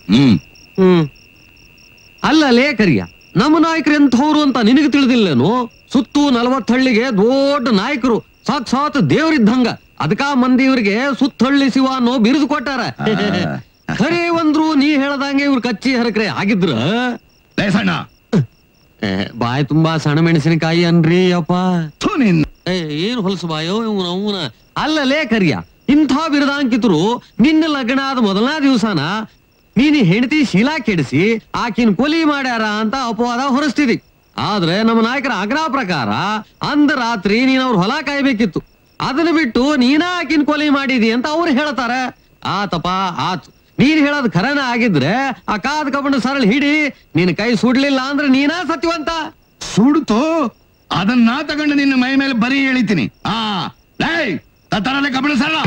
ಹ್ಮ್ ಹ್ಮ್ ಅಲ್ಲ ಲೇಖರಿಯ ನಮ್ಮ ನಾಯಕರು ಎಂಥವ್ರು ಅಂತ ನಿನಗೆ ತಿಳಿದಿಲ್ಲೇನು ಸುತ್ತು ನಲವತ್ತು ಹಳ್ಳಿಗೆ ದೊಡ್ಡ ನಾಯಕರು ಸಾಕ್ಷಾತ್ ದೇವರಿದ್ದಂಗ ಅದಕ್ಕ ಮಂದಿ ಇವ್ರಿಗೆ ಸುತ್ತಹಳ್ಳಿ ಶಿವ ಅನ್ನೋ ಬಿರುದು ಕೊಟ್ಟಾರ ಖರೆ ಒಂದ್ರು ನೀ ಹೇಳ್ದಂಗೆ ಇವ್ರು ಕಚ್ಚಿ ಹರಕ್ರೆ ಆಗಿದ್ರ ಲೇ ಸಣ್ಣ ಏ, ಬಾಯಿ ತುಂಬಾ ಸಣ್ಣ ಮೆಣಸಿನಕಾಯಿ ಅನ್ರಿ ಅಪ್ಪ ಥು ನಿನ್ ಏ, ಏನ್ ಹೊಲಸು ಬಾಯೋ ಇವನ ಅವನ ಅಲ್ಲ ಲೇಖರ್ಯ ಇಂಥ ಬಿರದಾಂಕಿತರು ನಿನ್ನ ಲಗ್ನ ಆದ ಮೊದಲನೇ ದಿವಸನ ನೀನ್ ಹೆಂಡತಿ ಶೀಲಾ ಕೆಡಿಸಿ ಆಕಿನ ಕೊಲಿ ಮಾಡ್ಯಾರ ಅಂತ ಅಪವಾದ ಹೊರಸ್ತಿದಿ ಆದ್ರೆ ನಮ್ಮ ನಾಯಕರ ಆಗ್ರಹ ಪ್ರಕಾರ ಅಂದ ರಾತ್ರಿ ನೀನ್ ಅವ್ರ ಹೊಲ ಕಾಯ್ಬೇಕಿತ್ತು ಅದನ್ನ ಬಿಟ್ಟು ನೀನ ಆಕಿನ ಕೊಲಿ ಮಾಡಿದಿ ಅಂತ ಅವ್ರು ಹೇಳ್ತಾರೆ ಆತಪ್ಪ ಆತು ನೀನ್ ಹೇಳೋದ್ ಖರನ ಆಗಿದ್ರೆ ಆ ಕಾದ್ ಕಬಂಡು ಸರಳ ಹಿಡಿ ನಿನ್ ಕೈ ಸುಡ್ಲಿಲ್ಲ ಅಂದ್ರೆ ನೀನಾ ಸತ್ಯವಂತ ಸುಡ್ತು ಅದನ್ನ ತಗೊಂಡು ನಿನ್ನ ಮೈ ಮೇಲೆ ಬರೀ ಎಳಿತೀನಿ ಆ ಲೇ ತತ್ತರಲೆ ಕಬಳ ಸರಳ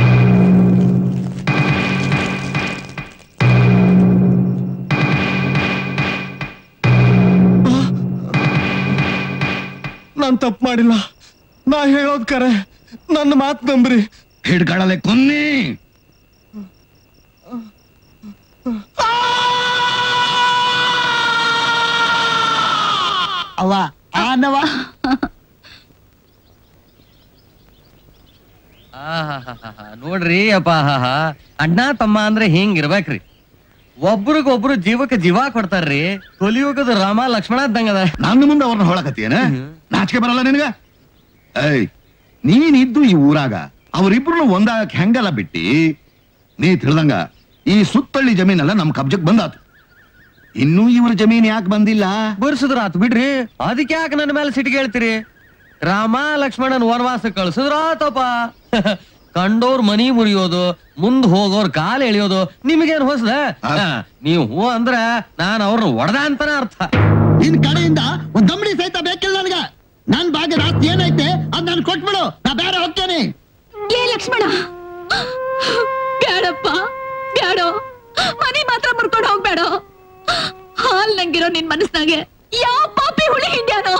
ನಾನ್ ತಪ್ಪು ಮಾಡಿಲ್ಲ ನಾ ಹೇಳೋದ್ ಕರೆ ನನ್ನ ಮಾತ್ ನಂಬ್ರಿ ಹಿಡ್ಕೊಳ್ಳಲೆ ಕೊನ್ನಿ ಅವ ಆನವ ಆಹಾಹಾಹಾ. ನೋಡ್ರಿ ಅಪ್ಪ ಆಹಾಹಾ. ಅಣ್ಣ ತಮ್ಮ ಅಂದ್ರೆ ಹಿಂಗ್ ಇರ್ಬೇಕ್ರಿ ಒಬ್ರಿಗೊಬ್ರು ಜೀವಕ್ಕೆ ಜೀವ ಕೊಡ್ತಾರ್ರಿ ಕೊಲಿಯುಗದ ರಾಮ ಲಕ್ಷ್ಮಣ ಇದ್ದಂಗದ ನನ್ನ ಮುಂದೆ ಅವ್ರನ್ನ ಹೊಳಕತ್ತೀಯನ ನಾಚಿಕೆ ಬರಲ್ಲ ನಿನಗ ಏಯ್ ನೀನಿದ್ದು ಈ ಊರಾಗ ಅವರಿಬ್ರು ಒಂದಾಗಕ್ ಹೆಂಗಲ್ಲ ಬಿಟ್ಟಿ ನೀ ತಿಳಿದಂಗ ಈ ಸುತ್ತಳ್ಳಿ ಜಮೀನೆಲ್ಲ ನಮ್ ಕಬ್ಜಕ್ ಬಂದಾತು ಇನ್ನೂ ಇವ್ರ ಜಮೀನ್ ಯಾಕೆ ಬಂದಿಲ್ಲ ಬರ್ಸಿದ್ರ ಆತ್ ಬಿಡ್ರಿ ಅದಕ್ಕೆ ಯಾಕೆ ನನ್ನ ಮೇಲೆ ಸಿಟಿಗೆ ಹೇಳ್ತೀರಿ ರಾಮ ಲಕ್ಷ್ಮಣನ್ ವನವಾಸ ಕಳ್ಸಿದ್ರ ಆತಪ್ಪ ಕಂಡೋರ್ ಮನಿ ಮುರಿಯೋದು ಮುಂದ್ ಹೋಗೋರ್ ಕಾಲ್ ಎಳಿಯೋದು ನಿಮಗೇನ್ ಹೊಸದ ಆ. ನೀವು ಹೂ ಅಂದ್ರ ನಾನ್ ಅವ್ರನ್ನ ಒಡದ ಅಂತಾನೆ ಅರ್ಥ ನಿನ್ ಕಡೆಯಿಂದ ಒಂದ್ ದಮ್ಡಿ ಸಹಿತ ಬೇಕಿಲ್ಲ ನನಗ ನನ್ ಭಾಗದ ಆಸ್ತಿ ಏನೈತೆ ಅದ್ ನನ್ ಕೊಟ್ಬಿಡು ನಾ ಬೇರೆ ಹೋಗ್ತೇನೆ ಏ ಲಕ್ಷ್ಮಣ ಬೇಡಪ್ಪ ಬೇಡ ಮನೆ ಮಾತ್ರ ಮುರ್ಕೊಂಡು ಹೋಗ್ಬೇಡ ಹಾಲ್ ನಂಗಿರೋ ನಿನ್ ಮನಸ್ನಾಗೆ ಯಾವ ಪಾಪಿ ಹುಳಿ ಹಿಂಡ್ಯಾನೋ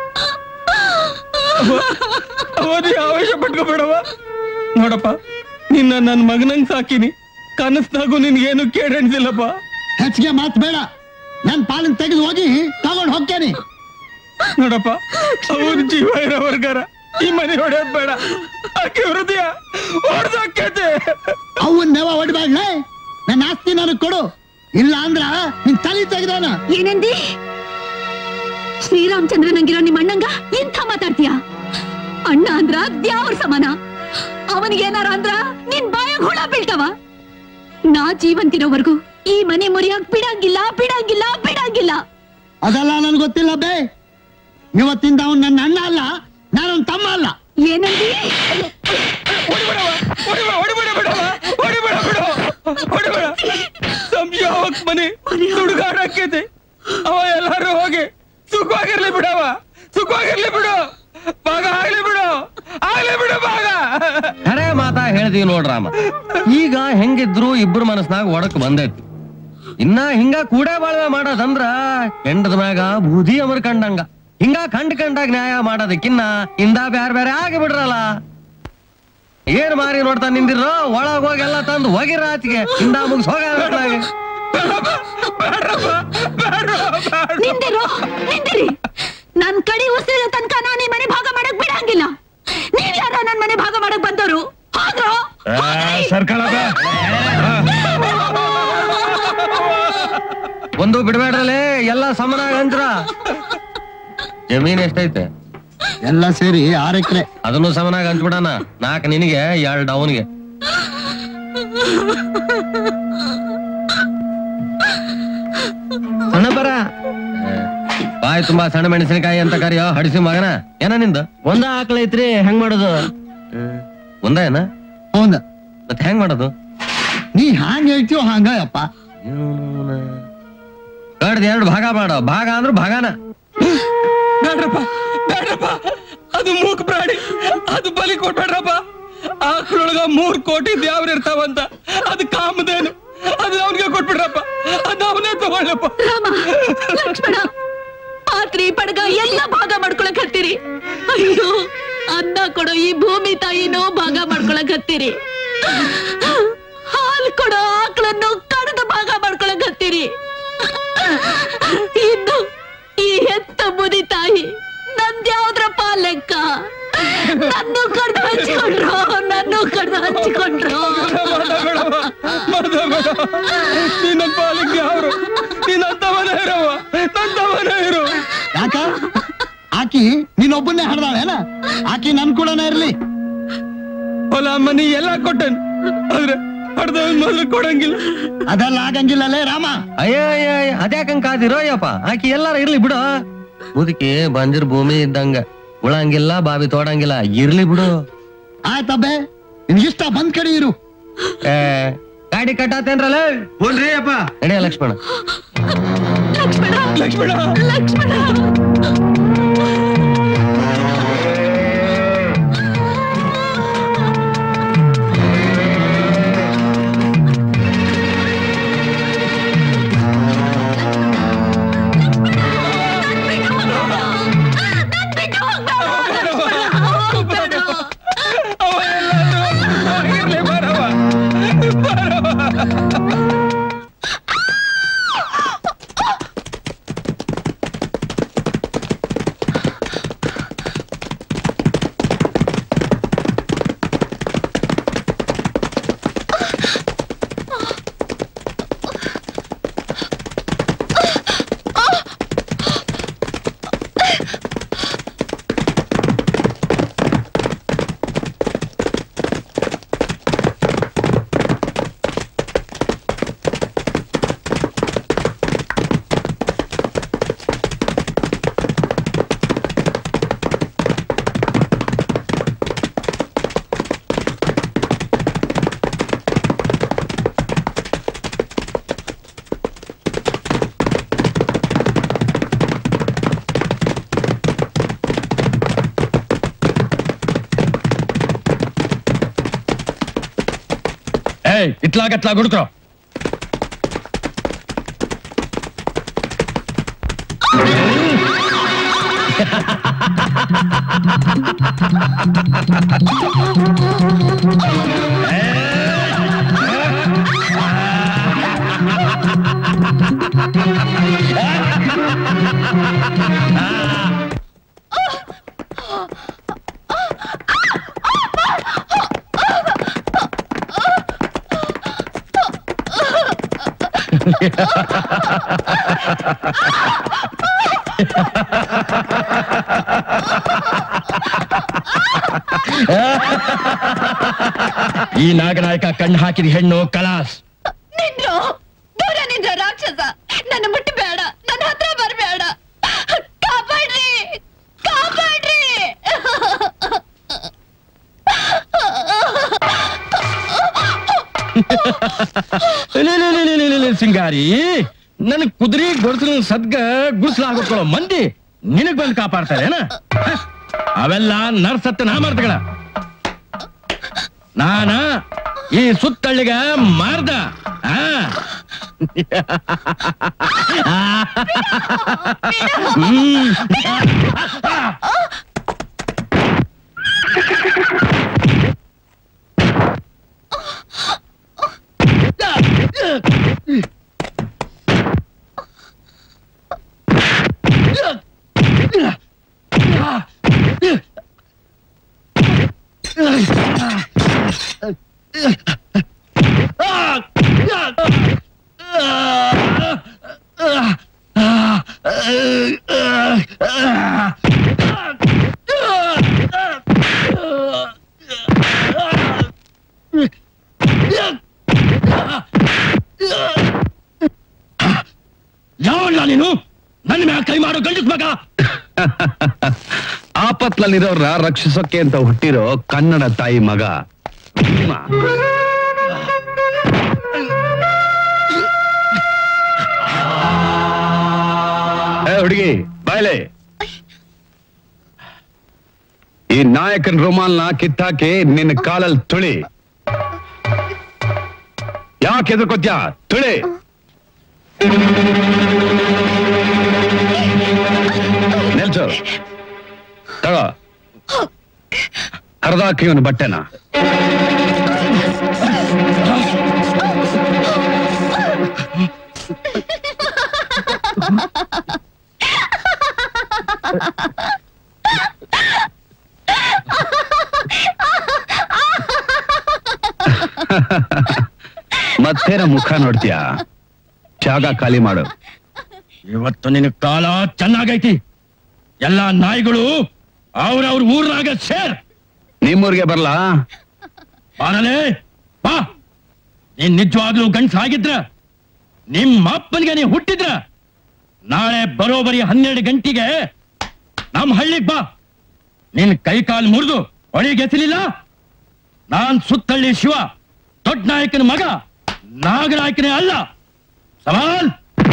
ಅವನಿ ಆವೇಶ ಪಟ್ಕೋಬೇಡವ ನೋಡಪ್ಪ ನಿನ್ನ ನನ್ ಮಗನಂಗ್ ಸಾಕಿನಿ ಕನಸ್ನಾಗೂ ನಿನ್ಗೇನು ಕೇಳಣಿಸಿಲ್ಲಪ್ಪ ಹೆಚ್ಚಿಗೆ ಮಾತ್ ಬೇಡ ನನ್ ಪಾಲನ್ ತೆಗೆದು ಹೋಗಿ ತಗೊಂಡ್ ಹೋಗ್ತೇನೆ ನೋಡಪ್ಪ ಅವ್ರ ಜೀವ ಇರೋವರ್ಗಾರ ಈ ಮನೆ ಹೊಡೆಯೋದ್ ಬೇಡ ಆಕೆ ಹೃದಯ ಹೊಡೆದಾಕೈತೆ ಅವನ್ ನೆವ ಹೊಡಿಬೇಡ ನನ್ನ ಆಸ್ತಿ ನನಗ್ ಕೊಡು ಇಲ್ಲ ಅಂದ್ರ ನಿನ್ ತಲೆ ತೆಗ್ದಾನ ಏನಂದಿ ಶ್ರೀರಾಮಚಂದ್ರ ನಂಗಿರೋ ನಿಮ್ ಅಣ್ಣಂಗ ಇಂಥ ಮಾತಾಡ್ತೀಯ ಅಣ್ಣ ಅಂದ್ರ ದ್ಯಾವ್ರ ಸಮಾನ ಅವನಿಗೆ ಏನಾರ ಅಂದ್ರ ನಿನ್ ಬಾಯಾಗ ಹುಳ ಬೀಳ್ತಾವ ನಾ ಜೀವಂತಿರೋವರೆಗೂ ಈ ಮನೆ ಮುರಿಯಾಕ್ ಬಿಡಂಗಿಲ್ಲ ಬಿಡಂಗಿಲ್ಲ ಬಿಡಂಗಿಲ್ಲ ಅದೆಲ್ಲ ನನ್ಗೆ ಗೊತ್ತಿಲ್ಲ ಬೇ ಇವತ್ತಿಂದ ಅವನ್ ನನ್ನ ಅಣ್ಣ ಅಲ್ಲ ನಾನೊಂದ್ ತಮ್ಮ ಅಲ್ಲ ಏನಂದಿ ಹೊಡಿಬೇಡವ ಹೊಡಿಬೇಡ ಹೊಡಿಬೇಡ ಬಿಡವ ಹೊಡಿಬೇಡ ಬಿಡು ಹೊಡಿಬೇಡ ಸಂಶಯಕ್ ಮನೆ ಸುಡುಗಾಡಕ್ಕೈತೆ ಅವ ಎಲ್ಲಾರು ಹೋಗಿ ಸುಖವಾಗಿರ್ಲಿ ಬಿಡವ ಸುಖವಾಗಿರ್ಲಿ ಬಿಡು ಭಾಗ ಆಗ್ಲಿ ಬಿಡು ಆಗ್ಲಿ ಬಿಡು ಭಾಗ ಖರೆ ಮಾತಾ ಹೇಳ್ದೀವಿ ನೋಡ್ರಾಮ ಈಗ ಹೆಂಗಿದ್ರು ಇಬ್ರು ಮನಸ್ನಾಗ ಒಡಕ್ ಬಂದೈತಿ ಇನ್ನ ಹಿಂಗ ಕೂಡೆ ಬಾಳ್ವೆ ಮಾಡೋದಂದ್ರ ಕೆಂಡದ ಮ್ಯಾಗ ಬೂದಿ ಅಮರ್ ಕಂಡಂಗ ಹಿಂಗ ಕಂಡ್ ಕಂಡಾಗ ನ್ಯಾಯ ಮಾಡೋದಕ್ಕಿನ್ನ ಇಂದ ಬ್ಯಾರೆ ಬೇರೆ ಆಗಿ ಬಿಡ್ರಲ್ಲ ಏನ್ ಮಾರಿ ನೋಡ್ತಾ ನಿಂದಿರೋ ಒಳಗ್ ಹೋಗಿ ಎಲ್ಲ ತಂದು ಹೋಗಿರ ಆಚಿಗೆ ಇಂದ ಮುಗಿಸ್ ಹೋಗ ನಿಂದಿರು ನಿಂದಿರಿ ನನ್ ಕಡೆ ಉಸಿರಿರೋ ತನಕ ನಾನು ಈ ಮನೆ ಭಾಗ ಮಾಡಕ್ ಬಿಡಂಗಿಲ್ಲ ನೀವ್ ಯಾರ ನನ್ ಮನೆ ಭಾಗ ಮಾಡಕ್ ಬಂದವರು ಹೋದ್ರು ಒಂದು ಬಿಡ್ಬೇಡ್ರಲೇ ಎಲ್ಲ ಸಮನಾಗ ಹಂಚ್ರ ಜಮೀನ್ ಎಷ್ಟೈತೆ ಎಲ್ಲ ಸೇರಿ ಆರ್ ಎಕರೆ ಅದನ್ನು ಸಮನಾಗ ಹಂಚ್ಬಿಡಣ ನಾಲ್ಕು ನಿನಗೆ ಎರಡು ಅವನಿಗೆ ಸಣ್ಣ ಬರ ಬಾಯಿ ತುಂಬಾ ಸಣ್ಣ ಮೆಣಸಿನಕಾಯಿ ಅಂತ ಕರಿಯೋ ಹಡಿಸಿ ಮಗನ ಏನ ನಿಂದ ಒಂದ ಆಕಳ ಐತ್ರಿ ಹೆಂಗ್ ಮಾಡೋದು ಒಂದ ಏನ ಹೌದ ಮತ್ ಹೆಂಗ್ ಮಾಡೋದು ನೀ ಹ್ಯಾಂಗ್ ಹೇಳ್ತೀವೋ ಹಂಗ ಅಪ್ಪ ಕಡ್ದು ಎರಡು ಭಾಗ ಮಾಡೋ ಭಾಗ ಅಂದ್ರ ಭಾಗನ ಬೇಡ್ರಪ್ಪ ಬೇಡ್ರಪ್ಪ ಅದು ಮೂಕ್ ಪ್ರಾಣಿ ಅದು ಬಲಿ ಕೊಟ್ಬೇಡ್ರಪ್ಪ ಆಕಳೊಳಗ ಮೂರ್ ಕೋಟಿ ದ್ಯಾವ್ರ ಇರ್ತಾವಂತ ಅದು ಕಾಮದೇನು ಅದು ಅವನಿಗೆ ಕೊಟ್ಬಿಡ್ರಪ್ಪ ಅದು ಅವನೇ ತಗೊಳ್ಳಪ್ಪ ರಾಮ ಲಕ್ಷ್ಮಣ ಪಾತ್ರಿ ಪಡಗ ಎಲ್ಲ ಭಾಗ ಮಾಡ್ಕೊಳಕ್ ಹತ್ತೀರಿ ಅಯ್ಯೋ ಅನ್ನ ಕೊಡೋ ಈ ಭೂಮಿ ತಾಯಿನೂ ಭಾಗ ಮಾಡ್ಕೊಳಕ್ ಹತ್ತೀರಿ ಹಾಲ್ ಕೊಡೋ ಆಕಳನ್ನು ಕಡ್ದು ಭಾಗ ಮಾಡ್ಕೊಳಕ್ ಹತ್ತೀರಿ ಹಚ್ಕೊಂಡ್ರು ನನ್ನ ಕಡ್ದು ಹಚ್ಕೊಂಡ್ರು ನಿನ್ನ ಪಾಲಿಗೆ ಅವರು ನಿನ್ನಂತವನೇ ಇರವ ನಂತವನೇ ಇರು ಯಾಕ ಆಕಿ ನೀನೊಬ್ಬನ್ನೇ ಹಡ್ದಾಳೇನ ಆಕಿ ನನ್ ಕೂಡನೇ ಇರ್ಲಿ ಹೊಲ ಮನಿ ಎಲ್ಲ ಕೊಟ್ಟನ್ ಆದ್ರೆ ಹಡ್ದವನ್ ಮೊದಲು ಕೊಡಂಗಿಲ್ಲ ಅದೆಲ್ಲ ಆಗಂಗಿಲ್ಲಲೇ ರಾಮ ಅಯ್ಯ ಅಯ್ಯ ಅದ್ಯಾಕಂಗ್ ಕಾದಿರೋ ಯಪ್ಪ ಆಕಿ ಎಲ್ಲಾರ ಇರ್ಲಿ ಬಿಡು ಮುದುಕಿ ಬಂದಿರ್ ಭೂಮಿ ಇದ್ದಂಗ ಉಳಂಗಿಲ್ಲ ಬಾವಿ ತೋಡಂಗಿಲ್ಲ ಇರ್ಲಿ ಬಿಡು ಆಯ್ತಬ್ಬೆ ನಿನ್ಗಿಷ್ಟ ಬಂದ್ ಕಡೆ ಇರು ಏ ಗಾಡಿ ಕಟ್ಟಾತೇನ್ರಲ್ಲ ಹೋಲ್ರಿ ಅಪ್ಪ ನಡೆಯ ಲಕ್ಷ್ಮಣ ಲಕ್ಷ್ಮಣ ಲಕ್ಷ್ಮಣ ಲಕ್ಷ್ಮಣ ಅವ ಎಲ್ಲಾದ್ರೂ ಇರ್ಲಿ ಬರವ ಏಯ್ ಇತ್ಲಾಗತ್ಲಾ ಗುಡ್ಕ್ರೋ ಈ ನಾಗನಾಯಕ ಕಣ್ಣು ಹಾಕಿದ ಹೆಣ್ಣು ಕಲಾಸ್ ನಿಂದ್ರು ದೂರ ನಿಂದ್ರ ರಾಕ್ಷಸ ನನ್ನ ಮುಟ್ಟಿ ಬೇಡ ನನ್ನ ಹತ್ರ ಬರ್ಬೇಡ ಕಾಪಾಡ್ರಿ ಕಾಪಾಡ್ರಿ ಲೇ, ಲೇ, ಲೇ, ಲೇ, ಲೇ, ಲೇ, ಲೇ, ಸಿಂಗಾರಿ ನನ್ ಕುದುರೆ ಗೊಡ್ಸಲ ಸದ್ಗ ಗುಡ್ಸಲಾಗೋಕೊಳ್ಳೋ ಮಂದಿ ನಿನಗ್ ಬಂದು ಕಾಪಾಡ್ತಾರೆ ಏನ ಹ? ಅವೆಲ್ಲ ನರ್ಸತ್ತ ನಾಮರ್ದಗಳ ನಾನ ಈ ಸುತ್ತಳ್ಳಿಗ ಮಾರ್ದ ಆ? ಹ್ಮ್. ಯಾವಣ್ಣ ನೀನು ನನ್ನ ಮ್ಯಾಗ ಕೈ ಮಾಡೋ ಗಂಡಸ್ ಮಗ ಆಪತ್ನಲ್ಲಿರೋರ ರಕ್ಷಿಸೋಕೆ ಅಂತ ಹುಟ್ಟಿರೋ ಕನ್ನಡ ತಾಯಿ ಮಗ ಭೀಮ. ಏ ಹುಡುಗಿ ಬಾಯ್ಲೆ ಈ ನಾಯಕನ ರುಮಾಲ್ನ ಕಿತ್ತಾಕಿ ನಿನ್ನ ಕಾಲಲ್ಲಿ ತುಳಿ ಯಾಕೆ ಎದುರ್ಕೋತ್ಯಾ ತುಳಿ ನಿಲ್ಸು ತಗೋ ಹರಿದಾಕಿ ಇವನು ಬಟ್ಟೆನ ಮತ್ತೇನ ಮುಖ ನೋಡ್ತೀಯಾ ಜಾಗ ಖಾಲಿ ಮಾಡು ಇವತ್ತು ನಿನ್ನ ಕಾಲ ಚೆನ್ನಾಗೈತಿ ಎಲ್ಲಾ ನಾಯಿಗಳು ಅವ್ರವ್ರ ಊರ್ನಾಗ ಸೇರ್ ನಿಮ್ಮೂರ್ಗೆ ಬರ್ಲಾ ಬಾರಲೇ ಬಾ ನೀನ್ ನಿಜವಾಗ್ಲೂ ಗಂಡ್ಸ್ ಆಗಿದ್ರ ನಿಮ್ಮ ಅಪ್ಪನಿಗೆ ನೀ ಹುಟ್ಟಿದ್ರ ನಾಳೆ ಬರೋಬರಿ ಹನ್ನೆರಡು ಗಂಟೆಗೆ ನಮ್ಮ ಹಳ್ಳಿಗ್ ಬಾ ನಿನ್ ಕೈ ಕಾಲು ಮುರಿದು ಹೊಳಿಗೆಸಲಿಲ್ಲ ನಾನ್ ಸುತ್ತಳ್ಳಿ ಶಿವ ದೊಡ್ಡ ನಾಯಕನ ಮಗ ನಾಗನಾಯಕನೇ ಅಲ್ಲ ಸವಾಲ್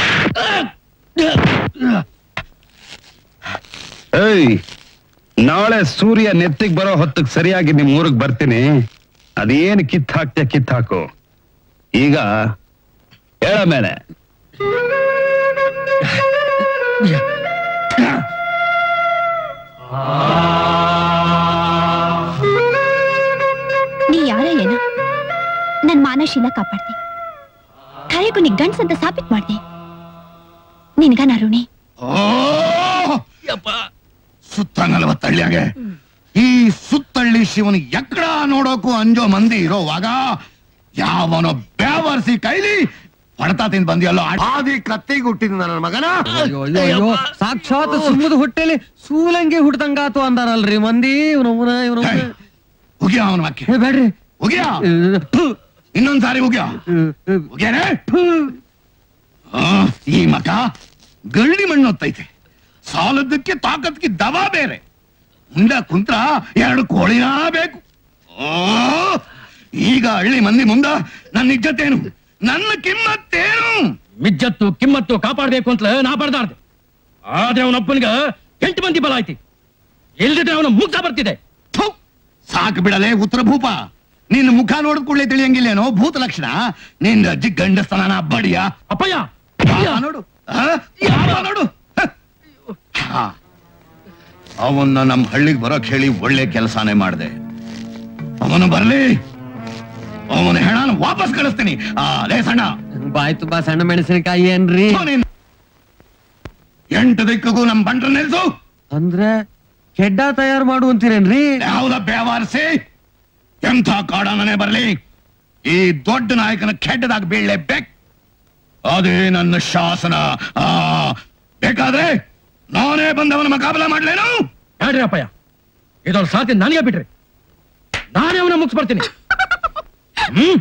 ಏಯ್ ನಾಳೆ ಸೂರ್ಯ ನೆತ್ತಿಗ್ ಬರೋ ಹೊತ್ತಿಗೆ ಸರಿಯಾಗಿ ನಿಮ್ ಊರಿಗೆ ಬರ್ತೀನಿ ಅದೇನ್ ಕಿತ್ ಹಾಕ್ತೀಯ ಕಿತ್ ಹಾಕು ಈಗ ಹೇಳ ಮೇಲೆ ನೀ ಯಾರ ಏನ ನನ್ ಮಾನಶೀಲ ಕಾಪಾಡ್ದೆ ಖರೆಗೂ ನೀ ಗಂಡ್ಸ್ ಅಂತ ಸಾಬೀತ್ ಮಾಡ್ದೆ ನಿನ್ಗ ನಾ ಋಣಿ ಓ ಸುತ್ತ ನಲವತ್ತಳ್ಳಿಯಾಗೆ ಈ ಸುತ್ತಳ್ಳಿ ಶಿವನ ಎಕ್ಕಡ ನೋಡೋಕು ಅಂಜೋ ಮಂದಿ ಇರೋವಾಗ ಯಾವನೋ ಬೇವರ್ಸಿ ಕೈಲಿ ಹೊಡ್ತಾ ತಿಂದ್ ಬಂದಿಯಲ್ಲೋ ಆದಿ ಕತ್ತಿಗೆ ಹುಟ್ಟಿದ ನನ್ನ ಮಗನ ಅಯ್ಯೋ ಅಯ್ಯೋ ಅಯ್ಯೋ ಸಾಕ್ಷಾತ್ ಸಿಂಹದ ಹೊಟ್ಟೆಲಿ ಸೂಲಂಗಿ ಹುಡ್ದಂಗಾತು ಅಂದಾರಲ್ರಿ ಮಂದಿ ಇವನವನ ಇವನವನ ಹೇ, ಉಗಿಯ ಅವನ ಮಕ್ಕೆ ಏ ಬೇಡ್ರಿ ಉಗಿಯ ಇನ್ನೊಂದ್ಸಾರಿ ಉಗಿಯ ಉಗಿಯನೆ ಈ ಮಕ ಗರಡಿ ಮಣ್ಣು ಹೊತ್ತೈತೆ ಸಾಲದಕ್ಕೆ ತಾಕತ್ಗೆ ದವ ಬೇರೆ ಉಂಡ ಕುಂತ್ರ ಎರಡು ಕೋಳಿನ ಬೇಕು ಓ ಈಗ ಹಳ್ಳಿ ಮಂದಿ ಮುಂದ ನನ್ನ ಇಜ್ಜತ್ತೇನು ನನ್ನ ಕಿಮ್ಮತ್ತೇನು ಮಿಜ್ಜತ್ತು ಕಿಮ್ಮತ್ತು ಕಾಪಾಡ್ಬೇಕು ಅಂತ ನಾ ಬರ್ದಾರ್ದೆ ಆದ್ರೆ ಅವನೊಬ್ಬನಿಗ ಎಂಟು ಮಂದಿ ಬಲ ಐತಿ ಇಲ್ದಿದ್ರೆ ಅವನ ಮುಗ್ಧ ಬರ್ತಿದೆ ಥು, ಸಾಕು ಬಿಡಲೆ ಉತ್ತರ ಭೂಪ ನಿನ್ನ ಮುಖ ನೋಡಿದ ಕೂಡಲೇ ತಿಳಿಯಂಗಿಲ್ಲೇನೋ ಭೂತ ಲಕ್ಷಣ ನಿಂದ ಅಜ್ಜಿ ಗಂಡಸ್ತನ ಬಡಿಯ ಅಪ್ಪಯ್ಯ ಪಾಪ ನೋಡು ಆ? ಪಾಪ ನೋಡು ಹ. ಹಾ. ಅವನ್ನ ನಮ್ಮ ಹಳ್ಳಿಗೆ ಬರೋಕ್ ಹೇಳಿ ಒಳ್ಳೆ ಕೆಲಸನೇ ಮಾಡಿದೆ ಅವನು ಬರ್ಲಿ ಅವನ ಹೆಣನ ವಾಪಸ್ ಕಳಿಸ್ತೀನಿ ಆ, ಅದೇ ಸಣ್ಣ ಬಾಯ್ ತುಂಬಾ ಸಣ್ಣ ಮೆಣಸಿನಕಾಯಿ ಏನ್ರಿ ಥು, ನೀನ್. ಎಂಟು ದಿಕ್ಕಗೂ ನಮ್ ಬಂಡ್ರ ನಿಲ್ಸು ಅಂದ್ರೆ ಕೆಡ್ಡ ತಯಾರು ಮಾಡು ಅಂತೀರೇನ್ರಿ ಯಾವ್ದ ಬೇವಾರಿಸಿ ಎಂಥ ಕಾಡಾನನೇ ಬರ್ಲಿ ಈ ದೊಡ್ಡ ನಾಯಕನ ಕೆಡ್ಡದಾಗ ಬೀಳ್ಲೇಬೇಕು ಅದೇ ನನ್ನ ಶಾಸನ ಆ ಬೇಕಾದ್ರೆ ನಾನೇ ಬಂದವನ ಮುಖಾಬಲ ಮಾಡ್ಲೇನು ಹೇಳ್ರಿ ಅಪ್ಪಯ್ಯ ಇದೊಂದು ಸಾತಿ ನನಗೆ ಬಿಟ್ರಿ ನಾನೇ ಅವನ ಮುಗಿಸ್ ಬರ್ತೀನಿ ಹ್ಮ್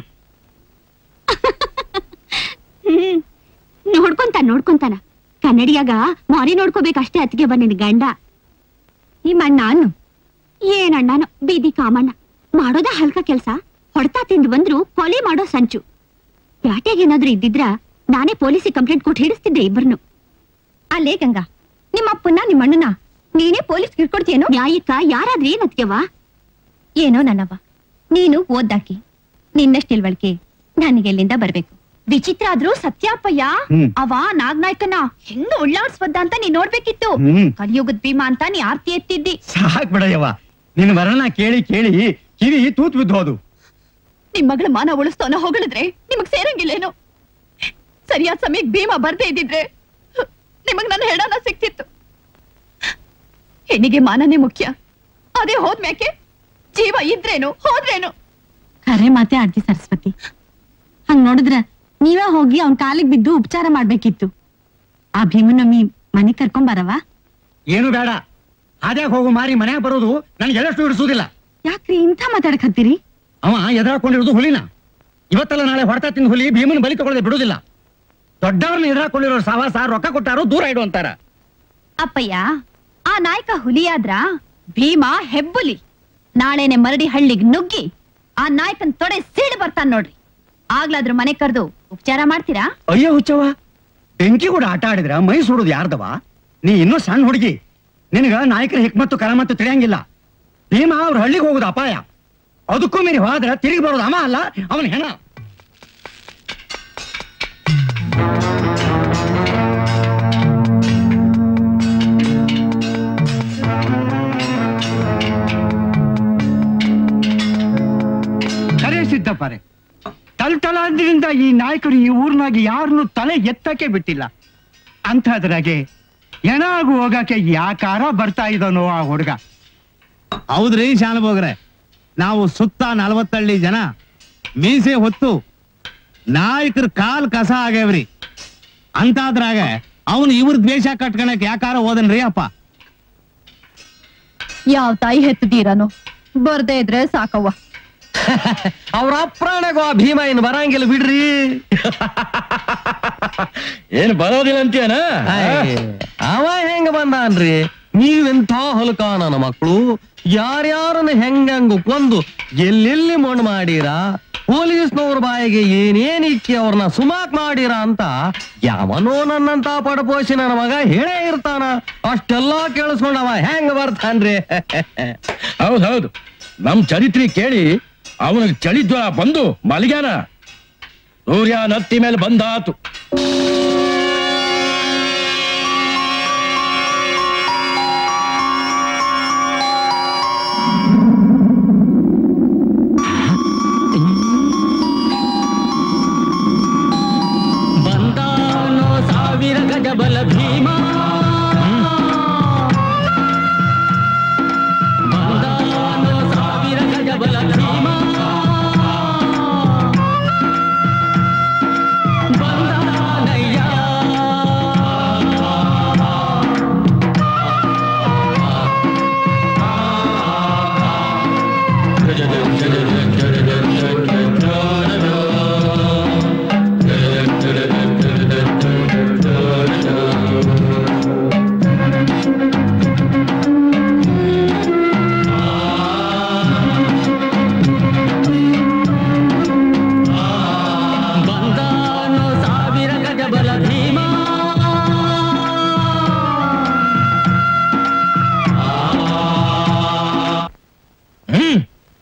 ಹ್ಮ್ ನೋಡ್ಕೊಂತಾನ ನೋಡ್ಕೊಂತಾನ ಕನ್ನಡಿಯಾಗ ಮಾರಿ ನೋಡ್ಕೋಬೇಕಷ್ಟೇ ಅತ್ತಿಗೆ ಬಂದಿನ ಗಂಡ ನಿಮ್ಮ ಅಣ್ಣ ಅನ್ನು ಏನಣ್ಣನೋ ಬೀದಿ ಕಾಮಣ್ಣ ಮಾಡೋದ ಹಲ್ಕ ಕೆಲ್ಸ ಹೊಡ್ತಾ ತಿಂದು ಬಂದ್ರು ಕೊಲೆ ಮಾಡೋ ಸಂಚು ಪ್ಯಾಟೆಗೇನಾದ್ರೂ ಇದ್ದಿದ್ರ ನಾನೇ ಪೊಲೀಸಿಗೆ ಕಂಪ್ಲೇಂಟ್ ಕೊಟ್ಟು ಹಿಡಿಸ್ತಿದ್ದೆ ಇಬ್ಬರನ್ನು ಅಲ್ಲೇ ಗಂಗಾ ನಿಮ್ಮ ಅಪ್ಪನ್ನ ನಿಮ್ಮ ಅಣ್ಣನ ನೀನೇ ಪೊಲೀಸ್ ಹಿಡ್ಕೊಡ್ತೀಯೇನೋ ನ್ಯಾಯಕ್ಕ ಯಾರಾದ್ರೂ ಏನ್ ಅತ್ಗೆವಾ ಏನೋ ನನ್ನವ್ವ ನೀನು ಓದ್ದಾಕಿ ನಿನ್ನಷ್ಟು ತಿಳುವಳಿಕೆ ನನಗೆ ಎಲ್ಲಿಂದ ಬರ್ಬೇಕು ವಿಚಿತ್ರ ಆದ್ರೂ ಸತ್ಯಾಪಯ್ಯ ಹ್ಮ್. ಅವ ನಾಗ್ನಾಯ್ಕನ ಹೆಂಗ ಉಳ್ಳಾಡ್ಸ್ಬದ್ದ ಅಂತ ನೀ ನೋಡ್ಬೇಕಿತ್ತು ಹ್ಮ್. ಕಲಿಯುಗದ ಭೀಮಾ ಅಂತ ನೀ ಆರ್ತಿ ಎತ್ತಿದ್ದಿ ಸಾಕ್ ಬಿಡಯ್ಯವ್ವ ನಿನ್ ವರ್ಣ ಕೇಳಿ ಕೇಳಿ ಕಿವಿ ತೂತ್ ಬಿದ್ದು ಹೋದು ನಿಮ್ ಮಗಳ ಮಾನ ಉಳಿಸ್ತವನ ಹೊಗಳಿದ್ರೆ ನಿಮಗ್ ಸೇರಂಗಿಲ್ಲೇನೋ ಸರಿಯಾದ ಸಮಯಕ್ಕೆ ಭೀಮಾ ಬರ್ದೇ ಇದ್ದಿದ್ರೆ ನಿಮಗ್ ನನ್ನ ಹೆಡನ ಸಿಕ್ತಿತ್ತು ಹೆಣ್ಣಿಗೆ ಮಾನನೇ ಮುಖ್ಯ ಅದೇ ಹೋದ್ಮ್ಯಾಕೆ ಜೀವ ಇದ್ರೇನು ಹೋದ್ರೇನು ಖರೆ ಮಾತೆ ಆಡ್ತಿ ಸರಸ್ವತಿ ಹಂಗ್ ನೋಡಿದ್ರ ನೀವೇ ಹೋಗಿ ಅವ್ನ್ ಕಾಲಿಗೆ ಬಿದ್ದು ಉಪಚಾರ ಮಾಡ್ಬೇಕಿತ್ತು ಆ ಭೀಮನಮ್ಮಿ ಮನೆ ಕರ್ಕೊಂಡ್ ಬರವ ಏನು ಬೇಡ ಹಾದ್ಯಾಗ ಹೋಗು ಮಾರಿ ಮನ್ಯಾಗ ಬರೋದು ನನ್ಗೆ ಎಲ್ಲಷ್ಟು ಇಡಿಸುವುದಿಲ್ಲ ಯಾಕ್ರಿ ಇಂಥ ಮಾತಾಡಕತ್ತೀರಿ ಅವ ಎದುರಾಕೊಂಡಿರೋದು ಹುಲಿನ ಇವತ್ತಲ್ಲ ನಾಳೆ ಹೊರತಾ ತಿಂದ ಹುಲಿ ಭೀಮನ ಬಲಿ ತಗೊಳ್ಳದೆ ಬಿಡುದಿಲ್ಲ ದೊಡ್ಡವ್ರನ್ನ ಎದುರಾಕೊಂಡಿರೋ ಸಾವಾಸ ರೊಕ್ಕ ಕೊಟ್ಟಾರು ದೂರ ಇಡು ಅಂತಾರ ಅಪ್ಪಯ್ಯ ಆ ನಾಯಕ ಹುಲಿಯಾದ್ರ ಭೀಮಾ ಹೆಬ್ಬುಲಿ ನಾಳೆನೆ ಮರಡಿ ಹಳ್ಳಿಗ್ ನುಗ್ಗಿ ಆ ನಾಯಕನ್ ತೊಡೆ ಸೀಳು ಬರ್ತಾನ್ ನೋಡ್ರಿ ಆಗ್ಲಾದ್ರೂ ಮನೆ ಕರೆದು ಉಪಚಾರ ಮಾಡ್ತೀರಾ ಅಯ್ಯೋ ಹುಚ್ಚವ ಬೆಂಕಿ ಕೂಡ ಆಟ ಆಡಿದ್ರ ಮೈ ಸುಡುದು ಯಾರ್ದವ ನೀ ಇನ್ನೂ ಸಣ್ಣ ಹುಡುಗಿ ನಿನಗ ನಾಯಕರ ಹಿಕ್ಮತ್ತು ಕರಮತ್ತು ತಿಳಿಯಂಗಿಲ್ಲ ಭೀಮ ಅವ್ರ ಹಳ್ಳಿಗೆ ಹೋಗುದು ಅಪಾಯ ಅದಕ್ಕೂ ಮೀರಿ ಹೋದ್ರ ತಿರುಗಿ ಬರೋದು ಅಮ ಅಲ್ಲ ಅವನ ಹೆಣ ಕರೆ ಸಿದ್ದಪ್ಪರೆ ತಲ್ತಲಾಂದ್ರಿಂದ ಈ ನಾಯಕರು ಈ ಊರ್ನಾಗ ಯಾರನ್ನು ತಲೆ ಎತ್ತಕ್ಕೆ ಬಿಟ್ಟಿಲ್ಲ ಅಂಥದ್ರಾಗೆ ಎಣಾಗು ಹೋಗಕ್ಕೆ ಯಾಕಾರ ಬರ್ತಾ ಇದ್ದಾನೋ ಆ ಹುಡುಗ ಹೌದ್ರಿ ಶಾನಭೋಗ್ರೆ ನಾವು ಸುತ್ತ ನಲವತ್ತಳ್ಳಿ ಜನ ಮೀಸೆ ಹೊತ್ತು ನಾಯಕರ ಕಾಲ್ ಕಸ ಆಗ್ಯಾವ್ರಿ ಅಂತಾದ್ರಾಗ ಅವನು ಇವ್ರ ದ್ವೇಷ ಕಟ್ಕೊಳಕ್ ಯಾಕಾರ ಹೋದನ್ರಿ ಅಪ್ಪ ಯಾವ ತಾಯಿ ಹೆತ್ತದೀರನು ಬರ್ದೇ ಇದ್ರೆ ಸಾಕವ್ವ ಅವ್ರ ಅಪ್ರಾಣಗೋ ಆ ಭೀಮ ಇನ್ ಬರಂಗಿಲ್ಲ ಬಿಡ್ರಿ ಏನ್ ಬರೋದಿಲ್ಲ ಅಂತೀಯನ ಅಯ್ಯ, ಅವ ಹೆಂಗ ಬಂದಾನ್ರಿ ನೀವೆಂಥ ಹೊಲಕ ನನ್ನ ಮಕ್ಕಳು ಯಾರ್ಯಾರನ್ನ ಹೆಂಗಂಗ ಕೊಂದು ಎಲ್ಲೆಲ್ಲಿ ಮಣ್ಣು ಮಾಡೀರ ಪೊಲೀಸ್ನವ್ರ ಬಾಯಿಗೆ ಏನೇನ್ ಇಕ್ಕಿ ಅವ್ರನ್ನ ಸುಮಾಕ್ ಮಾಡೀರ ಅಂತ ಯಾವನೋ ನನ್ನಂತ ಪಡಪೋಷಿ ನನ್ನ ಮಗ ಹೇಳೇ ಇರ್ತಾನ ಅಷ್ಟೆಲ್ಲಾ ಕೇಳಿಸ್ಕೊಂಡವ ಹೆಂಗ ಬರ್ತಾನ್ರಿ ಹೌದ್ ಹೌದು ನಮ್ ಚರಿತ್ರೆ ಕೇಳಿ ಅವನಿಗೆ ಚಳಿ ಜ್ವರ ಬಂದು ಮಲಗ್ಯಾನ ಸೂರ್ಯ ನತ್ತಿ ಮೇಲೆ ಬಂದಾತು ಬಂದಾನೋ ಸಾವಿರ ಗಜ ಬಲ ಭೀಮ ಬಂದಾನೋ ಸಾವಿರ ಗಜ ಬಲ ಭೀಮ ಬಂದಾನಯ್ಯ ಬಂದಾನೋ ಸಾವಿರ ಗಜ ಬಲ ಭೀಮ ಹ್ಮ್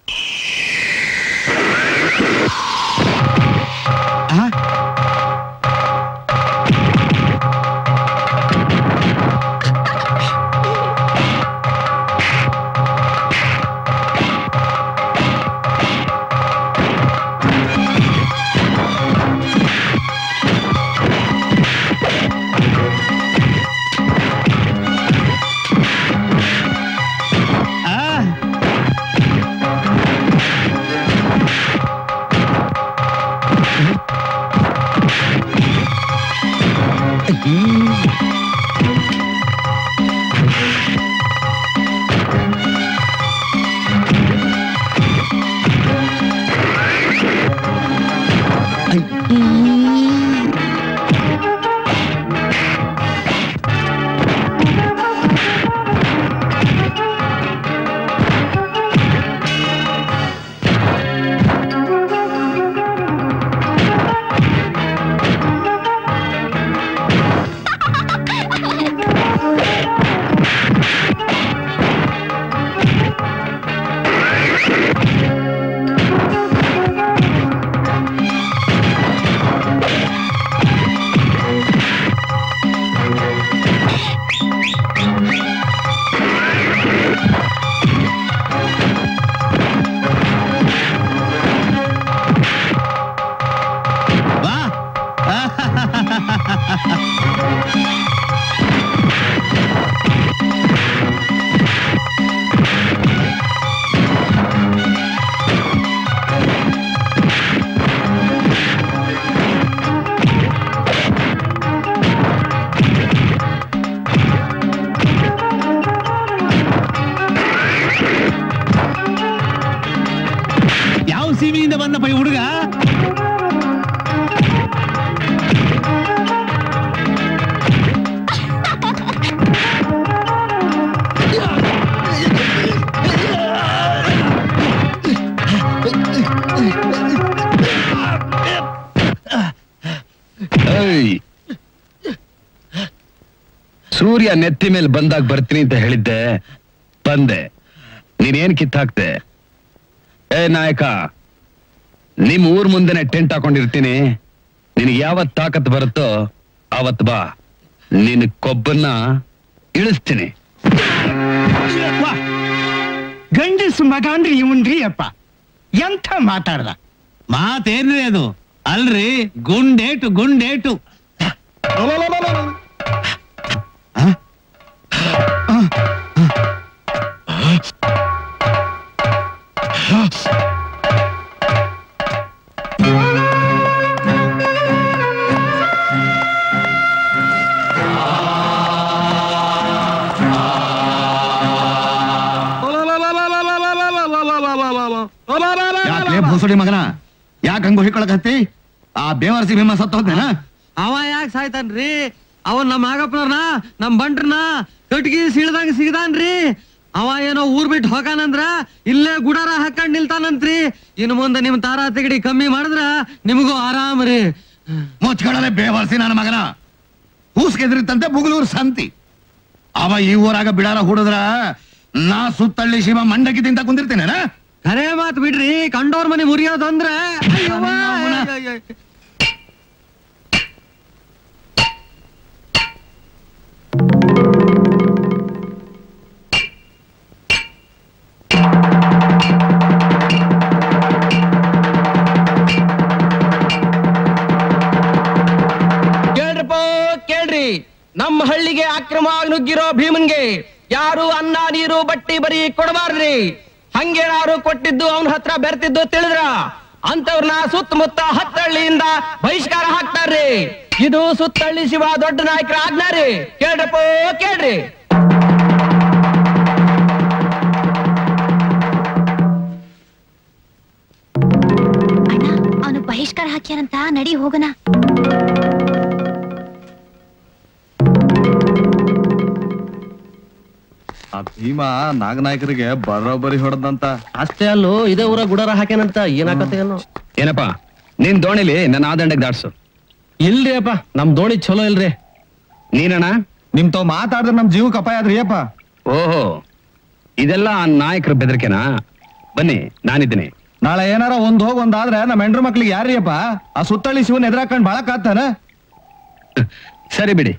ಬಾ ಯಾವ ಸೀಮೆಯಿಂದ ಬಂದಪ್ಪ ಈ ಹುಡುಗ ಏಯ್! ಸೂರ್ಯ ನೆತ್ತಿ ಮೇಲೆ ಬಂದಾಗ ಬರ್ತೀನಿ ಅಂತ ಹೇಳಿದ್ದೆ ಬಂದೆ ನೀನೇನ್ ಕಿತ್ತಾಕ್ತೆ ಏ ನಾಯಕ ನಿಮ್ ಊರ್ ಮುಂದೆನೆ ಟೆಂಟ್ ಹಾಕೊಂಡಿರ್ತೀನಿ ನಿನಗೆ ಯಾವತ್ ತಾಕತ್ ಬರುತ್ತೋ ಅವತ್ ಬಾ ನಿನ್ ಕೊಬ್ಬನ್ನ ಇಳಿಸ್ತೀನಿ ವಾ, ಗಂಡಸು ಮಗ ಅಂದ್ರೆ ಇವನ್ರಿ ಅಪ್ಪ ಎಂಥ ಮಾತಾಡ್ದ ಮಾತೇನ್ರಿ ಅದು ಅಲ್ರಿ ಗುಂಡೇಟು ಗುಂಡೇಟು ಯಾಕೆ ಹಂಗ ಹೊಯ್ಕೊಳಕತ್ತಿ ಆ ಬೇವರ್ಸಿ ಭೀಮ ಸತ್ತು ಹೋದ್ನೇನ ಅವ ಯಾಕೆ ಸಾಯ್ತಾನ್ರಿ ಅವನ್ ನಮ್ಮ ಆಗಪ್ಪನವ್ರನ ನಮ್ ಬಂಟ್ರನ ಕಟ್ಗಿ ಸಿಳ್ದಂಗ ಸಿಗದಾನ್ರಿ ಅವ ಏನೋ ಊರ್ ಬಿಟ್ಟು ಹೋಗಾನಂದ್ರ ಇಲ್ಲೇ ಗುಡಾರ ಹಾಕೊಂಡ್ ನಿಲ್ತಾನಂತ್ರಿ ಇನ್ನು ಮುಂದೆ ನಿಮ್ ತಾರಾ ತೆಗಡಿ ಕಮ್ಮಿ ಮಾಡಿದ್ರ ನಿಮಗೂ ಆರಾಮ್ ರೀ ಮುಚ್ಕೊಳ್ಳಲೆ ಬೇವರ್ಸಿ ನನ್ನ ಮಗನ ಹೂಸ್ಗೆದ್ರಿತ್ತಂತೆ ಬುಗುಲೂರು ಸಂತಿ ಅವ ಈ ಊರಾಗ ಬಿಡಾರ ಹುಡುದ್ರ ನಾ ಸುತ್ತಳ್ಳಿ ಶಿವ ಮಂಡಕ್ಕಿ ತಿಂತ ಕುಂದಿರ್ತೇನೇನ ಖರೇ ಮಾತ್ ಬಿಡ್ರಿ ಕಂಡೋರ್ ಮನೆ ಮುರಿಯೋದಂದ್ರ ಅಯ್ಯವ್ವ, ಅಯ್ಯಯ್ಯೋ. ಕೇಳ್ರಪ್ಪ ಕೇಳ್ರಿ ನಮ್ಮ ಹಳ್ಳಿಗೆ ಅಕ್ರಮವಾಗಿ ನುಗ್ಗಿರೋ ಭೀಮನ್ಗೆ ಯಾರು ಅನ್ನ ನೀರು ಬಟ್ಟಿ ಬರಿ ಕೊಡಬಾರ್ದ್ರಿ ಹಂಗೇನಾರು ಕೊಟ್ಟಿದ್ದು ಅವನ ಹತ್ರ ಬೆರ್ತಿದ್ದು ತಿಳಿದ್ರ ಅಂತವ್ರನ್ನ ಸುತ್ತಮುತ್ತ ಹತ್ತಳ್ಳಿಯಿಂದ ಬಹಿಷ್ಕಾರ ಹಾಕ್ತಾರ್ರಿ ಇದು ಸುತ್ತಳ್ಳಿ ಶಿವ ದೊಡ್ಡ ನಾಯಕರ ಆಜ್ಞಾ ರೀ ಕೇಳ್ರಪ್ಪ ಕೇಳ್ರಿ ಅವನು ಬಹಿಷ್ಕಾರ ಹಾಕ್ಯಾರಂತ ನಡಿ ಹೋಗಣ ಆ ಭೀಮ ನಾಗನಾಯಕರಿಗೆ ಬರೋಬ್ಬರಿ ಹೊಡೆದಂತ ಅಷ್ಟೇ ಅಲ್ಲೋ ಇದೇ ಊರ ಗುಡಾರ ಹಾಕ್ಯಾನಂತ ಏನಾಕತ್ತೆ ಏನೋ ಏನಪ್ಪ ನಿನ್ ದೋಣಿಲಿ ನನ್ನ ಆದಂಡಕ್ಕೆ ದಾಟ್ಸು ಇಲ್ರಿ ಅಪ್ಪ ನಮ್ ದೋಣಿ ಚಲೋ ಇಲ್ರಿ ನೀನಣ್ಣ ನಿಮ್ ತಾವ್ ಮಾತಾಡಿದ್ರೆ ನಮ್ ಜೀವಕ್ಕೆ ಅಪಾಯ ಆದ್ರಿ ಅಪ್ಪ ಓಹೋ ಇದೆಲ್ಲ ಆ ನಾಯಕರ ಬೆದರಿಕೆನಾ ಬನ್ನಿ ನಾನಿದ್ದೀನಿ ನಾಳೆ ಏನಾರ ಒಂದ್ ಹೋಗ್ ಒಂದ್ ಆದ್ರೆ ನಮ್ಮ ಹೆಂಡ್ರ ಮಕ್ಳಿಗೆ ಯಾರ್ರಿ ಅಪ್ಪ ಆ ಸುತ್ತಳ್ಳಿ ಶಿವನ್ ಎದುರಾಕೊಂಡ್ ಬಾಳಕ್ ಆತಾನ ಸರಿ ಬಿಡಿ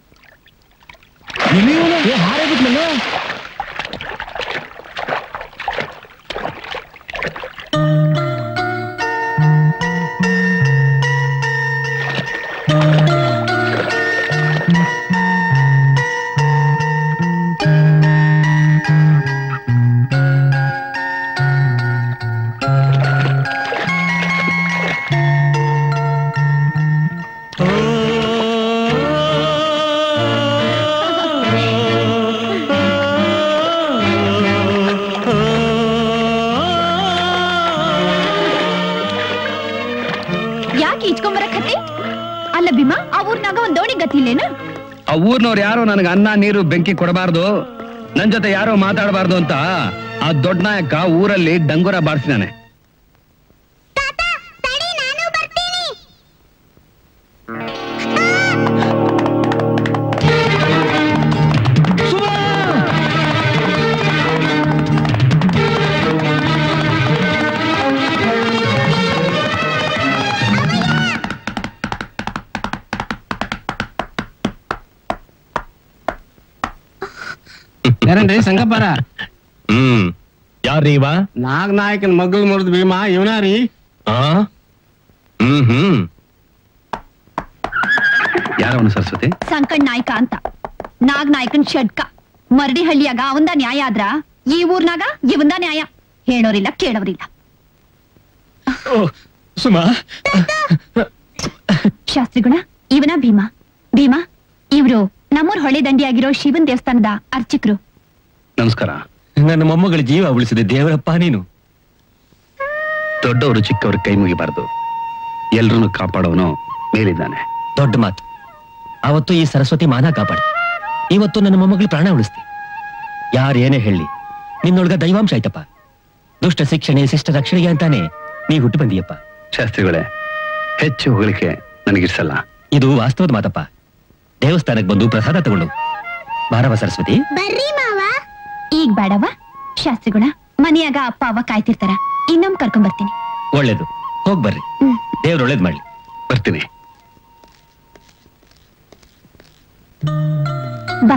ಯಾಕೆ ಈಚ್ಕೊಂಬರಕತ್ತಿ ಅಲ್ಲ ಭೀಮಾ ಆ ಊರ್ನಾಗ ಒಂದ್ ದೋಣಿ ಗತಿ ಇಲ್ಲೇನು ಆ ಊರ್ನವ್ರು ಯಾರು ನನಗೆ ಅನ್ನ ನೀರು ಬೆಂಕಿ ಕೊಡಬಾರ್ದು ನನ್ ಜೊತೆ ಯಾರು ಮಾತಾಡಬಾರ್ದು ಅಂತ ಆ ದೊಡ್ಡ ನಾಯಕ ಊರಲ್ಲಿ ಡಂಗುರ ಬಾರಿಸಿದಾನೆ ಯಾರನ್ರಿ ಸಂಗಪ್ಪರ ಹ್ಮ್ ಯಾರ್ರೀ ಇವ ನಾಗನಾಯಕನ್ ಮಗ್ಳು ಮುರಿದ್ ಭೀಮಾ ಇವನಾರಿ ಆ ಹ್ಮ್ ಹ್ಮ್ ಯಾರವನು ಸರಸ್ವತಿ ಸಂಕಣ್ ನಾಯ್ಕ ಅಂತ ನಾಗ್ ನಾಯ್ಕನ್ ಷಡ್ಕ ಮರಡಿ ಹಳ್ಳಿಯಾಗ ಅವಂದ ನ್ಯಾಯ ಆದ್ರ ಈ ಊರ್ನಾಗ ಇವಂದ ನ್ಯಾಯ ಹೇಳೋರಿಲ್ಲ ಕೇಳೋರಿಲ್ಲ ಸುಮಾ ಶಾಸ್ತ್ರಿಗುಣ ಇವನ ಭೀಮಾ ಭೀಮಾ ಇವ್ರು ನಮ್ಮೂರ್ ಹೊಳೆ ದಂಡಿಯಾಗಿರೋ ಶಿವನ್ ದೇವಸ್ಥಾನದ ಅರ್ಚಕರು ನಮಸ್ಕಾರ ನನ್ನ ಮೊಮ್ಮಗಳ ಜೀವ ಉಳಿಸಿದ ದೇವರಪ್ಪ ನೀನು ದೊಡ್ಡವರು ಚಿಕ್ಕವ್ರ ಕೈ ಮುಗಿಬಾರ್ದು ಎಲ್ರನ್ನೂ ಕಾಪಾಡೋನು ಮೇಲಿದ್ದಾನೆ ದೊಡ್ಡ ಮಾತು ಅವತ್ತು ಈ ಸರಸ್ವತಿ ಮಾನ ಕಾಪಾಡಿ ಇವತ್ತು ನನ್ನ ಮೊಮ್ಮಗಳು ಪ್ರಾಣ ಉಳಿಸ್ತಿ ಯಾರೇನೇ ಹೇಳಿ ನಿನ್ನೊಳಗ ದೈವಾಂಶ ಆಯ್ತಪ್ಪ ದುಷ್ಟ ಶಿಕ್ಷಣೆ ಶಿಷ್ಟ ರಕ್ಷಣೆಗೆ ಅಂತಾನೆ ನೀ ಹುಟ್ಟು ಬಂದಿಯಪ್ಪ ಶಾಸ್ತ್ರಿಗಳೇ ಹೆಚ್ಚು ಹೊಗಳಿಕೆ ನನಗಿರ್ಸಲ್ಲ ಇದು ವಾಸ್ತವದ ಮಾತಪ್ಪ ದೇವಸ್ಥಾನಕ್ಕೆ ಬಂದು ಪ್ರಸಾದ ತಗೊಂಡು ಬಾರವ ಸರಸ್ವತಿ ಬರ್ರಿ ಮಾವ ಈಗ ಬೇಡವ ಶಾಸ್ತ್ರಿಗುಣ ಮನೆಯಾಗ ಅಪ್ಪ ಅವ್ವ ಕಾಯ್ತಿರ್ತಾರ ಇನ್ನೊಮ್ಮೆ ಕರ್ಕೊಂಡ್ ಬರ್ತೀನಿ ಒಳ್ಳೇದು ಹೋಗ್ ಬರ್ರಿ ದೇವ್ರ ಒಳ್ಳೇದ್ ಮಾಡ್ಲಿ ಬರ್ತೀನಿ ಬಾ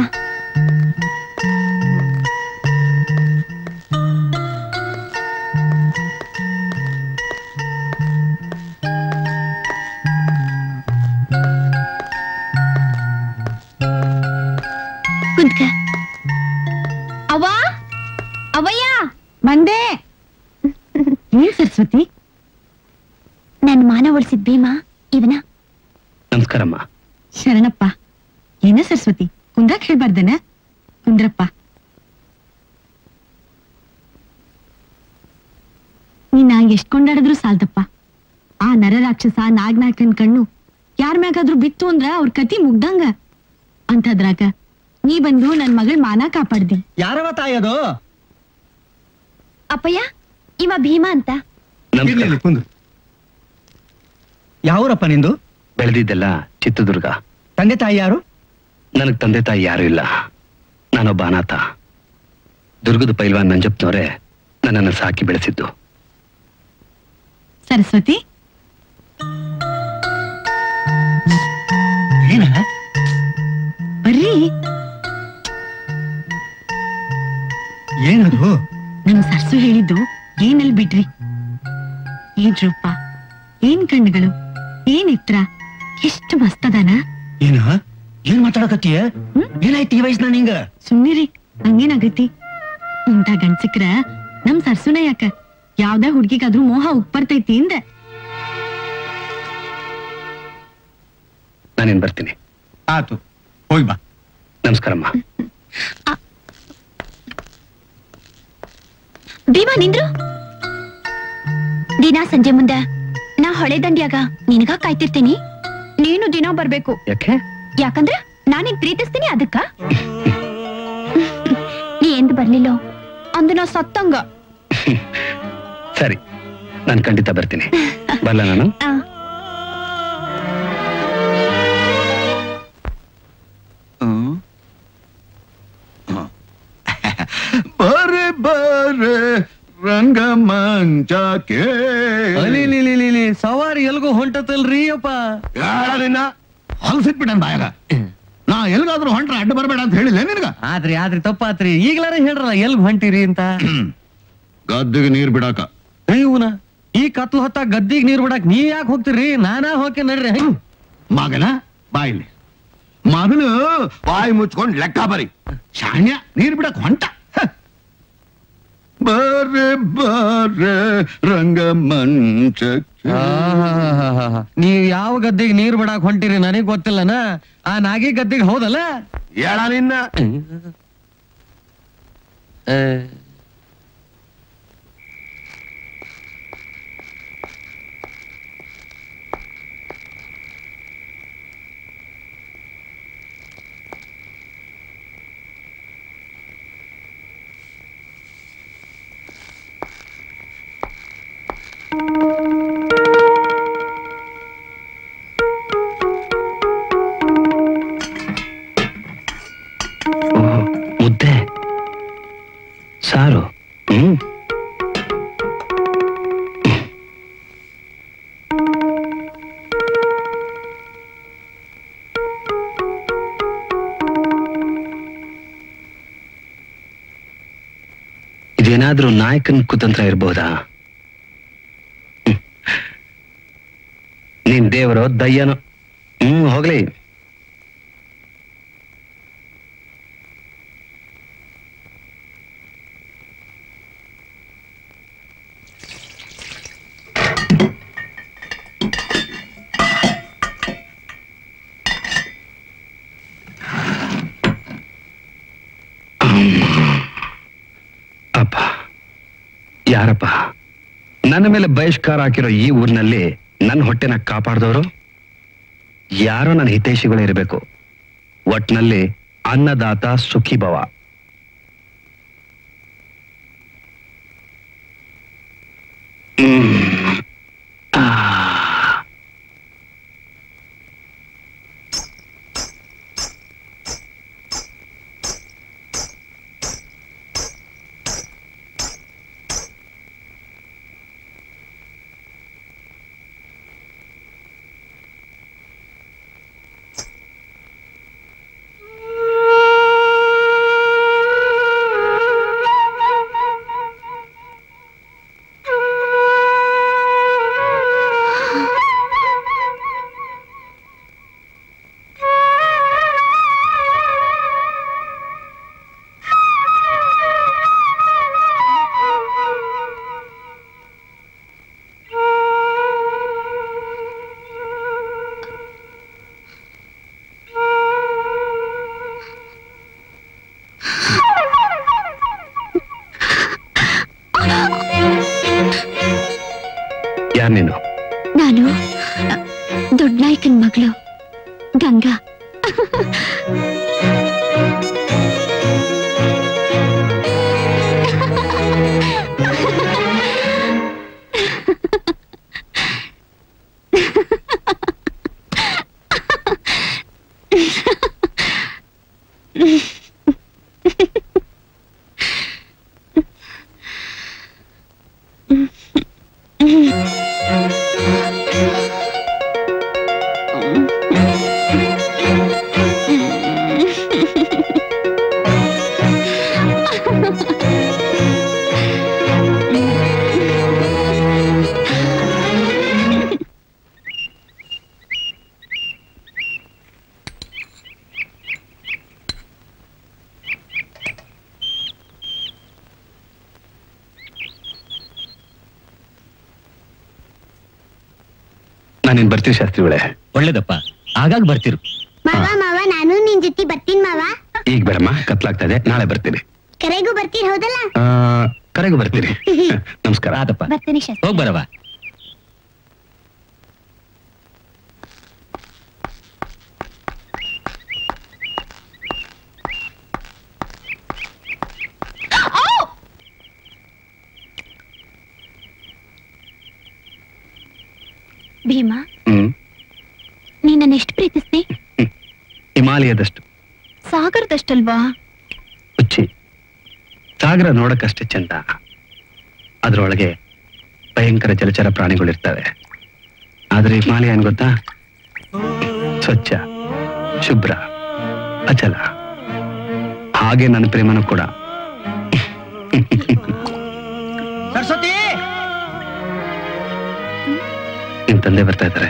ಕುಂತ್ಕ ಅವ್ವ ಅವಯ್ಯ ಬಂದೆ ಏನ್ ಸರಸ್ವತಿ ನನ್ ಮಾನ ಉಳಿಸಿದ್ ಭೀಮಾ ಇವನ ನಮಸ್ಕಾರಮ್ಮ ಶರಣಪ್ಪ ಏನ ಸರಸ್ವತಿ ಕುಂದ್ರಾಕ್ ಹೇಳ್ಬಾರ್ದನ ಕುಂದ್ರಪ್ಪ ನೀನ ಎಷ್ಟ್ ಕೊಂಡಾಡಿದ್ರು ಸಾಲ್ದಪ್ಪ ಆ ನರರಾಕ್ಷಸ ನಾಗನಾಥನ್ ಕಣ್ಣು ಯಾರ ಮ್ಯಾಗಾದ್ರೂ ಬಿತ್ತು ಅಂದ್ರ ಅವ್ರ ಕತಿ ಮುಗ್ದಂಗ ಅಂತದ್ರಾಗ ನೀ ಬಂದು ನನ್ ಮಗಳ್ ಮಾನ ಕಾಪಾಡ್ದಿ ಯಾರವ ತಾಯಿ ಅದು ಅಪ್ಪಯ್ಯ ಇವ ಭೀಮಾ ಅಂತ ನಮಸ್ಕಾರ ಕುಂದು ಯಾವೂರಪ್ಪ ನಿಂದು ಬೆಳೆದಿದ್ದೆಲ್ಲ ಚಿತ್ರದುರ್ಗ ತಂದೆ ತಾಯಿ ಯಾರು ನನಗ್ ತಂದೆ ತಾಯಿ ಯಾರು ಇಲ್ಲ ನಾನೊಬ್ಬ ಅನಾಥ ದುರ್ಗದ ಪೈಲ್ವಾನ್ ನಂಜಪ್ಪನವರೇ ನನ್ನನ್ನು ಸಾಕಿ ಬೆಳೆಸಿದ್ದು ಸರಸ್ವತಿ ಏನ ಬರ್ರಿ ಏನದು ನಮ್ ಸರ್ಸು ಹೇಳಿದ್ದು ಏನಲ್ಲಿ ಬಿಡ್ರಿ ಏನ್ ರೂಪ ಏನ್ ಕಣ್ಣುಗಳು ಏನ್ ಎತ್ತರ ಎಷ್ಟು ಮಸ್ತದಾನ ಏನ ಏನ್ ಮಾತಾಡಕತ್ತೀಯ ಏನಾಯ್ತು ಈ ವಯಸ್ಸಿನ ನಿಂಗ ಸುಮ್ನಿರಿ ಹಂಗೇನಾಗೈತಿ ಇಂಥ ಗಂಡ್ ಸಿಕ್ರ ನಮ್ ಸರ್ಸುನ ಯಾಕ ಯಾವ್ದೇ ಹುಡ್ಗಿಗಾದ್ರೂ ಮೋಹ ಉಪ್ಪರ್ತೈತಿ ಇಂದ ನಾನೇನ್ ಬರ್ತೀನಿ ಆತು ಹೋಗಿ ಬಾ ನಮಸ್ಕಾರಮ್ಮ ಭೀಮಾ ನಿಂದ್ರು ದಿನ ಸಂಜೆ ಮುಂದ ನಾ ಹೊಳೆ ದಂಡ್ಯಾಗ ನಿನಗ ಕಾಯ್ತಿರ್ತೀನಿ ನೀನು ದಿನ ಬರ್ಬೇಕು ಯಾಕೆ ಯಾಕಂದ್ರ ನಾನಿನ್ ಪ್ರೀತಿಸ್ತೀನಿ ಅದಕ್ಕ ನೀ ಎಂದ್ ಬರ್ಲಿಲ್ಲೋ ಅಂದು ನಾ ಸತ್ತಂಗ ಸರಿ ನಾನು ಖಂಡಿತ ಬರ್ತೀನಿ ಬರಲ್ಲ ನಾನು ಆ. ಬರೆ ಬರೆ ರಂಗಮಂಚಕ್ಕೆ ಅಲಿ ಲಿ ಲಿ ಲಿ ಲಿ, ಸವಾರಿ ಎಲ್ಗೋ ಹೊಂಟತಲ್ರಿ ಅಪ್ಪ ನಿನ್ನ ಹೊಲಸಿಟ್ಬಿಟ್ಟನ್ ಬಾಯಾಗ ನಾ ಎಲ್ಗಾದ್ರೂ ಹೊಂಟ್ರ ಅಡ್ಡ ಬರಬೇಡ ಅಂತ ಹೇಳಿಲ್ಲ ನಿನಗ ಆದ್ರಿ ಆದ್ರಿ ತಪ್ಪಾತ್ರಿ ಈಗ್ಲಾರ ಹೇಳ್ರಲ್ಲ ಎಲ್ಗ್ ಹೊಂಟಿರಿ ಅಂತ ಗದ್ದೆಗೆ ನೀರ್ ಬಿಡಾಕ ಇವನ ಈ ಕತ್ಲು ಹೊತ್ತ ಗದ್ದಿಗ್ ನೀರ್ ಬಿಡಕ್ ನೀವ್ ಯಾಕೆ ಹೋಗ್ತಿರಿ ನಾನಾ ಹೋಕೆ ನಡ್ರಿ ಮಗನ ಬಾಯಿಲಿ ಮೊದಲು ಬಾಯಿ ಮುಚ್ಕೊಂಡ್ ಲೆಕ್ಕ ಬರಿ ಶಾಣ್ಯ ನೀರ್ ಬಿಡಕ್ ಹೊಂಟ ಹ. ಬರೆ ಬರೆ ರಂಗಮಂಚಕ್ಕೆ ಆಹಾಹಾಹಾಹಾ. ನೀವ್ ಯಾವ ಗದ್ದಿಗೆ ನೀರ್ ಬಿಡಾಕ್ ಹೊಂಟಿರಿ ನನಗ್ ಗೊತ್ತಿಲ್ಲನ ಆ ನಾಗಿ ಗದ್ದಿಗೆ ಹೌದಲ್ಲ ಹೇಳ ನಿನ್ನ ಏ, ಓಹೋ, ಮುದ್ದೆ ಸಾರು ಹ್ಮ್ ಇದೇನಾದ್ರೂ ನಾಯಕನ್ ಕುತಂತ್ರ ಇರ್ಬೋದಾ ಹ್ಮ್. ನೀನ್ ದೇವರೋ ದಯ್ಯನೋ ಹ್ಮ್ ಹೋಗ್ಲಿ ಅಪ್ಪ ಯಾರಪ್ಪ ನನ್ನ ಮೇಲೆ ಬಹಿಷ್ಕಾರ ಹಾಕಿರೋ ಈ ಊರಿನಲ್ಲಿ ನನ್ನ ಹೊಟ್ಟೆನ ಕಾಪಾಡ್ದವರು ಯಾರೋ ನನ್ನ ಹಿತೈಷಿಗಳು ಇರಬೇಕು ಒಟ್ನಲ್ಲಿ ಅನ್ನದಾತ ಸುಖಿ ಭವ ಹ್ಮ್. ಆ. ನಾನು ದೊಡ್ಡ ನಾಯಕನ್ ಮಗಳು ಗಂಗಾ ನಾನೇನ್ ಬರ್ತೀನಿ ಶಾಸ್ತ್ರಿಗಳೇ ಒಳ್ಳೇದಪ್ಪ ಆಗಾಗ ಬರ್ತಿರು ಮಾವ ಮಾವ ನಾನು ನಿನ್ ಜೊತೆ ಬರ್ತೀನಿ ಮಾವ ಈಗ ಬೇಡಮ್ಮ ಕತ್ಲಾಗ್ತಾ ಇದೆ ನಾಳೆ ಬರ್ತೀನಿ ಕರೆಗೂ ಬರ್ತೀರಿ ಹೌದಲ್ಲ ಆ, ಕರೆಗೂ ಬರ್ತೀನಿ ನಮಸ್ಕಾರ ಆದಪ್ಪ ಬರ್ತೀನಿ ಶಾಸ್ತ್ರಿ ಹೋಗ್ ಬರವ ಭೀಮಾ ಹ್ಮ್ ನೀನನ್ನ ಎಷ್ಟು ಪ್ರೀತಿಸ್ತಿ ಹಿಮಾಲಯದಷ್ಟು ಸಾಗರದಷ್ಟಲ್ವಾ ಹುಚ್ಚಿ ಸಾಗರ ನೋಡಕ್ಕಷ್ಟೇ ಚಂದ ಅದ್ರೊಳಗೆ ಭಯಂಕರ ಜಲಚರ ಪ್ರಾಣಿಗಳಿರ್ತವೆ ಆದ್ರೆ ಹಿಮಾಲಯ ಏನ್ ಗೊತ್ತಾ ಸ್ವಚ್ಛ ಶುಭ್ರ ಅಚಲ ಹಾಗೆ ನನ್ನ ಪ್ರೇಮನೂ ಕೂಡ ಸರಸ್ವತಿ ನಿಮ್ ತಂದೆ ಬರ್ತಾ ಇದ್ದಾರೆ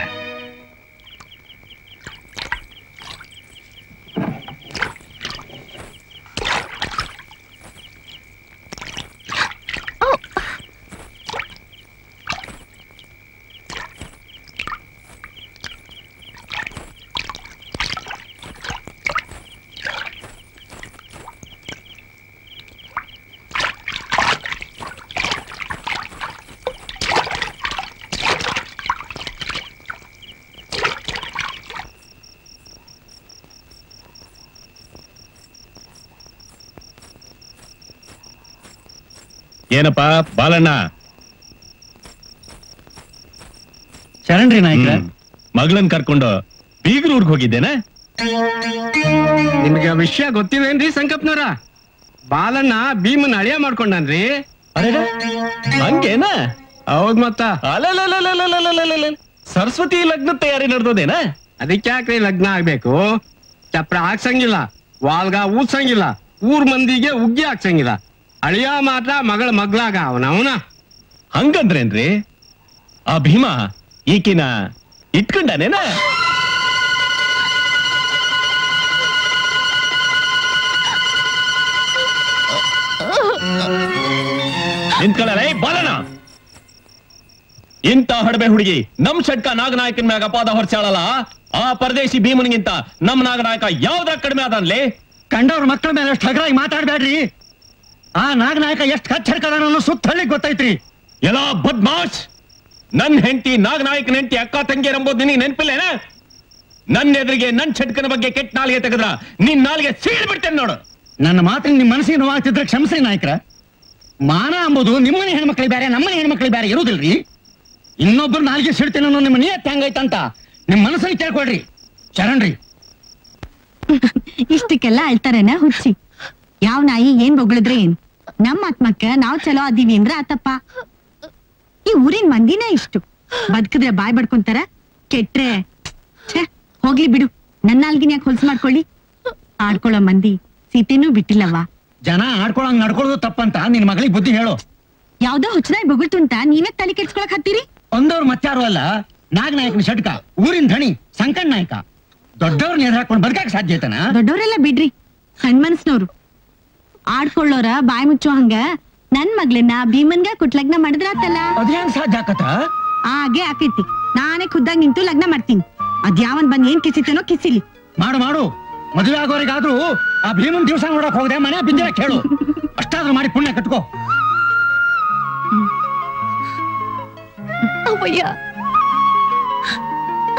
ಏನಪ್ಪ ಬಾಲಣ್ಣ ಶರಣ್ರಿ ನಾಯ್ಕ ಮಗಳನ್ ಕರ್ಕೊಂಡು ಬೀಗರೂರ್ಗ್ ಹೋಗಿದ್ದೇನೆ ನಿಮ್ಗೆ ವಿಷಯ ಗೊತ್ತಿವೇನ್ರಿ ಸಂಕಪ್ನವ್ರ ಬಾಲಣ್ಣ ಭೀಮನ್ ಅಳಿಯ ಮಾಡ್ಕೊಂಡನ್ರಿ ಹಂಗೇನ ಹೌದ್ ಮತ್ತ ಅಲಲಲಲಲಲಲಲಲಲ. ಸರಸ್ವತಿ ಲಗ್ನ ತಯಾರಿ ನಡೆದೋದೇನ ಅದಕ್ಕೆ ಯಾಕ್ರಿ ಲಗ್ನ ಆಗ್ಬೇಕು ಚಪ್ರ ಹಾಕ್ಸಂಗಿಲ್ಲ ವಾಲ್ಗ ಊದ್ಸಂಗಿಲ್ಲ ಊರ್ ಮಂದಿಗೆ ಉಗ್ಗಿ ಹಾಕ್ಸಂಗಿಲ್ಲ ಅಳಿಯ ಮಾತ್ರ ಮಗಳ ಮಗ್ಳಾಗ ಅವನ ಅವನ ಹಂಗಂದ್ರೇನ್ರಿ ಆ ಭೀಮ ಈಕಿನ ಇಟ್ಕೊಂಡನೇನ ನಿಂತ್ಕೊಳ್ಳಲೇ ಬಾಲನ ಇಂತ ಹಡಬೆ ಹುಡುಗಿ ನಮ್ ಷಟ್ಕ ನಾಗನಾಯಕನ ಮ್ಯಾಗ ಅಪಾದ ಹೊರಚಾಳಲ್ಲ ಆ ಪರದೇಶಿ ಭೀಮನಿಗಿಂತ ನಮ್ ನಾಗನಾಯಕ ಯಾವ್ದಾಗ ಕಡಿಮೆ ಅದನ್ಲಿ ಕಂಡವ್ರ ಮಕ್ಕಳ ಮೇಲೆ ಅಷ್ಟು ಹಗರಾಗಿ ಮಾತಾಡ್ಬೇಡ್ರಿ ಆ ನಾಗನಾಯಕ ಎಷ್ಟು ಕಚ್ಚರ್ಕದಾನ ಸುತ್ತ ಹಳ್ಳಿ ಗೊತ್ತೈತ್ರಿ ಎಲ್ಲ ಬದ್ಮಾಶ್ ನನ್ ಹೆಂಡತಿ ನಾಗನಾಯಕನ ಹೆಂಡತಿ ಅಕ್ಕ ತಂಗಿಯರ್ ಎಂಬುದು ನಿನಗೆ ನೆನಪಿಲ್ಲೇನ ನನ್ನ ಎದುರಿಗೆ ನನ್ ಛಟ್ಕನ ಬಗ್ಗೆ ಕೆಟ್ಟ ನಾಲ್ಗೆ ತೆಗೆದ್ರ ನಿನ್ ನಾಲ್ಗೆ ಸೀಳ್ ಬಿಡ್ತೇನೆ ನೋಡು ನನ್ನ ಮಾತಿನ ನಿಮ್ಮ ಮನಸ್ಸಿಗೆ ನೋವಾಗ್ತಿದ್ರೆ ಕ್ಷಮಿಸ್ರಿ ನಾಯಕರ ಮಾನ ಅಂಬುದು ನಿಮ್ಮನೆ ಹೆಣ್ಮಕ್ಳಿಗೆ ಬೇರೆ ನಮ್ಮನೆ ಹೆಣ್ಮಕ್ಳಿಗೆ ಬೇರೆ ಇರುದಿಲ್ರಿ ಇನ್ನೊಬ್ರು ನಾಲ್ಗೆ ಸಿಡ್ತೇನೆ ಅನ್ನೋ ನಿಮ್ಮ ನಿಯತ್ ಹೆಂಗೈತಂತ ನಿಮ್ ಮನಸ್ಸಲ್ಲಿ ಕೇಳ್ಕೊಳ್ರಿ ಶರಣ್ರಿ ಇಷ್ಟಕ್ಕೆಲ್ಲ ಅಳ್ತಾರೇನ ಹುಚ್ಚಿ ಯಾವ ನಾಯಿ ಏನ್ ಬೊಗಳಿದ್ರೆ ಏನ್ ನಮ್ಮ ಆತ್ಮಕ್ಕ ನಾವ್ ಚಲೋ ಅದೀವಿ ಅಂದ್ರ ಆತಪ್ಪ ಈ ಊರಿನ ಮಂದಿನೇ ಇಷ್ಟು ಬದುಕಿದ್ರೆ ಬಾಯ್ ಬಡ್ಕೊಂತಾರ ಕೆಟ್ರೆ ಛೆ, ಹೋಗ್ಲಿ ಬಿಡು ನನ್ನ ನಾಲ್ಗಿನ ಯಾಕೆ ಹೊಲ್ಸ್ ಮಾಡ್ಕೊಳ್ಳಿ ಆಡ್ಕೊಳ್ಳೋ ಮಂದಿ ಸೀತೆನೂ ಬಿಟ್ಟಿಲ್ಲವ್ವ ಜನ ಆಡ್ಕೊಳಂಗ್ ನಡ್ಕೊಳ್ಳೋದು ತಪ್ಪಂತ ನಿನ್ ಮಗಳಿಗೆ ಬುದ್ಧಿ ಹೇಳು ಯಾವ್ದೋ ಹುಚ್ಚನಾಗಿ ಬೊಗಳ್ತು ಅಂತ ನೀವೇ ತಲೆ ಕೆಡ್ಸ್ಕೊಳಕ್ ಹತ್ತೀರಿ ಒಂದವ್ರು ಮತ್ತಾರು ಅಲ್ಲ ನಾಗನಾಯಕನ ಷಟ್ಕ ಊರಿನ ಧಣಿ ಸಂಕಣ್ಣ ನಾಯಕ ದೊಡ್ಡವ್ರ ನೀರ್ ಹಾಕೊಂಡು ಬದುಕಕ್ ಸಾಧ್ಯ ಐತನ ದೊಡ್ಡವರೆಲ್ಲ ಬಿಡ್ರಿ ಸಣ್ಣ ಮನ್ಸ್ನವ್ರು ಆಡ್ಕೊಳ್ಳೋರ ಬಾಯ್ ಮುಚ್ಚೋ ಹಂಗ ನನ್ ಮಗ್ಳನ್ನ ಭೀಮನ್ಗ ಕೊಟ್ ಲಗ್ನ ಮಾಡಿದ್ರ ಆತಲ್ಲ ಅದೇನ್ ಸಾಧ್ಯ ಆಕತ ಹಾಗೆ ಆಕೈತಿ ನಾನೇ ಖುದ್ದಾಗ್ ನಿಂತು ಲಗ್ನ ಮಾಡ್ತೀನಿ ಅದ್ಯಾವನ್ ಬಂದ್ ಏನ್ ಕಿಸಿತೇನೋ ಕಿಸಿಲಿ ಮಾಡು ಮಾಡು ಮದುವೆ ಆಗೋರಿಗಾದ್ರೂ ಆ ಭೀಮನ್ ದಿವಸ ನೋಡಕ್ ಹೋಗದೆ ಮನೆ ಬಿದ್ದಿರ ಕೇಳು ಅಷ್ಟಾದ್ರೂ ಮಾಡಿ ಪುಣ್ಯ ಕಟ್ಕೋ ಅವಯ್ಯ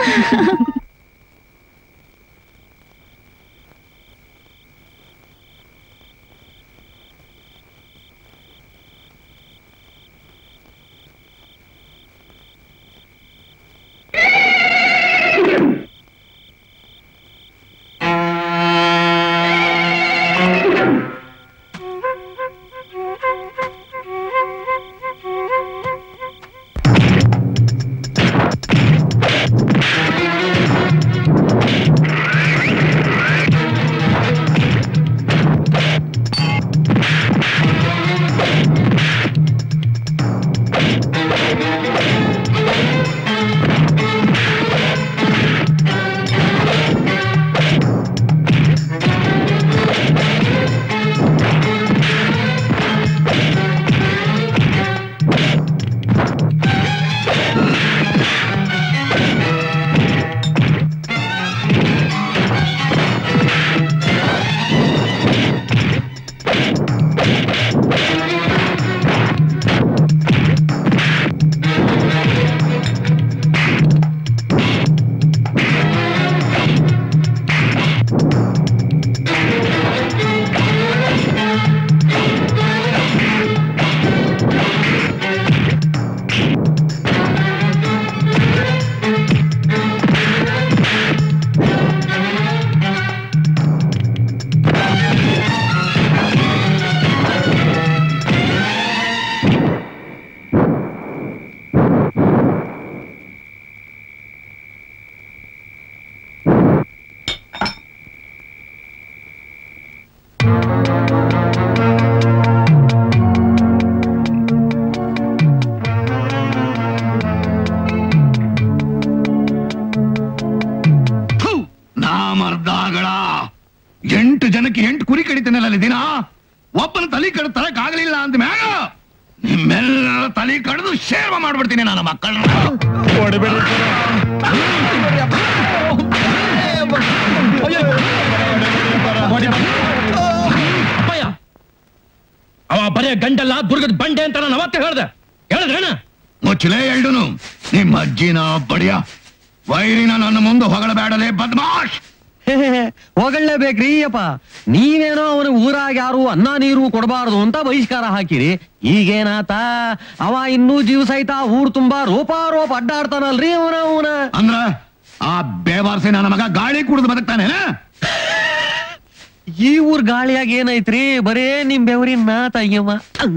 ನಾಮರ್ದಾಗಳ ಎಂಟು ಜನಕ್ಕೆ ಎಂಟು ಕುರಿ ಕಡಿತೇನಲ್ಲ ಅಲ್ಲಿ ದಿನ ಒಬ್ಬನ ತಲೆ ಕಡ ತರಕ್ ಆಗ್ಲಿಲ್ಲ ಅಂದ ಮ್ಯಾಗ ನಿಮ್ಮೆಲ್ಲರ ತಲೆ ಕಡ್ದು ಶೇರ್ವ ಮಾಡ್ಬಿಡ್ತೀನಿ ನನ್ನ ಮಕ್ಕಳನ್ನ ಅಪ್ಪಯ್ಯ ಅವ ಬರೇ ಗಂಡಲ್ಲ ದುರ್ಗದ ಬಂಡೆ ಅಂತ ನಾನು ಅವತ್ತೇ ಹೇಳ್ದೆ ಹೇಳಿದ್ರೇನ ಮುಚ್ಚಲೇ ಎಲ್ಡುನು ನಿಮ್ಮ ಅಜ್ಜಿನ ಬಡಿಯ ವೈರಿನ ನನ್ನ ಮುಂದೆ ಹೊಗಳಬೇಡಲೇ ಬದ್ಮಾಶ್ ಹೋಗಳ್ಳೇಬೇಕ್ರಿ ಅಪ್ಪ ನೀವೇನೋ ಅವನ ಊರಾಗ ಯಾರು ಅನ್ನ ನೀರು ಕೊಡಬಾರದು ಅಂತ ಬಹಿಷ್ಕಾರ ಹಾಕಿರಿ ಈಗೇನಾತ ಅವ ಇನ್ನೂ ಜೀವ ಸಹಿತ ಊರ್ ತುಂಬಾ ರೋಪಾರೋಪ ಅಡ್ಡಾಡ್ತಾನಲ್ರಿ ಅವನ ಅವನ ಅಂದ್ರ ಆ ಬೇವಾರ್ಸೆ ನನ್ನ ಮಗ ಗಾಳಿ ಕುಡಿದು ಬದುಕ್ತಾನೆ ಈ ಊರ್ ಗಾಳಿಯಾಗ ಏನೈತ್ರಿ ಬರೇ ನಿಮ್ ಬೆವರಿನ ನಾತ ಅಯ್ಯವ್ವ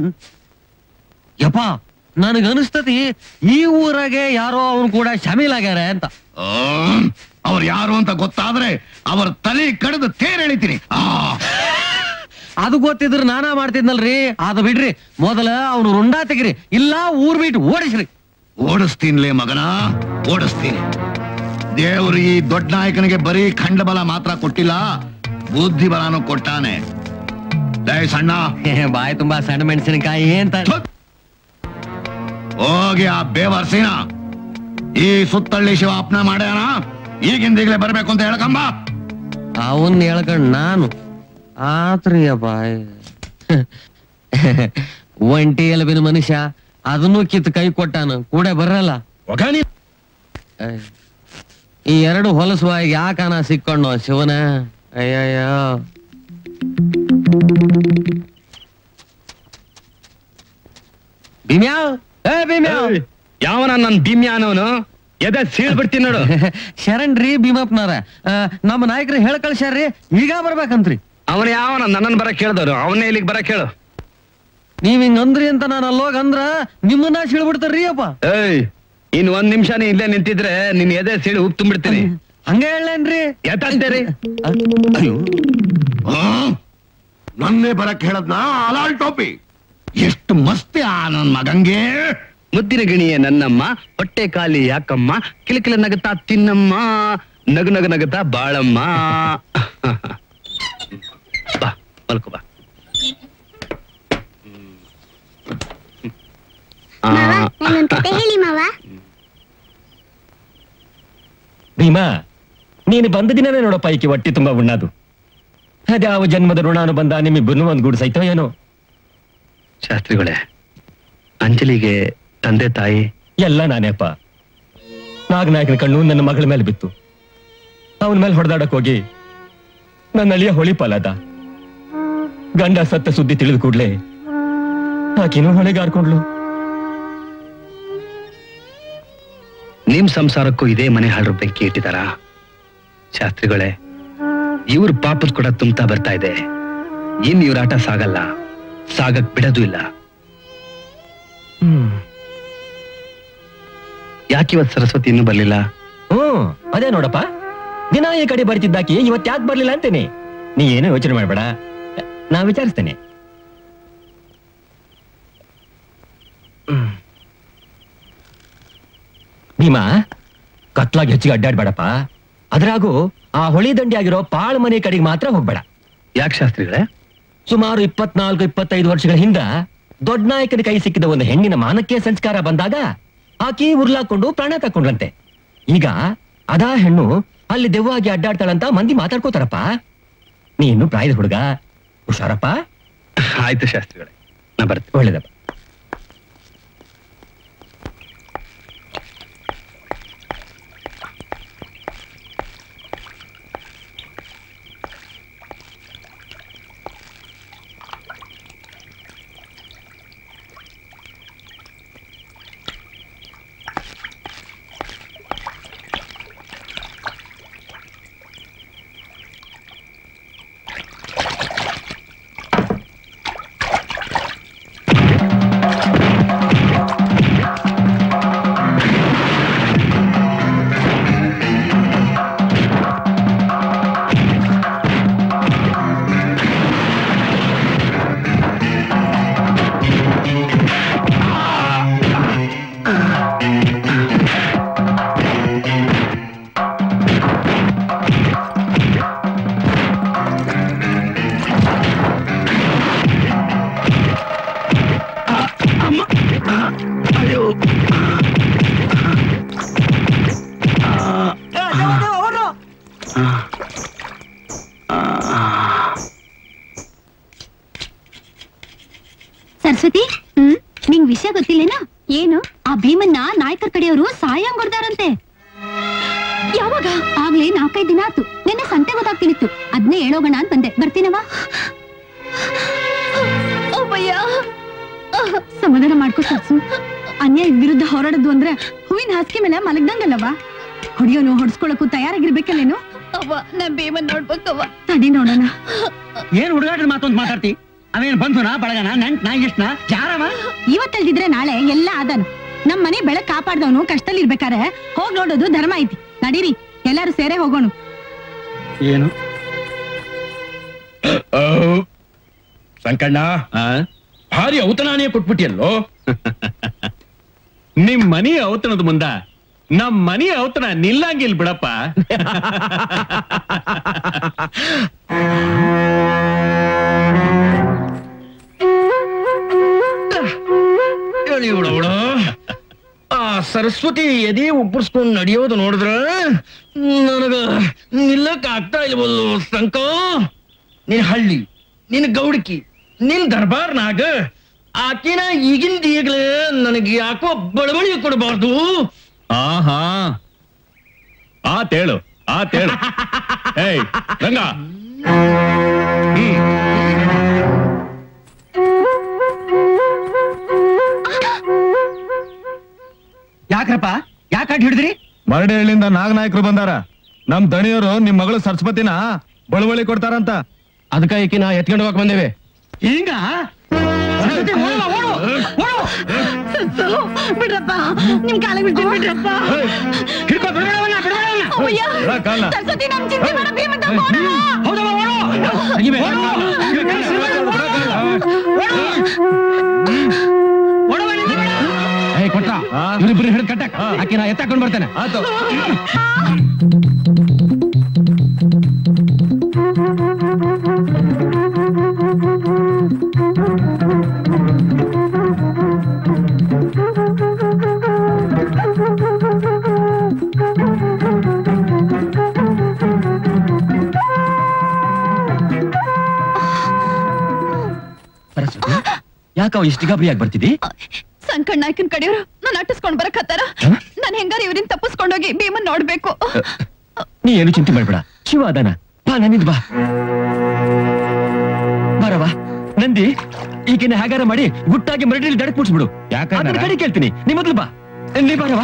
ಯಪ್ಪ ನನಗ ಅನಿಸ್ತತಿ ಈ ಊರಾಗೆ ಯಾರೋ ಅವನು ಕೂಡ ಶಾಮೀಲಾಗ್ಯಾರ ಅಂತ ಅವ್ರು ಯಾರು ಅಂತ ಗೊತ್ತಾದ್ರೆ ಅವರ ತಲೆ ಕಡಿದು ತೇರ್ ಎಳಿತೀನಿ ಆ ಅದು ಗೊತ್ತಿದ್ರೆ ನಾನಾ ಮಾಡ್ತಿದ್ನಲ್ರಿ ಅದ ಬಿಡ್ರಿ ಮೊದಲ ಅವನು ರುಂಡಾ ತೆಗಿರಿ ಇಲ್ಲ ಊರ್ ಬಿಟ್ಟು ಓಡಿಸ್ರಿ ಓಡಿಸ್ತೀನ್ಲೇ ಮಗನ ಓಡಿಸ್ತೀನಿ ದೇವರು ಈ ದೊಡ್ಡ ನಾಯಕನಿಗೆ ಬರೀ ಖಂಡಬಲ ಮಾತ್ರ ಕೊಟ್ಟಿಲ್ಲ ಬುದ್ಧಿ ಬಲನು ಕೊಟ್ಟಾನೆ ಲೇ ಸಣ್ಣ ಬಾಯಿ ತುಂಬಾ ಸಣ್ಣ ಮೆಣಸಿನಕಾಯಿ ಅಂತ ಹೋಗಿ ಆ ಬೇವರ್ಸಿನ ಈ ಸುತ್ತಳ್ಳಿ ಶಿವ ಅಪ್ನ ಮಾಡ್ಯಾನ ಈಗಿಂದ ಈಗಲೇ ಬರ್ಬೇಕು ಅಂತ ಹೇಳಕಂಬ ಅವನ್ ಹೇಳ್ಕೊಂಡ್ ನಾನು ಆತ್ರಿ ಬಾಯ್ ಒಂಟಿ ಎಲಬಿನ ಮನುಷ್ಯ ಅದನ್ನು ಕಿತ್ತು ಕೈ ಕೊಟ್ಟಾನ ಕೂಡ ಬರಲ್ಲ ಏಯ್, ಈ ಎರಡು ಹೊಲಸುವ ಯಾಕನ ಸಿಕ್ಕೊಂಡು ಶಿವನ ಅಯ್ಯಯ್ಯೋ ಭೀಮ್ಯಾವ್ ಏ ಭೀಮ್ಯಾವ್ ಯಾವನ ನನ್ ಭೀಮ್ಯ ಅನ್ನೋನು ಎದೆ ಸೀಳ್ ಬಿಡ್ತೀನಿ ನೋಡು ಶರಣ್ರಿ ಭೀಮಪ್ಪನವ್ರ ಆ, ನಮ್ಮ ನಾಯಕರು ಹೇಳ ಕಳ್ಸ್ಯಾರ್ರಿ ಈಗ ಬರ್ಬೇಕಂತ್ರಿ ಅವನ ಯಾವನ ನನ್ನನ್ ಬರಕ್ ಕೇಳ್ದವ್ರು ಅವನ್ನೇ ಇಲ್ಲಿಗೆ ಬರಕ್ ಕೇಳು ನೀವ್ ಹಿಂಗ್ ಅಂದ್ರಿ ಅಂತ ನಾನು ಅಲ್ಲೋಗ ಅಂದ್ರ ನಿಮ್ಮನ್ನ ಸಿಳ್ಬಿಡ್ತಾರ್ರಿ ಅಪ್ಪ ಏಯ್ ಇನ್ ಒಂದ್ ನಿಮಿಷ ನೀ ಇಲ್ಲೇ ನಿಂತಿದ್ರೆ ನಿನ್ ಎದೆ ಸೀಳಿ ಉಪ್ ತುಂಬಿಡ್ತೀನಿ ಹಂಗ ಹೇಳೇನ್ರಿ ಎತ್ತಂತೇರಿ ನನ್ನೇ ಬರಕ್ ಹೇಳದ್ನ ಅಲಾಲ್ ಟೋಪಿ ಎಷ್ಟು ಮಸ್ತಿ ಆ ನನ್ ಮಗಂಗೆ ಮುದ್ದಿನ ಗಿಣಿಯೇ ನನ್ನಮ್ಮ ಹೊಟ್ಟೆ ಖಾಲಿ ಯಾಕಮ್ಮ ಕಿಲಕಿಲ ನಗತಾ ತಿನ್ನಮ್ಮ ನಗು ನಗು ನಗತಾ ಬಾಳಮ್ಮ ಬಾ ಮಲ್ಕೋ ಬಾ ಆ, ನಾನೊಂದ್ ಕತೆ ಹೇಳಿ ಮಾವ ಭೀಮಾ ನೀನು ಬಂದ ದಿನವೇ ನೋಡಪ್ಪ ಈಕೆ ಹೊಟ್ಟಿ ತುಂಬಾ ಉಣ್ಣದು ಅದ್ಯಾವ ಜನ್ಮದ ಋಣಾನು ಬಂದ ನಿಮ್ಮಿಬ್ಬರನ್ನು ಒಂದ್ ಗೂಡು ಸೈತೋ ಏನೋ ಶಾಸ್ತ್ರಿಗಳೇ ಅಂಜಲಿಗೆ ತಂದೆ ತಾಯಿ ಎಲ್ಲ ನಾನೇಪ್ಪ ನಾಗನಾಯಕನ ಕಣ್ಣು ನನ್ನ ಮಗಳ ಮೇಲೆ ಬಿತ್ತು ಅವನ ಮೇಲೆ ಹೊಡೆದಾಡಕ್ ಹೋಗಿ ನನ್ನ ಅಳಿಯ ಹೊಳಿ ಪಾಲಾದ ಗಂಡ ಸತ್ತ ಸುದ್ದಿ ತಿಳಿದ ಕೂಡ್ಲೆ ಆಕಿನೂ ಹೊಳೆಗಾರ್ಕೊಂಡ್ಲು ನಿಮ್ ಸಂಸಾರಕ್ಕೂ ಇದೇ ಮನೆ ಹಾಳು ಬೆಂಕಿ ಇಟ್ಟಿದಾರ ಶಾಸ್ತ್ರಿಗಳೇ ಇವ್ರ ಪಾಪದ ಕೂಡ ತುಂಬ್ತಾ ಬರ್ತಾ ಇದೆ ಇನ್ ಇವ್ರ ಆಟ ಸಾಗಲ್ಲ ಸಾಗಕ್ ಬಿಡೋದು ಇಲ್ಲ ಯಾಕಿವತ್ ಸರಸ್ವತಿ ಇನ್ನೂ ಬರ್ಲಿಲ್ಲ ಹ್ಮ್ ಅದೇ ನೋಡಪ್ಪ ದಿನ ಈ ಕಡೆ ಬರ್ತಿದ್ದಾಕಿ ಇವತ್ ಯಾಕೆ ಬರ್ಲಿಲ್ಲ ಅಂತೇನೆ ನೀ ಏನು ಯೋಚನೆ ಮಾಡ್ಬೇಡ ನಾ ವಿಚಾರಿಸ್ತೇನೆ ಹ್ಮ್. ಭೀಮಾ ಕತ್ಲಾಗಿ ಹೆಚ್ಚಿಗೆ ಅಡ್ಡಾಡ್ಬೇಡಪ್ಪ ಅದ್ರಾಗೂ ಆ ಹೊಳಿ ದಂಡಿ ಆಗಿರೋ ಪಾಳ್ ಮನೆ ಕಡೆಗೆ ಮಾತ್ರ ಹೋಗ್ಬೇಡ ಯಾಕೆ ಶಾಸ್ತ್ರಿಗಳೇ ಸುಮಾರು ಇಪ್ಪತ್ನಾಲ್ಕು ಇಪ್ಪತ್ತೈದು ವರ್ಷಗಳ ಹಿಂದ ದೊಡ್ಡ ನಾಯಕನ ಕೈ ಸಿಕ್ಕಿದ ಒಂದು ಹೆಣ್ಣಿನ ಮಾನಕ್ಕೆ ಸಂಸ್ಕಾರ ಬಂದಾಗ ಆಕಿ ಉರ್ಲಾಕೊಂಡು ಪ್ರಾಣ ತಕೊಂಡ್ರಂತೆ ಈಗ ಅದಾ ಹೆಣ್ಣು ಅಲ್ಲಿ ದೆವ್ವಾಗಿ ಅಡ್ಡಾಡ್ತಾಳಂತ ಮಂದಿ ಮಾತಾಡ್ಕೋತಾರಪ್ಪ ನೀ ಇನ್ನು ಪ್ರಾಯದ ಹುಡುಗ ಹುಷಾರಪ್ಪ ಆಯ್ತು ಶಾಸ್ತ್ರಿಗಳೇ ನಾ ಬರ್ತೀನಿ ಒಳ್ಳೇದಪ್ಪ ಸರಸ್ವತಿ ಹ್ಮ್ ನಿಂಗ್ ವಿಷಯ ಗೊತ್ತಿಲ್ಲೇನಾ ಏನು ಆ ಭೀಮನ್ನ ನಾಯಕರ ಕಡೆಯವರು ಸಾಯಂಗ್ ಹೊಡ್ದಾರಂತೆ ಯಾವಾಗ ಆಗ್ಲೇ ನಾಲ್ಕೈದು ದಿನ ಆತು ನಿನ್ನೆ ಸಂತೆ ಗೊತ್ತಾಗ್ತಿತ್ತು ಅದ್ನೇ ಹೇಳೋಗಣ ಅಂತ ಬಂದೆ ಬರ್ತೀನವ ಸಮಾಧಾನ ಮಾಡ್ಕೋ ಸರ್ಸು ಅನ್ಯಾಯ ವಿರುದ್ಧ ಹೋರಾಡೋದು ಅಂದ್ರೆ ಹೂವಿನ ಹಾಸಿಗೆ ಮೇಲೆ ಮಲಗ್ದಂಗಲ್ಲವಾ ಹೊಡಿಯೋನು ಹೊಡ್ಸ್ಕೊಳಕ್ಕೂ ತಯಾರಾಗಿರ್ಬೇಕಲ್ಲೇನು ಅವ್ವ ನಾ ಭೀಮನ್ ನೋಡ್ಬೇಕವ್ವ ತಡಿ ನೋಡೋಣ ಏನ್ ಹುಡುಗಾಟ ಮಾತೊಂದು ಮಾತಾಡ್ತಿ ಅವೇನ್ ಬಂಧುನಾ ಬಳಗನ ನೆಂಟ್ ನಾ ಎಷ್ಟ್ನ ಯಾರವ ಇವತ್ತಲ್ದಿದ್ರೆ ನಾಳೆ ಎಲ್ಲ ಆದನು ನಮ್ ಮನೆ ಬೆಳಕ್ ಕಾಪಾಡ್ದವನು ಕಷ್ಟದಲ್ಲಿ ಇರ್ಬೇಕಾರೆ ಹೋಗ್ ನೋಡೋದು ಧರ್ಮ ಐತಿ ನಡೀರಿ ಎಲ್ಲಾರು ಸೇರೆ ಹೋಗೋಣ ಏನು ಸಂಕಣ್ಣ ಭಾರಿ ಔತಣಾನೇ ಕೊಟ್ಬಿಟ್ಟಿಯಲ್ಲೋ ನಿಮ್ ಮನಿ ಔತಣದ ಮುಂದ ನಮ್ ಮನಿ ಔತಣ ನಿಲ್ಲಂಗಿಲ್ ಬಿಡಪ್ಪ ಹೇಳಿ ಬಿಡೋಣ ಆ ಸರಸ್ವತಿ ಎದೆ ಉಬ್ಬರ್ಸ್ಕೊಂಡ್ ನಡೆಯೋದು ನೋಡಿದ್ರ ನನಗ ನಿಲ್ಲಕ್ ಆಗ್ತಾ ಇಲ್ವಲ್ಲ ಸಂಕ ನಿನ್ ಹಳ್ಳಿ ನಿನ್ ಗೌಡಕಿ ನಿನ್ ದರ್ಬಾರ್ನಾಗ ಆಕಿನ ಈಗಿಂದ ಈಗಲೇ ನನಗೆ ಯಾಕೋ ಬಡವಳಿ ಕೊಡಬಾರ್ದು ಆಹಾ ಆತೇಳು ಆತೇಳು ಏಯ್ ರಂಗ ಯಾಕ್ರಪ್ಪ ಯಾಕೆ ಅಡ್ಡ ಹಿಡಿದ್ರಿ ಮರಡಿಹಳ್ಳಿಯಿಂದ ನಾಗನಾಯಕರು ಬಂದಾರ ನಮ್ ದಣಿಯವರು ನಿಮ್ ಮಗಳು ಸರಸ್ವತಿನ ಬಳುವಳಿ ಕೊಡ್ತಾರಂತ ಅದಕ್ಕ ಈಕಿನ ಎತ್ಕೊಂಡು ಹೋಗಕ್ ಬಂದೇವೆ ಈಗ ಬಿಡ್ರಪ್ಪ ನಿಮ್ ಕಾಲ ಬಿಡ್ತೀನಿ ಬಿಡ್ರಪ್ಪ ಹಿಡ್ಕೊ ಬಿಡ್ಬೇಡವನ್ನ ಬಿಡ್ಬೇಡವನ್ನ ಅವ್ವಯ್ಯ, ಬಿಡ ಕಾಲ್ನ. ಸರಸ್ವತಿ ನಮ್ ಚಿಂತೆ ಮಾಡ ಭೀಮಂತ ಹೋಗೋಣ. ಹೌದವ್ವ, ಓಡು. ತೆಗಿಬೇಕು. ಏಯ್ ಕೊಟ್ರ ಇವ್ರಿಬ್ರು ಹಿಡಿದು ಕಟ್ಟಕ್ ಆಕಿನ ಎತ್ತಾಕೊಂಡ್ ಬರ್ತೇನೆ ಆಯ್ತು ಸರಸ್ವತಿ ಯಾಕವ್ ಇಷ್ಟು ಗಾಬರಿಯಾಗಿ ಬರ್ತಿದ್ದಿ ಸಂಕಣ್ಣ ನಾಯಕನ್ ಕಡೆಯವರು ನಾನು ಅಟ್ಟಿಸ್ಕೊಂಡ್ ಬರಕತ್ತಾರ ನಾನ್ ಹೆಂಗಾರ ಇವ್ರಿನ್ ತಪ್ಪಿಸ್ಕೊಂಡು ಹೊರಟೋಗಿ ಭೀಮನ್ ನೋಡ್ಬೇಕು ನೀ ಏನು ಚಿಂತೆ ಮಾಡ್ಬೇಡ ಶಿವ ಅದಾನ ಬಾ ನನ್ನಿಂದ ಬಾ ಬರವ ನಂದಿ ಈಗಿನ ಹೇಗಾರ ಮಾಡಿ ಗುಟ್ಟಾಗಿ ಮರಡಿಲಿ ದಡಕ್ ಮುಟ್ಸ್ಬಿಡು ಯಾಕಂದ್ರೆ ಕಡೆ ಕೇಳ್ತೀನಿ ನೀ ಮೊದ್ಲು ಬಾ ನೀ ಬರವ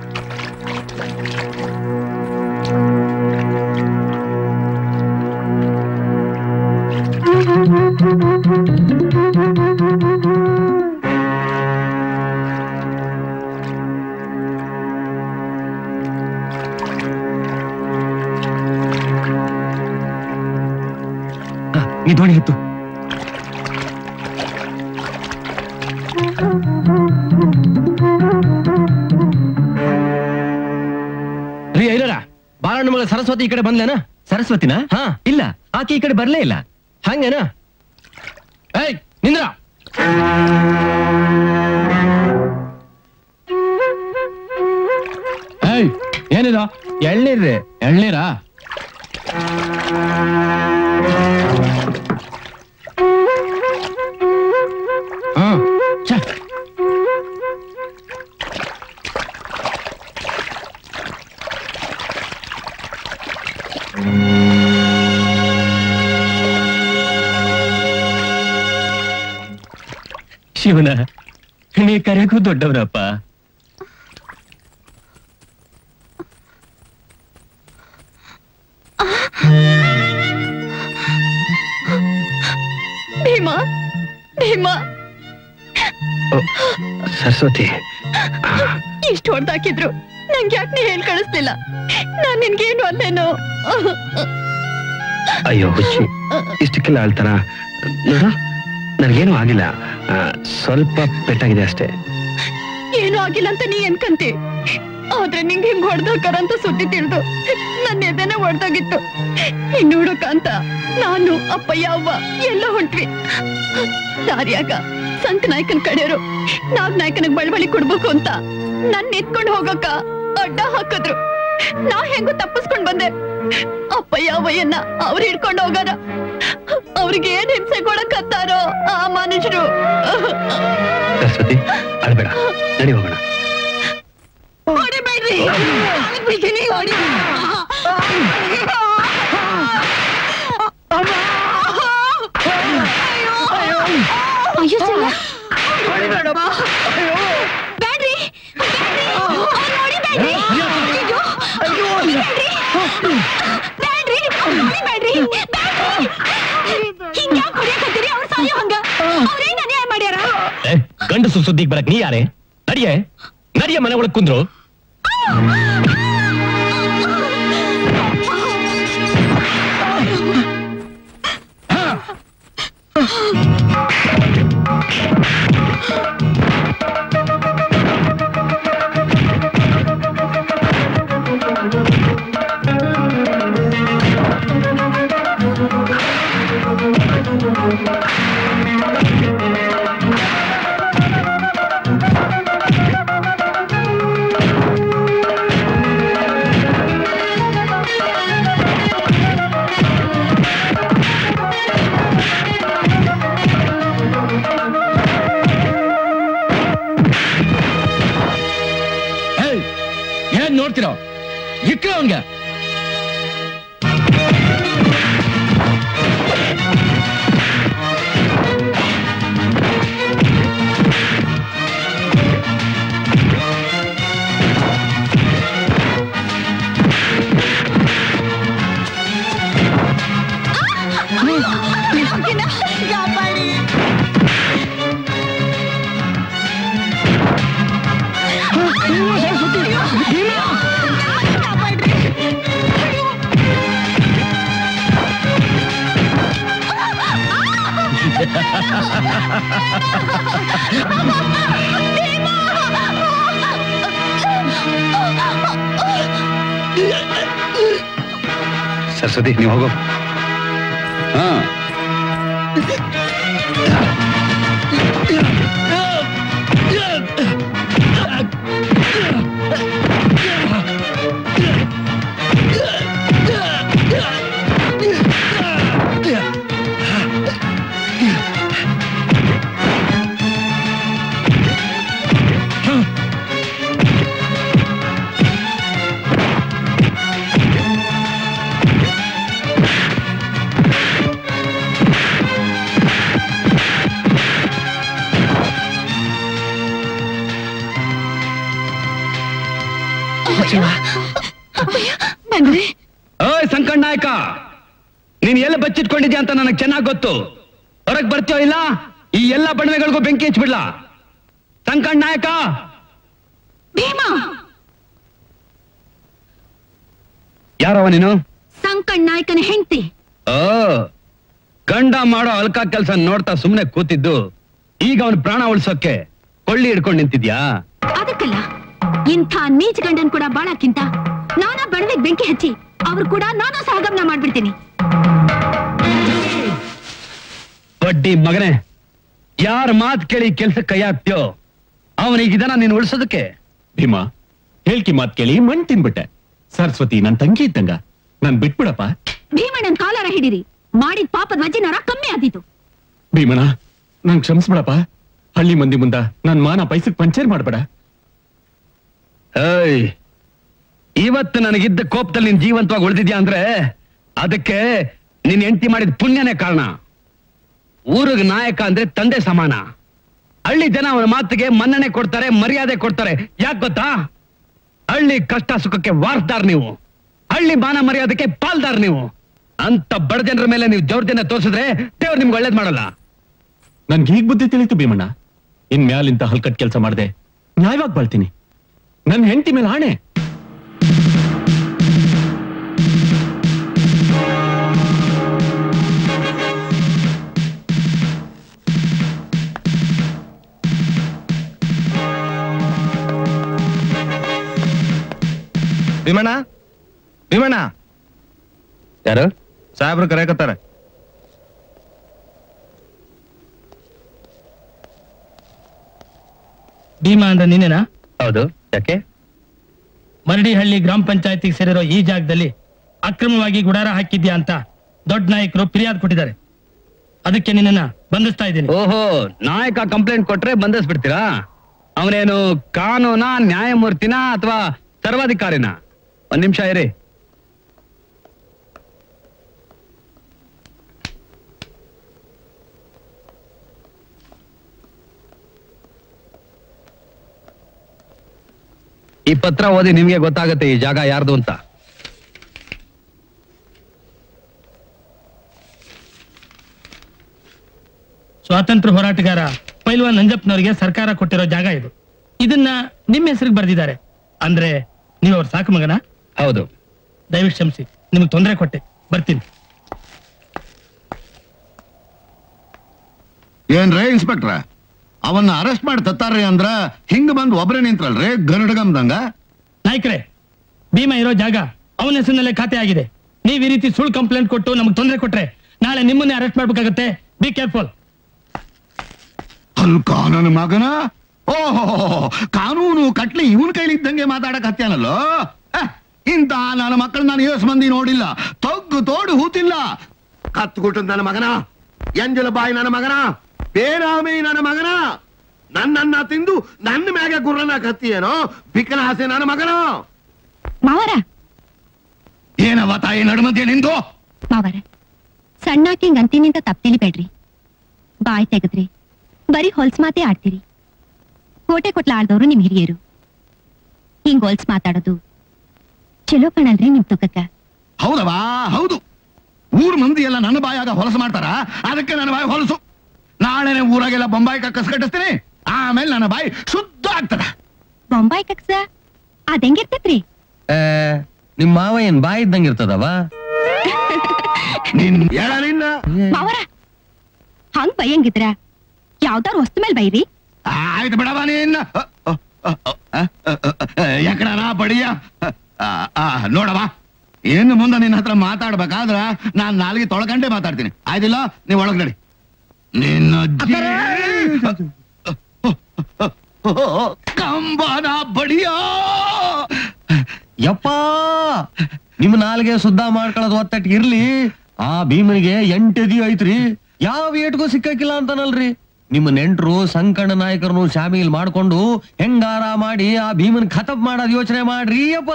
ಆ, ನೀ ದೋಣಿ ಎತ್ತು ರೀ ಐಲರ ಬಾಳಣ್ಣ ಮಗಳ ಸರಸ್ವತಿ ಈ ಕಡೆ ಬಂದ್ಲೇನ ಸರಸ್ವತಿನ ಹಾ ಇಲ್ಲ ಆಕೆ ಈ ಕಡೆ ಬರ್ಲೇ ಇಲ್ಲ ಹಂಗೇನ ಏಯ್ ನಿಂದ್ರ ಏಯ್ ಏನಿದು ಎಳ್ನೀರ್ರಿ ಎಳ್ನೀರಾ ಹ್ಮ್ ಛೆ. ಶಿವನ ನೀ ಕರೆಗೂ ದೊಡ್ಡವನಪ್ಪ ಭೀಮ ಭೀಮ ಸರಸ್ವತಿ ಇಷ್ಟು ಹೊಡೆದಾಕಿದ್ರು ನಂಗೆ ಯಾಕೆ ನೀ ಹೇಳ್ ಕಳಿಸ್ಲಿಲ್ಲ ನಾನ್ ನಿನ್ಗೇನು ಅಲ್ಲೇನೋ ಅಯ್ಯೋ ಹುಚ್ಚಿ ಇಷ್ಟಕ್ಕೆಲ್ಲ ಅಳ್ತಾನ ನೋಡು ನನಗೇನು ಆಗಿಲ್ಲ ಆ, ಸ್ವಲ್ಪ ಪೆಟ್ಟಾಗಿದೆ ಅಷ್ಟೇ ಏನು ಆಗಿಲ್ಲ ಅಂತ ನೀ ಅನ್ಕಂತಿ ಆದ್ರೆ ನಿಂಗೆ ಹಿಂಗ್ ಹೊಡೆದೋಕರ ಅಂತ ಸುದ್ದಿ ತಿಳಿದು ನನ್ನ ಎದೆನೆ ಹೊಡೆದೋಗಿತ್ತು ಇನ್ನು ಹುಡುಕಂತ ನಾನು ಅಪ್ಪಯ್ಯ ಅವ್ವ ಎಲ್ಲ ಹೊಂಟ್ವಿ ದಾರಿಯಾಗ ಸಂಕ ನಾಯಕನ್ ಕಡೆಯವರು ನಾಗ್ ನಾಯಕನಿಗೆ ಬಳ್ಬಳಿ ಕೊಡ್ಬೇಕು ಅಂತ ನನ್ ಎತ್ಕೊಂಡ್ ಹೋಗಕ್ಕ ಅಡ್ಡ ಹಾಕಿದ್ರು ನಾ ಹೆಂಗೋ ತಪ್ಪಿಸ್ಕೊಂಡ್ ಬಂದೆ ಅಪ್ಪಯ್ಯ ಅವ್ವಯ್ಯನ್ನ ಅವ್ರು ಹಿಡ್ಕೊಂಡ್ ಹೋಗಾರ ಅವ್ರಿಗೆ ಏನ್ ಹಿಂಸೆ ಕೊಡಕತ್ತಾರೋ ಆ ಮನುಷ್ಯರು ಸರಸ್ವತಿ ಅಳ್ಬೇಡ ನಡಿ ಹೋಗೋಣ ಹೊಡಿಬೇಡ್ರಿ ಬಿಗಿನಿ ಹೊಡಿ ಅಯ್ಯೋ ಸಲ್ಲ ಬ್ಯಾಡ್ರಿ ಬ್ಯಾಡ್ರಿ ಅಯ್ಯೋ ಹೊಡಿಬೇಡ್ರಿ ಬ್ಯಾಡ್ರಿ ಹೊಡಿಬೇಡ್ರಿ ಬ್ಯಾಡ್ರಿ ಹಿಂಗ್ಯಾಕ್ ಹೊಡಿಯಕತ್ತೀರಿ ಅವ್ರು ಸಾಯೋ ಹಂಗ ಅವ್ರೇನ್ ಅನ್ಯಾಯ ಮಾಡ್ಯಾರ ಏ, ಗಂಡಸು ಸುದ್ದಿಗೆ ಬರಕ್ ನೀ ಯಾರೇ ನಡಿಯೇ ನಡಿಯ ಮನೆ ಒಳಗ್ ಕುಂದ್ರು ಏಯ್ ಏನ್ ನೋಡ್ತಿರೋ ಇಕ್ರ ಅವನ್ಗೆ ಕಾಪಾಡಿ ಸರಸ್ವತಿ ನೀವು ಹೋಗೋ ಹಾ ಬಂದ್ರೆ ಓಯ್ ಸಂಕಣ್ಣ ನಾಯಕ ನೀನ್ ಎಲ್ಲಿ ಬಚ್ಚಿಟ್ಕೊಂಡಿದ್ಯಾ ಅಂತ ನನಗೆ ಚೆನ್ನಾಗ್ ಗೊತ್ತು ಹೊರಗ್ ಬರ್ತೀಯೋ ಇಲ್ಲ ಈ ಎಲ್ಲಾ ಬಣ್ಣಗಳಿಗೂ ಬೆಂಕಿ ಹಚ್ಬಿಡ್ಲಾ ಸಂಕಣ್ಣ ನಾಯಕ ಭೀಮಾ ಯಾರವ ನೀನು ಸಂಕಣ್ ನಾಯಕನ ಹೆಂಡತಿ ಓ ಗಂಡ ಮಾಡೋ ಅಲ್ಕ ಕೆಲ್ಸ ನೋಡ್ತಾ ಸುಮ್ನೆ ಕೂತಿದ್ದು ಈಗ ಅವನ ಪ್ರಾಣ ಉಳ್ಸೋಕೆ ಕೊಳ್ಳಿ ಹಿಡ್ಕೊಂಡು ನಿಂತಿದ್ಯಾ ಅದಕ್ಕಲ್ಲ ಇಂಥ ನೀಚ ಗಂಡನ್ ಕೂಡ ಬಾಳಕ್ಕಿಂತ ನಾನಾ ಬಡವೆಗ್ ಬೆಂಕಿ ಹಚ್ಚಿ ಅವ್ರು ಕೂಡ ನಾನು ಸಹಗಮನ ಮಾಡ್ಬಿಡ್ತೀನಿ ಬಡ್ಡಿ ಮಗನೇ ಯಾರ ಮಾತ್ ಕೇಳಿ ಕೆಲ್ಸ ಕೈ ಹಾಕ್ತ್ಯೋ ಅವನಿಗೆ ಇದನ್ನ ನೀನು ಉಳಿಸೋದಕ್ಕೆ ಭೀಮಾ ಹೇಳ್ಕಿ ಮಾತ್ ಕೇಳಿ ಮಣ್ ತಿನ್ಬಿಟ್ಟೆ ಸರಸ್ವತಿ ನನ್ ತಂಗಿ ಇದ್ದಂಗ ನಾನ್ ಬಿಟ್ಬಿಡಪ್ಪ ಭೀಮಣ್ಣನ್ ಕಾಲರ ಹಿಡಿರಿ ಮಾಡಿದ ಪಾಪದ ವಜ್ಜಿನರ ಕಮ್ಮಿ ಆದೀತು ಭೀಮಣ ನನ್ ಕ್ಷಮಿಸ್ಬಿಡಪ್ಪ ಹಳ್ಳಿ ಮಂದಿ ಮುಂದ ನನ್ ಮಾನ ಪೈಸಕ್ ಪಂಚರ್ ಮಾಡ್ಬೇಡ ಏಯ್ ಇವತ್ತು ನನಗಿದ್ದ ಕೋಪದಲ್ಲಿ ನೀನ್ ಜೀವಂತವಾಗಿ ಉಳಿದಿದ್ಯಾ ಅಂದ್ರೆ ಅದಕ್ಕೆ ನೀನ್ ಹೆಂಡತಿ ಮಾಡಿದ ಪುಣ್ಯನೇ ಕಾರಣ ಊರಿಗೆ ನಾಯಕ ಅಂದ್ರೆ ತಂದೆ ಸಮಾನ ಹಳ್ಳಿ ಜನ ಅವನ ಮಾತಿಗೆ ಮನ್ನಣೆ ಕೊಡ್ತಾರೆ ಮರ್ಯಾದೆ ಕೊಡ್ತಾರೆ ಯಾಕೆ ಗೊತ್ತಾ ಹಳ್ಳಿ ಕಷ್ಟ ಸುಖಕ್ಕೆ ವಾರ್ಸ್ದಾರ್ ನೀವು ಹಳ್ಳಿ ಮಾನ ಮರ್ಯಾದಕ್ಕೆ ಪಾಲ್ದಾರ್ ನೀವು ಅಂತ ಬಡ ಜನರ ಮೇಲೆ ನೀವು ಜೌರ್ಜನ್ಯ ತೋರಿಸಿದ್ರೆ ದೇವ್ರು ನಿಮ್ಗೆ ಒಳ್ಳೇದ್ ಮಾಡಲ್ಲ ನನ್ಗೆ ಹೀಗ್ ಬುದ್ಧಿ ತಿಳಿತು ಭೀಮಣ್ಣ ಇನ್ ಮ್ಯಾಲಿಂತ ಹಲ್ಕಟ್ ಕೆಲಸ ಮಾಡ್ದೆ ನ್ಯಾಯವಾಗಿ ಬಾಳ್ತೀನಿ ನನ್ ಹೆಂಡತಿ ಮೇಲೆ ಆಣೆ ಭೀಮಣ್ಣ ಭೀಮಣ್ಣ ಯಾರು ಸಾಹೇಬ್ರು ಕರೆಯಕತ್ತಾರ ಭೀಮಾ ಅಂದ್ರೆ ನೀನೇನಾ ಹೌದು ಯಾಕೆ ಮರಡಿಹಳ್ಳಿ ಗ್ರಾಮ ಪಂಚಾಯತಿಗೆ ಸೇರಿರೋ ಈ ಜಾಗದಲ್ಲಿ ಅಕ್ರಮವಾಗಿ ಗುಡಾರ ಹಾಕಿದ್ಯಾ ಅಂತ ದೊಡ್ಡ ನಾಯಕರು ಫಿರ್ಯಾದ್ ಕೊಟ್ಟಿದ್ದಾರೆ ಅದಕ್ಕೆ ನಿನ್ನನ್ನ ಬಂಧಿಸ್ತಾ ಇದ್ದೀನಿ ಓಹೋ ನಾಯಕ ಕಂಪ್ಲೇಂಟ್ ಕೊಟ್ರೆ ಬಂಧಿಸ್ಬಿಡ್ತೀರಾ ಅವನೇನು ಕಾನೂನಾ ನ್ಯಾಯಮೂರ್ತಿನ ಅಥವಾ ಸರ್ವಾಧಿಕಾರಿನ ಒಂದ್ ನಿಮಿಷ ಇರಿ ಈ ಪತ್ರ ಓದಿ ನಿಮ್ಗೆ ಗೊತ್ತಾಗತ್ತೆ ಈ ಜಾಗ ಯಾರ್ದು ಅಂತ ಸ್ವಾತಂತ್ರ್ಯ ಹೋರಾಟಗಾರ ಪೈಲ್ವಾನ್ ನಂಜಪ್ಪನವರಿಗೆ ಸರ್ಕಾರ ಕೊಟ್ಟಿರೋ ಜಾಗ ಇದು ಇದನ್ನ ನಿಮ್ಮ ಹೆಸರಿಗೆ ಬರೆದಿದ್ದಾರೆ ಅಂದ್ರೆ ನೀವು ಅವ್ರ ಸಾಕು ಮಗನ ಹೌದು ದಯವಿಟ್ಟು ಕ್ಷಮಿಸಿ ನಿಮಗೆ ತೊಂದರೆ ಕೊಟ್ಟೆ ಬರ್ತೀನಿ ಏನ್ರೇ ಇನ್ಸ್ಪೆಕ್ಟ್ರ ಅವನ್ನ ಅರೆಸ್ಟ್ ಮಾಡಿ ತತ್ತಾರ್ರಿ ಅಂದ್ರ ಹಿಂಗ್ ಬಂದ್ ಒಬ್ರೇ ನಿಂತ್ರಲ್ರಿ ಗರುಡಗಮ್ದಂಗ ನಾಯ್ಕರೇ ಭೀಮಾ ಇರೋ ಜಾಗ ಅವನ ಹೆಸರಿನಲ್ಲೇ ಖಾತೆ ಆಗಿದೆ ನೀವ್ ಈ ರೀತಿ ಸುಳ್ಳು ಕಂಪ್ಲೇಂಟ್ ಕೊಟ್ಟು ನಮ್ಗೆ ತೊಂದರೆ ಕೊಟ್ರೆ ನಾಳೆ ನಿಮ್ಮನ್ನೇ ಅರೆಸ್ಟ್ ಮಾಡ್ಬೇಕಾಗತ್ತೆ ಬಿ ಕೇರ್ಫುಲ್ ಅಲ್ಕ ನನ್ನ ಮಗನ ಓಹೋ ಕಾನೂನು ಕಟ್ಲಿ ಇವನ್ ಕೈಲಿ ಇದ್ದಂಗೆ ಮಾತಾಡಕ್ ಹತ್ಯಾನಲ್ಲೋ ಅಹ್, ಇಂತ ನನ್ನ ಮಕ್ಕಳು ನಾನು ಏಸ್ ಮಂದಿ ನೋಡಿಲ್ಲ ತೊಗ್ಗು ತೋಡು ಹೂತಿಲ್ಲ ಕತ್ಕೊಟ್ಟು ನನ್ನ ಮಗನ ಎಂಜಲ ಬಾಯಿ ನನ್ನ ಮಗನ ಬೇರಾಮಿ ನನ್ನ ಮಗನ ನನ್ನನ್ನ ತಿಂದು ನನ್ನ ಮ್ಯಾಗೆ ಗುರ್ರನ ಕತ್ತಿಯೇನೋ ಬಿಕ್ಕನ ಆಸೆ ನನ್ನ ಮಗನ ಮಾವರ ಏನವ ತಾಯಿ ನಡುಮಧ್ಯೆ ನಿಂದು ಮಾವರ ಸಣ್ಣಾಕಿಂಗ್ ಅಂತಿನಿಂದ ತಪ್ಪು ತಿಳಿಬೇಡ್ರಿ ಬಾಯ್ ತೆಗೆದ್ರಿ ಬರೀ ಹೊಲ್ಸ್ ಮಾತೇ ಆಡ್ತೀರಿ ಕೋಟೆ ಕೊಟ್ಲ ಆಡ್ದವ್ರು ನಿಮ್ ಹಿರಿಯರು ಹಿಂಗ್ ಹೊಲ್ಸ್ ಮಾತಾಡೋದು ಚಲೋ ಕಣಲ್ರಿ ನಿಮ್ ತುಕಕ್ಕ ಹೌದವಾ ಹೌದು ಊರ್ ಮಂದಿ ಎಲ್ಲ ನನ್ನ ಬಾಯಾಗ ಹೊಲಸು ಮಾಡ್ತಾರ ಅದಕ್ಕೆ ನನ್ನ ಬಾಯಿ ಹೊಲಸು ನಾಳೆನೆ ಊರಾಗೆಲ್ಲ ಬೊಂಬಾಯಿ ಕಕ್ಕಸ್ ಕಟ್ಟಿಸ್ತೀನಿ ಆಮೇಲೆ ನನ್ನ ಬಾಯಿ ಶುದ್ಧ ಆಗ್ತದ ಬೊಂಬಾಯಿ ಕಕ್ಸ ಅದೆಂಗಿರ್ತೈತ್ರಿ ಏ, ನಿಮ್ ಮಾವ ಏನ್ ಬಾಯಿ ಇದ್ದಂಗ ಇರ್ತದವ ನಿನ್ ಹೇಳಲಿಲ್ಲ ಮಾವರ ಹಂಗ್ ಬೈಯಂಗಿದ್ರ ಯಾವ್ದಾರು ವಸ್ತು ಮೇಲೆ ಬೈರಿ ಆಯ್ತು ಬಿಡವ ನೀನ್ ಯಾಕಡ ಬಡಿಯ ಆ, ಆ, ನೋಡವ ಇನ್ನು ಮುಂದೆ ನಿನ್ನ ಹತ್ರ ಮಾತಾಡ್ಬೇಕಾದ್ರ ನಾನ್ ನಾಲ್ಗೆ ತೊಳ್ಕಂಡೆ ಮಾತಾಡ್ತೀನಿ ಆಯ್ತಿಲ್ಲ ನೀವ್ ಒಳಗ್ ನಡಿ ನಿನ್ನ ಅಜ್ಜಿ- ಕಂಬನ ಬಡಿಯ ಯಪ್ಪ ನಿಮ್ ನಾಲ್ಗೆ ಸುದ್ದ ಮಾಡ್ಕೊಳ್ಳೋದು ಒತ್ತಟ್ ಇರ್ಲಿ ಆ ಭೀಮನಿಗೆ ಎಂಟದಿ ಐತ್ರಿ ಯಾವ ಏಟ್ಗೂ ಸಿಕ್ಕಕ್ಕಿಲ್ಲ ಅಂತಾನಲ್ರಿ ನಿಮ್ಮ ನೆಂಟ್ರು ಸಂಕಣ್ಣ ನಾಯಕರನ್ನು ಶಾಮೀಲ್ ಮಾಡ್ಕೊಂಡು ಹೆಂಗಾರ ಮಾಡಿ ಆ ಭೀಮನ್ ಖತಪ್ ಮಾಡೋದ್ ಯೋಚನೆ ಮಾಡ್ರಿ ಅಪ್ಪ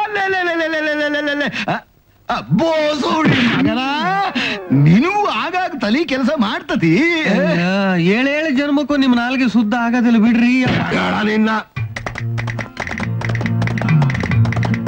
ಬೋಸುಡಿ ಮಗನ ನೀನು ಆಗಾಗ ತಲಿ ಕೆಲಸ ಮಾಡ್ತತಿ ಏಳೇಳು ಜನ್ಮಕ್ಕೂ ನಿಮ್ ನಾಲ್ಗೆ ಸುದ್ದ ಆಗೋದಿಲ್ಲ ಬಿಡ್ರಿ ಅಪ್ಪ. ಬೇಡ ನಿನ್ನ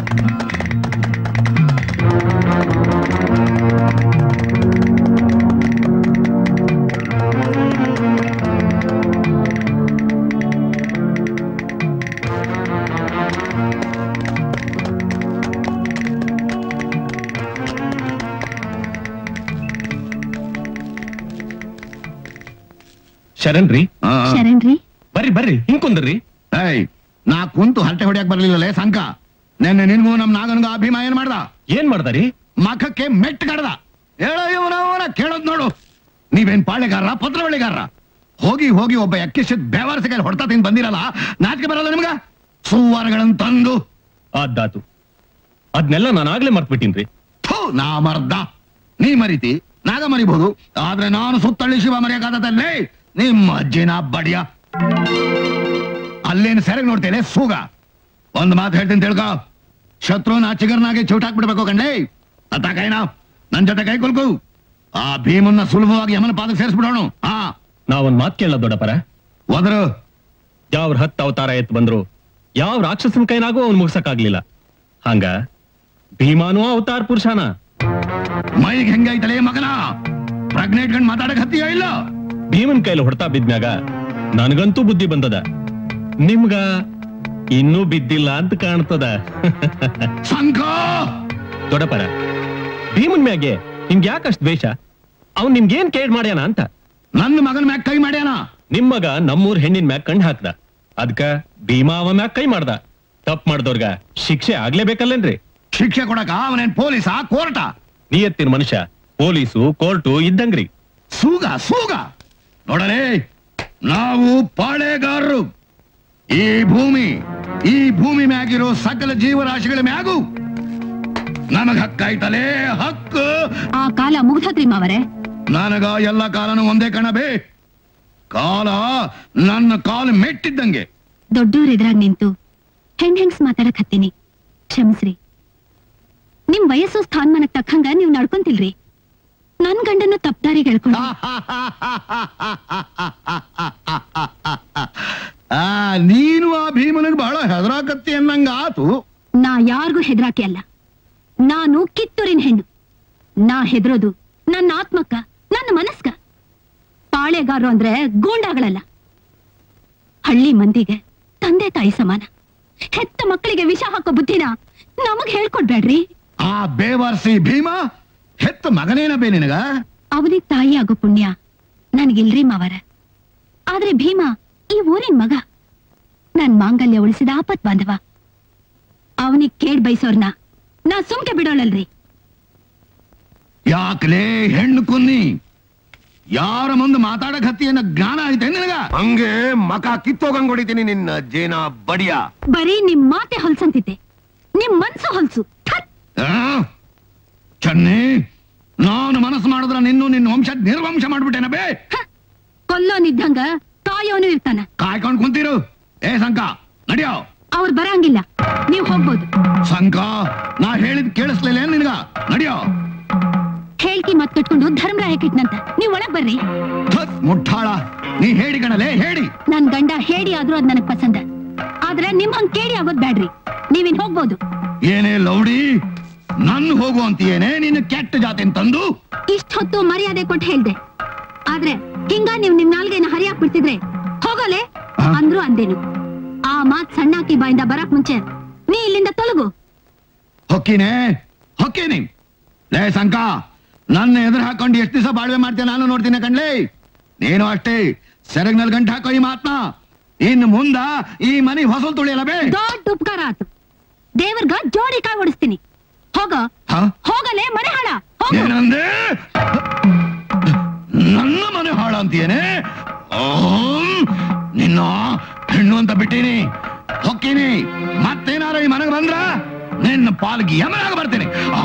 ಶರಣ್ ರೀ ಶರಣ್ರಿ ಬರ್ರಿ ಬರ್ರಿ ಹಿಂಗ್ ಕುಂದ್ರಿ ಏಯ್ ನಾ ಕುಂತು ಹರಟೆ ಹೊಡಿಯಕ್ ಬರ್ಲಿಲ್ಲಲೇ ಸಂಕ ನೆನ್ನೆ ನಿನ್ಗೂ ನಮ್ ನಾಗನ್ಗ ಅಭಿಮಾ ಏನ್ ಮಾಡ್ದ ಏನ್ ಮಾಡ್ದಾರಿ ಮಖಕ್ಕೆ ಮೆಟ್ ಕಡ್ದ ಹೇಳೋ ಇವನವನ ಕೇಳೋದ್ ನೋಡು ನೀವೇನ್ ಪಾಳೆಗಾರ ಪತ್ರವಳಿಗಾರ ಹೋಗಿ ಹೋಗಿ ಒಬ್ಬ ಯಕ್ಷಿತ್ ಬೇವಾರಸ ಕೈಲಿ ಹೊಡ್ತಾ ತಿಂದು ಬಂದಿರಲ್ಲ ನಾಚಿಕೆ ಬರಲ್ಲ ನಿಮ್ಗ ಸುವಾರಗಳನ್ನ ತಂದು ಅದ್ದಾತು ಅದ್ನೆಲ್ಲ ನಾನು ಆಗ್ಲೇ ಮರ್ತ್ಬಿಟ್ಟಿನ್ರಿ ಥು, ನಾ ಮರ್ದ ನೀ ಮರಿತಿ ನಾಗ ಮರಿಬಹುದು ಆದ್ರೆ ನಾನು ಸುತ್ತಳ್ಳಿ ಶಿವ ಮರೆಯಕ್ಕಾದಲ್ಲೇ ನಿಮ್ಮ ಅಜ್ಜಿನ ಬಡಿಯ ಅಲ್ಲೇನು ಸೆರೆಗ್ ನೋಡ್ತೇನೆ ಸೂಗ ಒಂದ್ ಮಾತು ಹೇಳ್ತೀನಿ ತಿಳ್ಕೊ ಶತ್ರುನ ಚಿಗರ್ನಾಗೆ ಚೌಟಾಕ್ಬಿಡ್ಬೇಕು ಕಣ್ಲೇ ಅತ್ತ ಕೈನ ನನ್ ಜೊತೆ ಕೈ ಕುಲ್ಕು ಆ ಭೀಮನ್ನ ಸುಲಭವಾಗಿ ಯಮನ ಪಾದಕ್ಕೆ ಸೇರಿಸ್ಬಿಡೋಣ ಹಾ ನಾವೊಂದ್ ಮಾತ್ ಕೇಳಲ್ಲ ದೊಡ್ಡಪರ ಹೋದ್ರು ಯಾವ್ರ ಹತ್ತು ಅವತಾರ ಎತ್ ಬಂದ್ರು ಯಾವ ರಾಕ್ಷಸನ ಕೈನಾಗೂ ಅವ್ನ್ ಮುಗ್ಸಕ್ಕಾಗ್ಲಿಲ್ಲ ಹಂಗ ಭೀಮಾನು ಅವತಾರ ಪುರುಷನ ಮೈಗೆ ಹೆಂಗೈತಲೇ ಮಗನ ಪ್ರಜ್ಞೆ ಇಟ್ಕೊಂಡ್ ಮಾತಾಡಕ್ ಹತ್ತಿಯೋ ಇಲ್ಲ ಭೀಮನ್ ಕೈಲಿ ಹೊಡ್ತಾ ಬಿದ್ಮ್ಯಾಗ ನನಗಂತೂ ಬುದ್ಧಿ ಬಂದದ ನಿಮ್ಗ ಇನ್ನೂ ಬಿದ್ದಿಲ್ಲ ಅಂತ ಕಾಣ್ತದ ಸಂಕ ದೊಡ್ಡಪರ ಭೀಮನ್ ಮ್ಯಾಗೆ ನಿಮ್ಗೆ ಯಾಕಷ್ಟು ದ್ವೇಷ ಅವ್ನ್ ನಿಮ್ಗೇನ್ ಕೇಳ್ ಮಾಡ್ಯಾನ ಅಂತ ನನ್ನ ಮಗನ ಮ್ಯಾಗ ಕೈ ಮಾಡ್ಯಾನ ನಿಮ್ಮಗ ನಮ್ಮೂರ್ ಹೆಣ್ಣಿನ ಮ್ಯಾಗ ಕಣ್ ಹಾಕ್ದ ಅದ್ಕ ಭೀಮಾ ಅವ ಮ್ಯಾಗ ಕೈ ಮಾಡ್ದ ತಪ್ಪು ಮಾಡ್ದವ್ರಗ ಶಿಕ್ಷೆ ಆಗ್ಲೇಬೇಕಲ್ಲೇನ್ರಿ ಶಿಕ್ಷೆ ಕೊಡಕ ಅವನೇನ್ ಪೊಲೀಸಾ ಕೋರ್ಟಾ ನಿಯತ್ತಿನ ಮನುಷ್ಯ ಪೊಲೀಸು ಕೋರ್ಟು ಇದ್ದಂಗ್ರಿ ಸೂಗ ಸೂಗ ನೋಡಲೇ ನಾವು ಪಾಳೆಗಾರರು ಈ ಭೂಮಿ ಈ ಭೂಮಿ ಮ್ಯಾಗಿರೋ ಸಕಲ ಜೀವರಾಶಿಗಳ ಮ್ಯಾಗು ನಮಗ್ ಹಕ್ಕಾಯ್ತಲೇ ಹಕ್ಕು ಆ ಕಾಲ ಮುಗ್ದತ್ರಿ ಮಾವರೇ ನನಗ ಎಲ್ಲ ಕಾಲನು ಒಂದೇ ಕಣಬೇ ಕಾಲ ನನ್ನ ಕಾಲು ಮೆಟ್ಟಿದ್ದಂಗೆ ದೊಡ್ಡೋರ್ ಎದುರಾಗ್ ನಿಂತು ಹೆಣ್ ಹೆಂಗ್ಸ್ ಮಾತಾಡಕ್ ಹತ್ತೀನಿ ಕ್ಷಮಿಸ್ರಿ ನಿಮ್ ವಯಸ್ಸು ಸ್ಥಾನಮಾನಕ್ ತಕ್ಕಂಗ ನೀವ್ ನಡ್ಕೊಂತಿಲ್ರಿ ನನ್ ಗಂಡನ್ನು ತಪ್ಪಾರಿ ಹೇಳ್ಕೊಂಡು ಆ ನೀನು ಆ ಭೀಮನಿಗೆ ಬಹಳ ಹೆದರಾಕತ್ತಿ ಅನ್ನಂಗ ಆತು ನಾ ಯಾರಿಗೂ ಹೆದರಾಕೆ ಅಲ್ಲ ನಾನು ಕಿತ್ತೂರಿನ ಹೆಣ್ಣು ನಾ ಹೆದರೋದು ನನ್ನ ಆತ್ಮಕ್ಕ ನನ್ನ ಮನಸ್ಕ ಪಾಳೆಗಾರರು ಅಂದ್ರೆ ಗೂಂಡಾಗಳಲ್ಲ ಹಳ್ಳಿ ಮಂದಿಗೆ ತಂದೆ ತಾಯಿ ಸಮಾನ ಹೆತ್ತ ಮಕ್ಕಳಿಗೆ ವಿಷ ಹಾಕೋ ಬುದ್ಧಿನ ನಮಗ್ ಹೇಳ್ಕೊಡ್ಬೇಡ್ರಿ ಆ ಬೇವರ್ಸಿ ಭೀಮ ಹೆತ್ತ ಮಗನೇನ ಬೇ ನಿನಗ ಅವನಿಗ್ ತಾಯಿ ಆಗೋ ಪುಣ್ಯ ನನ್ಗಿಲ್ರಿ ಮಾವರ ಆದ್ರೆ ಭೀಮ ಈ ಊರಿನ ಮಗ ನನ್ ಮಾಂಗಲ್ಯ ಉಳಿಸಿದ ಆಪತ್ ಬಾಂಧವ ಅವನಿಗ್ ಕೇಡ್ ಬಯಸೋರ್ನ ನಾ ಸುಮ್ಕೆ ಬಿಡೋಳಲ್ರಿ ಯಾಕಲೇ ಹೆಣ್ಣು ಕುನ್ನಿ ಯಾರ ಮುಂದೆ ಮಾತಾಡಕ್ ಹತ್ತಿ ಅನ್ನೋ ಜ್ಞಾನ ಐತೆ ನಿನಗ ಹಂಗೆ ಮಕ ಕಿತ್ತೋಗಂಗ್ ಹೊಡಿತೀನಿ ನಿನ್ನ ಜೇನ ಬಡಿಯ ಬರೀ ನಿಮ್ ಮಾತೆ ಹೊಲ್ಸಂತಿದ್ದೆ ನಿಮ್ ಮನ್ಸು ಹೊಲ್ಸು ಥತ್! ಆ? ಚನ್ನಿ ನಾನು ಮನಸ್ಸು ಮಾಡಿದ್ರ ನಿನ್ನು ನಿನ್ನ ವಂಶ ನಿರ್ವಂಶ ಮಾಡ್ಬಿಟ್ಟೇನ ಬೇ ಕೊಲ್ಲೋನಿದ್ದಂಗ ಕಾಯೋನು ಇರ್ತಾನ ಕಾಯ್ಕೊಂಡ್ ಕುಂತೀರು ಏ ಸಂಕ ನಡಿಯೋ ಅವ್ರು ಬರಂಗಿಲ್ಲ ನೀವ್ ಹೋಗ್ಬೋದು ಸಂಕ ನಾ ಹೇಳಿದ್ ಕೇಳಿಸ್ಲಿಲ್ಲ ಏನ್ ನಿನಗ ನಡಿಯೋ ಹೇಳ್ಕಿ ಮತ್ ಕಟ್ಕೊಂಡು ಧರ್ಮರಾಯ ಕಿಟ್ನಂತ ನೀವ್ ಒಳಗ್ ಬರ್ರಿ ಥತ್ ಮುಟ್ಟಾಳ ನೀ ಹೇಳಿ ಕಣಲೇ ಹೇಳಿ ನನ್ ಗಂಡ ಹೇಳಿ ಆದ್ರೂ ಅದ್ ನನಗ್ ಪಸಂದ ಆದ್ರೆ ನಿಮ್ ಹಂಗ್ ಕೇಳಿ ಆಗೋದ್ ಬ್ಯಾಡ್ರಿ ನೀವಿನ್ ಹೋಗ್ಬೋದು ಏನೇ ಲೌಡಿ ನನ್ ಹೋಗು ಅಂತೀಯೇನೆ ನಿನ್ನ ಕೆಟ್ಟ ಜಾತಿ ತಂದು ಇಷ್ಟ ಹೊತ್ತು ಮರ್ಯಾದೆ ಕೊಟ್ಟು ಹೇಳ್ದೆ ಆದ್ರೆ ಹಿಂಗ ನೀವ್ ನಿಮ್ ನಾಲ್ಗೆನ ಹರಿಯಾಕ್ ಬಿಡ್ತಿದ್ರೆ ಹೋಗಲೆ ಅಂದ್ರು ಅಂದೇನು ಆ ಮಾತ್ ಸಣ್ಣಾಕಿ ಬಾಯಿಂದ ಬರಕ್ ಮುಂಚೆ ನೀ ಇಲ್ಲಿಂದ ತೊಲಗು ಹೊಕ್ಕಿನೇ ಹೊಕ್ಕೇನಿ ಲೇ ಸಂಕ ನನ್ನ ಎದುರು ಹಾಕೊಂಡು ಎಷ್ಟು ದಿವಸ ಬಾಳ್ವೆ ಮಾಡ್ತೇನೆ ನಾನು ನೋಡ್ತೀನಿ ಕಣ್ಲೇ ನೀನು ಅಷ್ಟೇ ಸೆರಗ್ನಲ್ಲಿ ಗಂಟು ಹಾಕೋ ಈ ಮಾತ್ನ ಇನ್ನು ಮುಂದ ಈ ಮನೆ ಹೊಸಲು ತುಳಿಯಲ್ಲ ಬೇ ದೊಡ್ಡ ಉಪಕಾರ ಆತು ದೇವರ್ಗ ಜೋಡಿ ಕಾಯಿ ಹೊಡಿಸ್ತೀನಿ ಹೋಗ ಹ? ಹೋಗಲೆ ಮನೆ ಹಾಳ ಹೋಗು ಏನಂದೆ ನನ್ನ ಮನೆ ಹಾಳ ಅಂತೀಯೇನೆ ಓಂ, ನಿನ್ನ ಹೆಣ್ಣು ಅಂತ ಬಿಟ್ಟೀನಿ ಹೊಕ್ಕೀನಿ ಮತ್ತೇನಾರ ಈ ಮನೆಗೆ ಬಂದ್ರ ನಿನ್ನ ಪಾಲ್ಗೆ ಯಮನಾಗ ಬರ್ತೀನಿ ಆ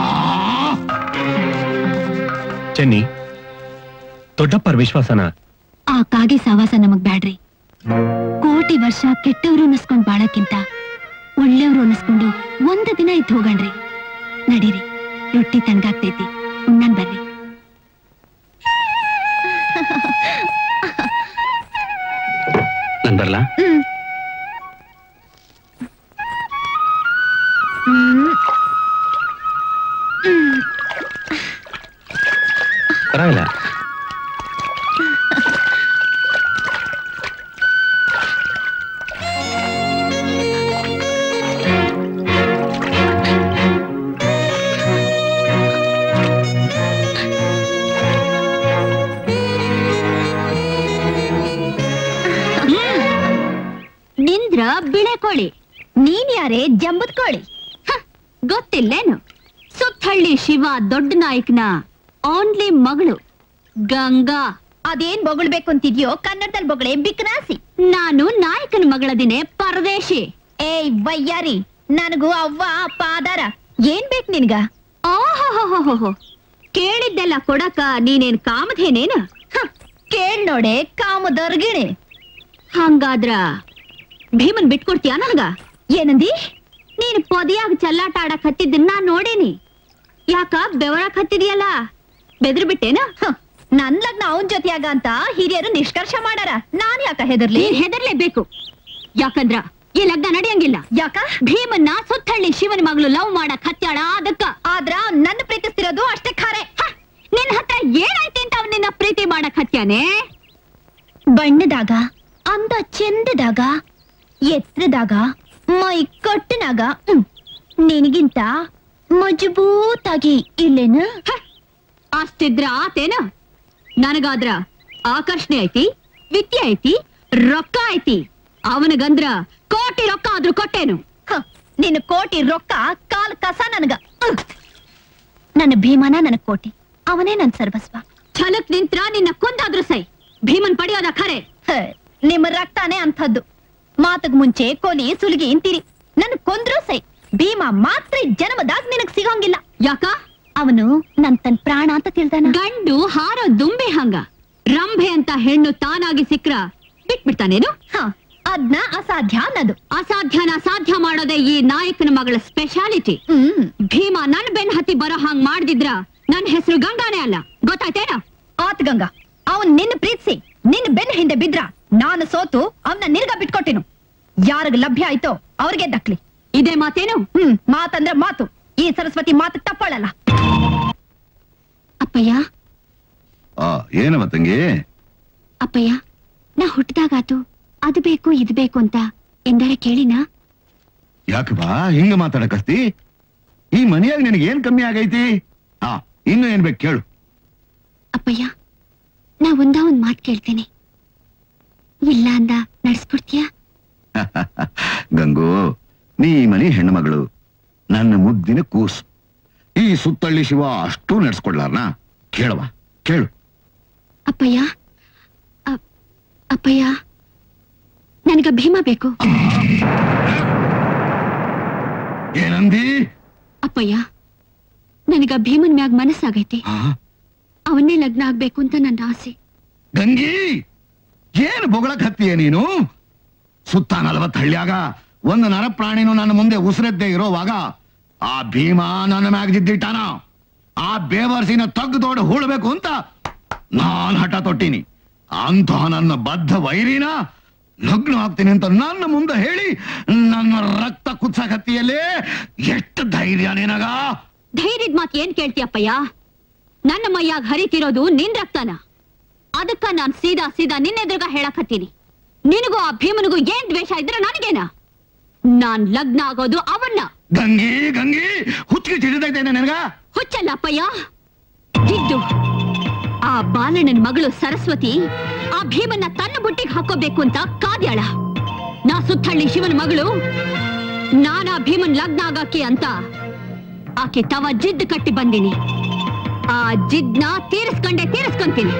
ಚೆನ್ನಿ ದೊಡ್ಡಪ್ಪರ ವಿಶ್ವಾಸನ ಆ ಕಾಗೆ ಸವಾಸ ನಮಗ್ ಬ್ಯಾಡ್ರಿ ಕೋಟಿ ವರ್ಷ ಕೆಟ್ಟವ್ರು ಅನ್ನಿಸ್ಕೊಂಡ್ ಬಾಳಕ್ಕಿಂತ ಒಳ್ಳೆಯವ್ರು ಅನ್ನಿಸ್ಕೊಂಡು ಒಂದು ದಿನ ಇದ್ದು ಹೋಗಣ್ರಿ ನಡೀರಿ ರೊಟ್ಟಿ ತಣ್ಣಗಾಗ್ತೈತಿ ಉಣ್ಣನ್ ಬರ್ರಿ ನಾನ್ ಬರ್ಲಾ ಪರವಾಗಿಲ್ಲ ಕೋಳಿ ನೀನ್ ಯಾರೇ ಜಂಬದ್ ಕೋಳಿ ಹ, ಗೊತ್ತಿಲ್ಲೇನು ಸುತ್ತಹಳ್ಳಿ ಶಿವ ದೊಡ್ಡ ನಾಯಕನ ಓನ್ಲಿ ಮಗಳು ಗಂಗಾ ಅದೇನ್ ಬೊಗಳ್ಬೇಕು ಅಂತಿದ್ಯೋ ಕನ್ನಡದಲ್ಲಿ ಬೊಗಳೆ ಬಿಕ್ನಾಸಿ ನಾನು ನಾಯಕನ ಮಗಳದಿನೇ ಪರದೇಶಿ ಏಯ್ ವಯ್ಯಾರಿ ನನಗೂ ಅವ್ವ ಅಪ್ಪ ಆಧಾರ ಏನ್ ಬೇಕು ನಿನ್ಗ ಓಹೋ ಕೇಳಿದ್ದೆಲ್ಲ ಕೊಡಕ ನೀನೇನ್ ಕಾಮಧೇನೇನ ಹ, ಕೇಳ್ ನೋಡೆ ಕಾಮದರ್ಗಿಣಿ ಹಂಗಾದ್ರ ಭೀಮನ್ ಬಿಟ್ಕೊಡ್ತೀಯ ನನಗ ಏನಂದಿ ನೀನ್ ಪೊದೆಯಾಗ ಚಲ್ಲಾಟ ಆಡಕ್ ಹತ್ತಿದ್ದನ್ನ ನಾನ್ ನೋಡೇನಿ ಯಾಕ ಬೆವರಾಕ್ ಹತ್ತಿದ್ಯಲ್ಲ ಬೆದ್ರ ಬಿಟ್ಟೇನ ನನ್ ಲಗ್ನ ಅವನ್ ಜೊತೆಯಾಗ ಅಂತ ಹಿರಿಯರು ನಿಷ್ಕರ್ಷ ಮಾಡಾರ ನಾನ್ ಯಾಕ ಹೆದರ್ಲಿ ಹೆದರ್ಲೇಬೇಕು ಯಾಕಂದ್ರ ಈ ಲಗ್ನ ನಡೆಯಂಗಿಲ್ಲ ಯಾಕ ಭೀಮನ್ನ ಸುತ್ತಹಳ್ಳಿ ಶಿವನ ಮಗಳು ಲವ್ ಮಾಡಕ್ ಹತ್ಯಾಳ ಅದಕ್ಕ ಆದ್ರ ನನ್ನ ಪ್ರೀತಿಸ್ತಿರೋದು ಅಷ್ಟೇ ಖಾರೆ ಹ, ನಿನ್ ಹತ್ರ ಏನಾಯ್ತಿ ಅಂತ ಅವ್ನ ನಿನ್ನ ಪ್ರೀತಿ ಮಾಡಕ್ ಹತ್ಯಾನೆ ಬಣ್ಣದಾಗ ಅಂದ ಚೆಂದದಾಗ ಎತ್ತರದಾಗ ಮೈ ಕಟ್ಟನಾಗ ಹ್ಮ್, ನಿನಗಿಂತ ಮಜಬೂತಾಗಿ ಇಲ್ಲೇನು ಅಷ್ಟಿದ್ರ ಆತೇನ ನನಗಾದ್ರ ಆಕರ್ಷಣೆ ಐತಿ ವಿದ್ಯೆ ಐತಿ ರೊಕ್ಕ ಐತಿ ಅವನಿಗಂದ್ರ ಕೋಟಿ ರೊಕ್ಕ ಆದ್ರೂ ಕೊಟ್ಟೇನು ನಿನ್ನ ಕೋಟಿ ರೊಕ್ಕ ಕಾಲ್ ಕಸ ನನಗ ಉಹ್. ನನ್ನ ಭೀಮನ ನನ್ನ ಕೋಟಿ ಅವನೇ ನನ್ ಸರ್ವಸ್ವ ಛಲಕ್ ನಿಂತ್ರ ನಿನ್ನ ಕೊಂದಾದ್ರೂ ಸೈ ಭೀಮನ್ ಪಡೆಯೋದ ಖರೆ ನಿಮ್ಮ ರಕ್ತಾನೇ ಅಂಥದ್ದು ಮಾತಗ್ ಮುಂಚೆ ಕೊಲಿ ಸುಲಿಗೆ ಅಂತೀರಿ ನನ್ ಕೊಂದ್ರು ಸೈ ಭೀಮ ಮಾತ್ರ ಈ ಜನ್ಮದಾಗ ನಿನಗ್ ಸಿಗೋಂಗಿಲ್ಲ ಯಾಕ ಅವನು ನನ್ ತನ್ ಪ್ರಾಣ ಅಂತ ತಿಳ್ದಾನ ಗಂಡು ಹಾರೋ ದುಂಬೆ ಹಂಗ ರಂಭೆ ಅಂತ ಹೆಣ್ಣು ತಾನಾಗಿ ಸಿಕ್ರ ಬಿಟ್ಬಿಡ್ತಾನೇನು ಅದ್ನ ಅಸಾಧ್ಯ ಅನ್ನೋದು ಅಸಾಧ್ಯನ ಸಾಧ್ಯ ಮಾಡೋದೇ ಈ ನಾಯಕನ ಮಗಳ ಸ್ಪೆಷಾಲಿಟಿ ಭೀಮ ನನ್ ಬೆನ್ ಹತ್ತಿ ಬರೋ ಹಂಗ್ ಮಾಡ್ದಿದ್ರ ನನ್ ಹೆಸರು ಗಂಗಾನೇ ಅಲ್ಲ ಗೊತ್ತಾಯ್ತೇನ ಆತ್ ಗಂಗಾ ಅವನ್ ನಿನ್ನ ಪ್ರೀತಿಸಿ ನಿನ್ನ ಬೆನ್ನ ಹಿಂದೆ ಬಿದ್ರ ನಾನು ಸೋತು ಅವನ ನಿರ್ಗ ಬಿಟ್ಕೊಟ್ಟಿನು ಯಾರಿಗ ಲಭ್ಯ ಆಯ್ತೋ ಅವ್ರಿಗೆ ದಕ್ಲಿ ಇದೇ ಮಾತೇನು ಹ್ಮ್ ಮಾತಂದ್ರೆ ಮಾತು ಈ ಸರಸ್ವತಿ ಮಾತು ತಪ್ಪಳಲ್ಲ ಅಪ್ಪಯ್ಯ ಆ ಏನವ ತಂಗಿ ಅಪ್ಪಯ್ಯ ನಾ ಹುಟ್ಟಿದಾಗಾತು ಅದು ಬೇಕು ಇದು ಬೇಕು ಅಂತ ಎಂದಾರ ಕೇಳಿನಾ ಯಾಕೆ ಬಾ ಹಿಂಗ ಮಾತಾಡಕಸ್ತಿ ಈ ಮನೆಯಾಗ ನಿನಗೆ ಏನ್ ಕಮ್ಮಿ ಆಗೈತಿ ಆ ಇನ್ನು ಏನ್ ಬೇಕು ಕೇಳು ಅಪ್ಪಯ್ಯ ನಾ ಒಂದ ಒಂದ್ ಮಾತ್ ಕೇಳ್ತೇನೆ ಇಲ್ಲ ಅಂದ ನಡ್ಸ್ಕೊಡ್ತೀಯಾ ಗಂಗು ನೀ ಈ ಮನೆ ಹೆಣ್ಮಗಳು ನನ್ನ ಮುದ್ದಿನ ಕೂಸು ಈ ಸುತ್ತಳ್ಳಿ ಶಿವ ಅಷ್ಟು ನಡ್ಸ್ಕೊಡ್ಲಾರ್ನ ಕೇಳವ ಕೇಳು ಅಪ್ಪಯ್ಯ ಅ- ಅಪ್ಪಯ್ಯ ನನಗ ಭೀಮ ಬೇಕು ಏನಂದಿ ಅಪ್ಪಯ್ಯ ನನಗ ಭೀಮನ್ ಮ್ಯಾಗ ಮನಸ್ಸಾಗೈತಿ ಅವನ್ನೇ ಲಗ್ನ ಆಗ್ಬೇಕು ಅಂತ ನನ್ನ ಆಸೆ ಗಂಗಿ ಏನ್ ಬೊಗಳಕ್ ಹತ್ತೀಯ ನೀನು ಸುತ್ತ ನಲವತ್ತು ಹಳ್ಳಿಯಾಗ ಒಂದು ನರಪ್ರಾಣಿನೂ ನನ್ನ ಮುಂದೆ ಉಸಿರದ್ದೇ ಇರೋವಾಗ ಆ ಭೀಮ ನನ್ನ ಮ್ಯಾಗ ಜಿದ್ದಿಟ್ಟಾನ ಆ ಬೇವರ್ಸಿನ ತಗ್ದೋಡು ಹೂಳ್ಬೇಕು ಅಂತ ನಾನ್ ಹಠ ತೊಟ್ಟಿನಿ ಅಂತ ನನ್ನ ಬದ್ಧ ವೈರಿನ ಲಗ್ನ ಆಗ್ತೀನಿ ಅಂತ ನನ್ನ ಮುಂದೆ ಹೇಳಿ ನನ್ನ ರಕ್ತ ಕುತ್ಸಕತ್ತಿಯಲ್ಲೇ ಎಷ್ಟು ಧೈರ್ಯ ನಿನಗ ಧೈರ್ಯದ ಮಾತು ಏನ್ ಕೇಳ್ತೀಯಪ್ಪಯ್ಯ ನನ್ನ ಮೈಯಾಗ ಹರಿತಿರೋದು ನಿನ್ ರಕ್ತನ ಅದಕ್ಕ ನಾನ್ ಸೀದಾ ಸೀದಾ ನಿನ್ನೆದುರ್ಗ ಹೇಳಕತ್ತೀನಿ ನಿನಗೂ ಆ ಭೀಮನಿಗೂ ಏನ್ ದ್ವೇಷ ಇದ್ರೆ ನನಗೇನ ನಾನ್ ಲಗ್ನ ಆಗೋದು ಅವನ್ನ ಗಂಗಿ ಗಂಗಿ ಹುಚ್ಚಿಗೆ ಚಿಡಿದೈತೆ ನಿನಗ ಹುಚ್ಚಲ್ಲ ಅಪ್ಪಯ್ಯ ಜಿದ್ದು ಆ ಬಾಲಣ್ಣನ ಮಗಳು ಸರಸ್ವತಿ ಆ ಭೀಮನ್ನ ತನ್ನ ಬುಟ್ಟಿಗೆ ಹಾಕೋಬೇಕು ಅಂತ ಕಾದ್ಯಾಳ ನಾ ಸುತ್ತಹಳ್ಳಿ ಶಿವನ ಮಗಳು ನಾನಾ ಭೀಮನ್ ಲಗ್ನ ಆಗಕ್ಕೆ ಅಂತ ಆಕೆ ತವ ಜಿದ್ದು ಕಟ್ಟಿ ಬಂದಿನಿ ಆ ಜಿದ್ನ ತೀರಿಸ್ಕೊಂಡೆ ತೀರಿಸ್ಕೊಂತೀನಿ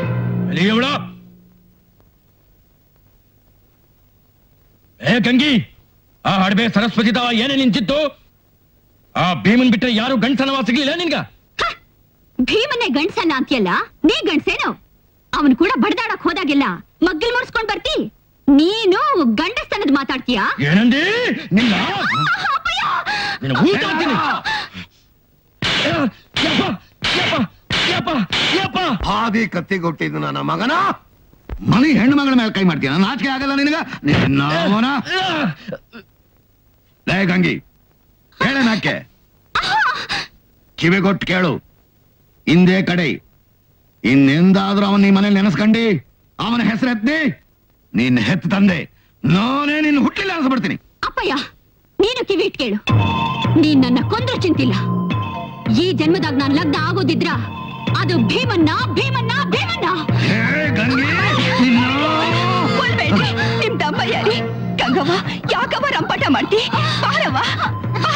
ಏ ಗಂಗಿ ಆ ಹಡಬೆ ಸರಸ್ವತಿ ತಾವ ಏನೇ ನಿಂತಿತ್ತು ಆ ಭೀಮನ್ ಬಿಟ್ರೆ ಯಾರು ಗಂಟನವ ಸಿಗ್ಲಿಲ್ಲ ನಿನ್ಗ ಭೀಮನ್ನೇ ಗಂಡ್ಸಲ್ಲ ಅಂತೀಯಲ್ಲ ನೀ ಗಂಡ್ಸೇನು ಅವನು ಕೂಡ ಬಡದಾಡಕ್ ಹೋದಾಗೆಲ್ಲ ಮಗ್ಗಿಲ್ ಮುರ್ಸ್ಕೊಂಡ್ ಬರ್ತಿ ನೀನು ಗಂಡಸ್ತನದ್ ಮಾತಾಡ್ತೀಯಾ ಏನಂದಿ ನಿನ್ನ ನಿನ್ನ ಊಟ ಹಾಕ್ತೀನಿ. ಹಾದಿ ಕತ್ತಿಗೊಟ್ಟಿದ್ದು ನನ್ನ ಮಗನ ಮನೆ ಹೆಣ್ಣು ಮಗಳ ಮೇಲೆ ಕೈ ಮಾಡ್ತೀಯ ನಾಚಿಕೆ ಆಗಲ್ಲ ನಿನಗ ನಿನ್ನ ಅವನ ಲೇ ಗಂಗಿ ಹೇಳೆ ನಾಕೆ ಕಿವಿಗೊಟ್ಟು ಕೇಳು ಹಿಂದೆ ಕಡೆ ಇನ್ನೆಂದಾದ್ರೂ ಅವನ್ ಈ ಮನೇಲಿ ನೆನೆಸ್ಕಂಡಿ ಅವನ ಹೆಸರೆತ್ತಿ ನಿನ್ನ ಹೆತ್ತು ತಂದೆ ನಾನೇ ನಿನ್ನ ಹುಟ್ಟಿಲ್ಲ ಅನ್ಸ್ಬಿಡ್ತೀನಿ ಅಪ್ಪಯ್ಯ ನೀನು ಕಿವಿ ಇಟ್ ಕೇಳು ನೀನ್ ನನ್ನ ಕೊಂದ್ರು ಚಿಂತಿಲ್ಲ ಈ ಜನ್ಮದಾಗ ನಾನ್ ಲಗ್ನ ಆಗೋದಿದ್ರ ಅದು ಭೀಮನ್ನ ಭೀಮನ್ನ ಭೀಮನ್ನ ಕೊಲ್ಬೇಡ್ರಿ ನಿಮ್ ತಮ್ಮ ಯಾರಿ ರಂಗವ್ವ ಯಾಕವ್ವ ರಂಪಾಟ ಮಾಡ್ತಿ ಬಾರವ್ವ ಬಾ.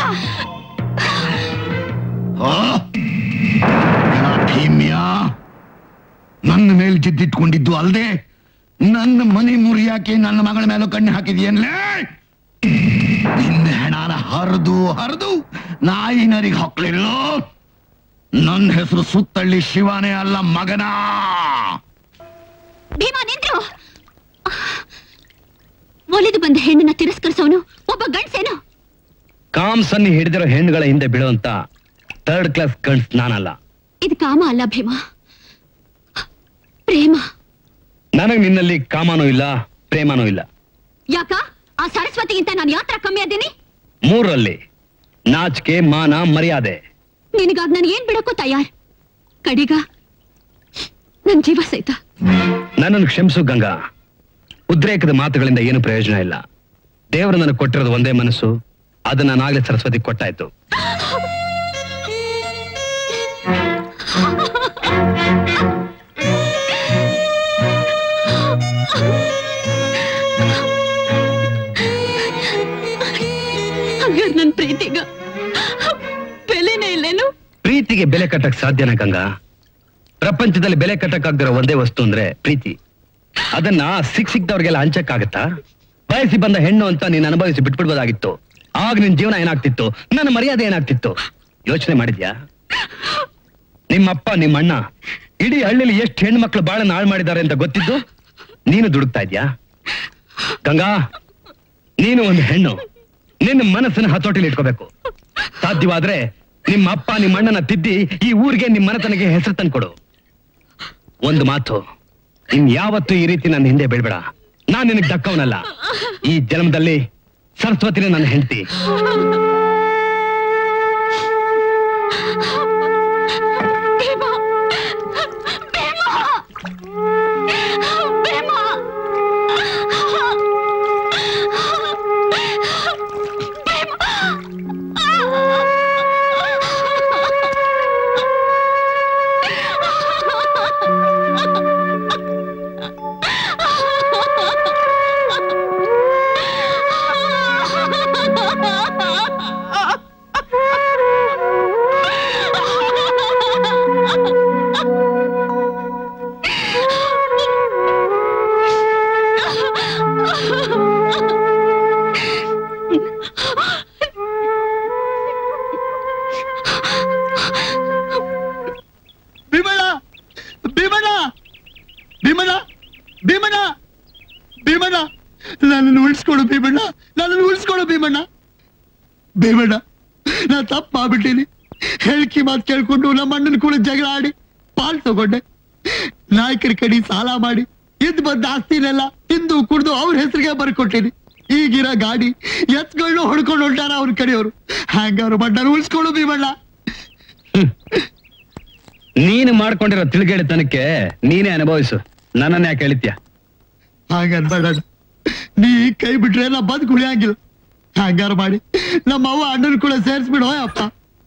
ಆ? ಎಲ ಭೀಮ್ಯ ನನ್ನ ಮೇಲೆ ಜಿದ್ದಿಟ್ಕೊಂಡಿದ್ದು ಅಲ್ದೆ ನನ್ನ ಮನೆ ಮುರಿಯಾಕೆ ನನ್ನ ಮಗಳ ಮೇಲೂ ಕಣ್ಣು ಹಾಕಿದ್ಯನ್ಲೇ ನಿನ್ನ ಹೆಣಾನ ಹರಿದು ಹರಿದು ನಾಯಿ ನರಿಗೆ ಹಾಕ್ಲಿಲ್ಲ ನನ್ನ ಹೆಸರು ಸುತ್ತಳ್ಳಿ ಶಿವನೇ ಅಲ್ಲ ಮಗನಾ ಭೀಮಾ ನಿಂತ್ರು ಒಲಿದು ಬಂದ ಹೆಣ್ಣನ್ನ ತಿರಸ್ಕರಿಸೋನು ಒಬ್ಬ ಗಂಡ್ಸೇನು ಕಾಮ್ಸನ್ನಿ ಹಿಡಿದಿರೋ ಹೆಣ್ಣುಗಳ ಹಿಂದೆ ಬೀಳುವಂತ ಥರ್ಡ್ ಕ್ಲಾಸ್ ಗಂಡ್ಸ್ ನಾನಲ್ಲ ಇದು ಕಾಮ ಅಲ್ಲ ಭೀಮಾ ಪ್ರೇಮ ನನಗ್ ನಿನ್ನಲ್ಲಿ ಕಾಮನೂ ಇಲ್ಲ ಪ್ರೇಮನೂ ಇಲ್ಲ ಯಾಕ ಆ ಸರಸ್ವತಿಗಿಂತ ನಾನು ಯಾತ್ರ ಕಮ್ಮಿ ಅದೇನಿ ಮೂರರಲ್ಲಿ ನಾಚಿಕೆ ಮಾನ ಮರ್ಯಾದೆ ನಿನಗಾಗ ನಾನು ಏನ್ ಬಿಡಕ್ಕೂ ತಯಾರ್ ಕಡಿಗ ನನ್ ಜೀವ ಸಹಿತ ನನ್ನನ್ನು ಕ್ಷಮಿಸು ಗಂಗಾ ಉದ್ರೇಕದ ಮಾತುಗಳಿಂದ ಏನು ಪ್ರಯೋಜನ ಇಲ್ಲ ದೇವರು ನನಗೆ ಕೊಟ್ಟಿರೋದು ಒಂದೇ ಮನಸ್ಸು ಅದನ್ನ ನಾಗಲೇ ಸರಸ್ವತಿ ಕೊಟ್ಟಾಯ್ತು ಹಂಗಾರ್ ನನ್ ಪ್ರೀತಿಗ ಬೆಲೆನೇ ಇಲ್ಲೇನು ಪ್ರೀತಿಗೆ ಬೆಲೆ ಕಟ್ಟಕ್ ಸಾಧ್ಯನಾ ಗಂಗಾ ಪ್ರಪಂಚದಲ್ಲಿ ಬೆಲೆ ಕಟ್ಟಕ್ಕಾಗ್ದಿರೋ ಒಂದೇ ವಸ್ತು ಅಂದ್ರೆ ಪ್ರೀತಿ ಅದನ್ನ ಸಿಕ್ ಸಿಕ್ದವ್ರಿಗೆಲ್ಲ ಹಂಚಕ್ಕಾಗತ್ತಾ ಬಯಸಿ ಬಂದ ಹೆಣ್ಣು ಅಂತ ನೀನ್ ಅನುಭವಿಸಿ ಬಿಟ್ಬಿಡ್ಬೋದಾಗಿತ್ತು ಆಗ ನಿನ್ ಜೀವನ ಏನಾಗ್ತಿತ್ತು ನನ್ನ ಮರ್ಯಾದೆ ಏನಾಗ್ತಿತ್ತು ಯೋಚನೆ ಮಾಡಿದ್ಯಾ ನಿಮ್ಮಪ್ಪ ನಿಮ್ಮ ಅಣ್ಣ ಇಡೀ ಹಳ್ಳಿಲಿ ಎಷ್ಟು ಹೆಣ್ಮಕ್ಳು ಬಾಳನ್ನ ಹಾಳು ಮಾಡಿದ್ದಾರೆ ಅಂತ ಗೊತ್ತಿದ್ದು ನೀನು ದುಡುಕ್ತಾ ಇದ್ಯಾ ಗಂಗಾ ನೀನು ಒಂದು ಹೆಣ್ಣು ನಿನ್ನ ಮನಸ್ಸನ್ನ ಹತೋಟಿಲಿ ಇಟ್ಕೋಬೇಕು ಸಾಧ್ಯವಾದ್ರೆ ನಿಮ್ಮ ಅಪ್ಪ ನಿಮ್ಮ ಅಣ್ಣನ ತಿದ್ದಿ ಈ ಊರಿಗೆ ನಿಮ್ಮ ಮನೆತನಗೆ ಹೆಸರು ತಂದ್ಕೊಡು ಒಂದು ಮಾತು ಇನ್ ಯಾವತ್ತೂ ಈ ರೀತಿ ನನ್ನ ಹಿಂದೆ ಬೀಳ್ಬೇಡ ನಾನ್ ನಿನಗೆ ದಕ್ಕವನಲ್ಲ ಈ ಜನ್ಮದಲ್ಲಿ ಸರಸ್ವತಿನೇ ನನ್ನ ಹೆಂಡತಿ ಭೀಮಾ ಭೀಮಾ ಭೀಮಾ ಭೀಮಣ್ಣ ಭೀಮಣ್ಣ ಭೀಮಣ್ಣ ಭೀಮಣ್ಣ ಭೀಮಣ್ಣ ನನ್ನನ್ನು ಉಳಿಸ್ಕೊಡು ಭೀಮಣ್ಣ ನನ್ನನ್ನು ಉಳಿಸ್ಕೊಡು ಭೀಮಣ್ಣ ಭೀಮಣ್ಣ ನಾ ತಪ್ಪು ಮಾಡ್ಬಿಟ್ಟೀನಿ ಹೇಳಿಕೆ ಮಾತು ಕೇಳ್ಕೊಂಡು ನಮ್ಮ ಅಣ್ಣನ ಕೂಡ ಜಗಳ ಆಡಿ ಪಾಲ್ ತಗೊಂಡೆ ನಾಯಕರ ಕಡೆ ಸಾಲ ಮಾಡಿ ಇದ್ ಬಂದ ಆಸ್ತಿನೆಲ್ಲ ತಿಂದು ಕುಡ್ದು ಅವ್ರ ಹೆಸರಿಗೆ ಬರ್ಕೊಟ್ಟಿನಿ ಈಗಿರೋ ಗಾಡಿ ಎತ್ಗಳನ್ನ ಹೊಡ್ಕೊಂಡು ಹೊಂಟಾರ ಅವ್ರ ಕಡೆಯವರು ಹ್ಯಾಂಗಾರು ಬಡ್ಡಾರು ಉಳಿಸ್ಕೊಡು ಭೀಮಣ್ಣ ನೀನು ಮಾಡ್ಕೊಂಡಿರೋ ತಿಳ್ಗೇಳಿತನಕ್ಕೆ ನೀನೇ ಅನುಭವಿಸು ನನ್ನನ್ನ ಯಾಕೆ ಹೇಳಿತ್ಯ ಹಾಗನ್ಬೇಡ ನೀ ಕೈ ಬಿಟ್ರೆ ನಾ ಬದುಕು ಉಳಿಯಂಗಿಲ್ಲ ಹಂಗಾರ ಮಾಡಿ ನಮ್ಮ ಅವ್ವ ಅಣ್ಣನ ಕೂಡ ಸೇರಿಸ್ಬಿಡು ಅಪ್ಪ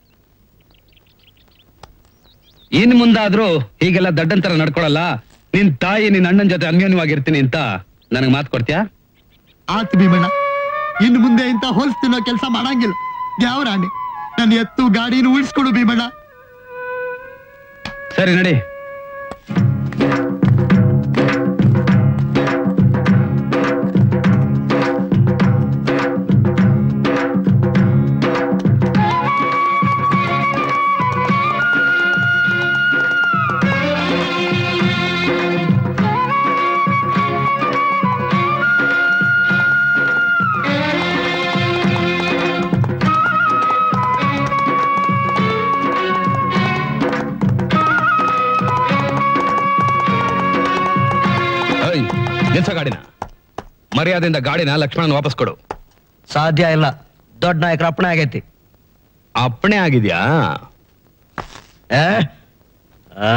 ಇನ್ ಮುಂದಾದ್ರೂ ಹೀಗೆಲ್ಲ ದಡ್ಡಂತರ ನಡ್ಕೊಳಲ್ಲ ನಿನ್ ತಾಯಿ ನಿನ್ ಅಣ್ಣನ ಜೊತೆ ಅನ್ಯೋನ್ಯವಾಗಿರ್ತೀನಿ ಅಂತ ನನಗ್ ಮಾತು ಕೊಡ್ತೀಯಾ ಆತ್ ಭೀಮಣ್ಣ ಇನ್ನು ಮುಂದೆ ಇಂತ ಹೊಲ್ಸ್ ತಿನ್ನೋ ಕೆಲಸ ಮಾಡಂಗಿಲ್ಲ ಯಾವ ರಾಣಿ ನನ್ನ ಎತ್ತು ಗಾಡಿನ ಉಳಿಸ್ಕೊಡು ಭೀಮಣ್ಣ ಸರಿ ನಡಿ ಏಯ್, ನಿಲ್ಸೋ ಗಾಡಿನ ಮರ್ಯಾದೆಯಿಂದ ಗಾಡಿನ ಲಕ್ಷ್ಮಣನ್ ವಾಪಸ್ ಕೊಡು ಸಾಧ್ಯ ಇಲ್ಲ ದೊಡ್ಡ ನಾಯಕರ ಅಪ್ಪಣೆ ಆಗೈತಿ ಅಪ್ಪಣೆ ಆಗಿದ್ಯಾ ಆ? ಆ?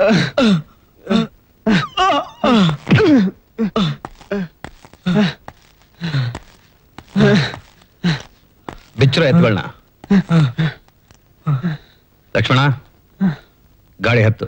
ಬಿಚ್ಚರ ಎತ್ಗಳನ್ನ ಲಕ್ಷ್ಮಣ ಗಾಳಿ ಹತ್ತು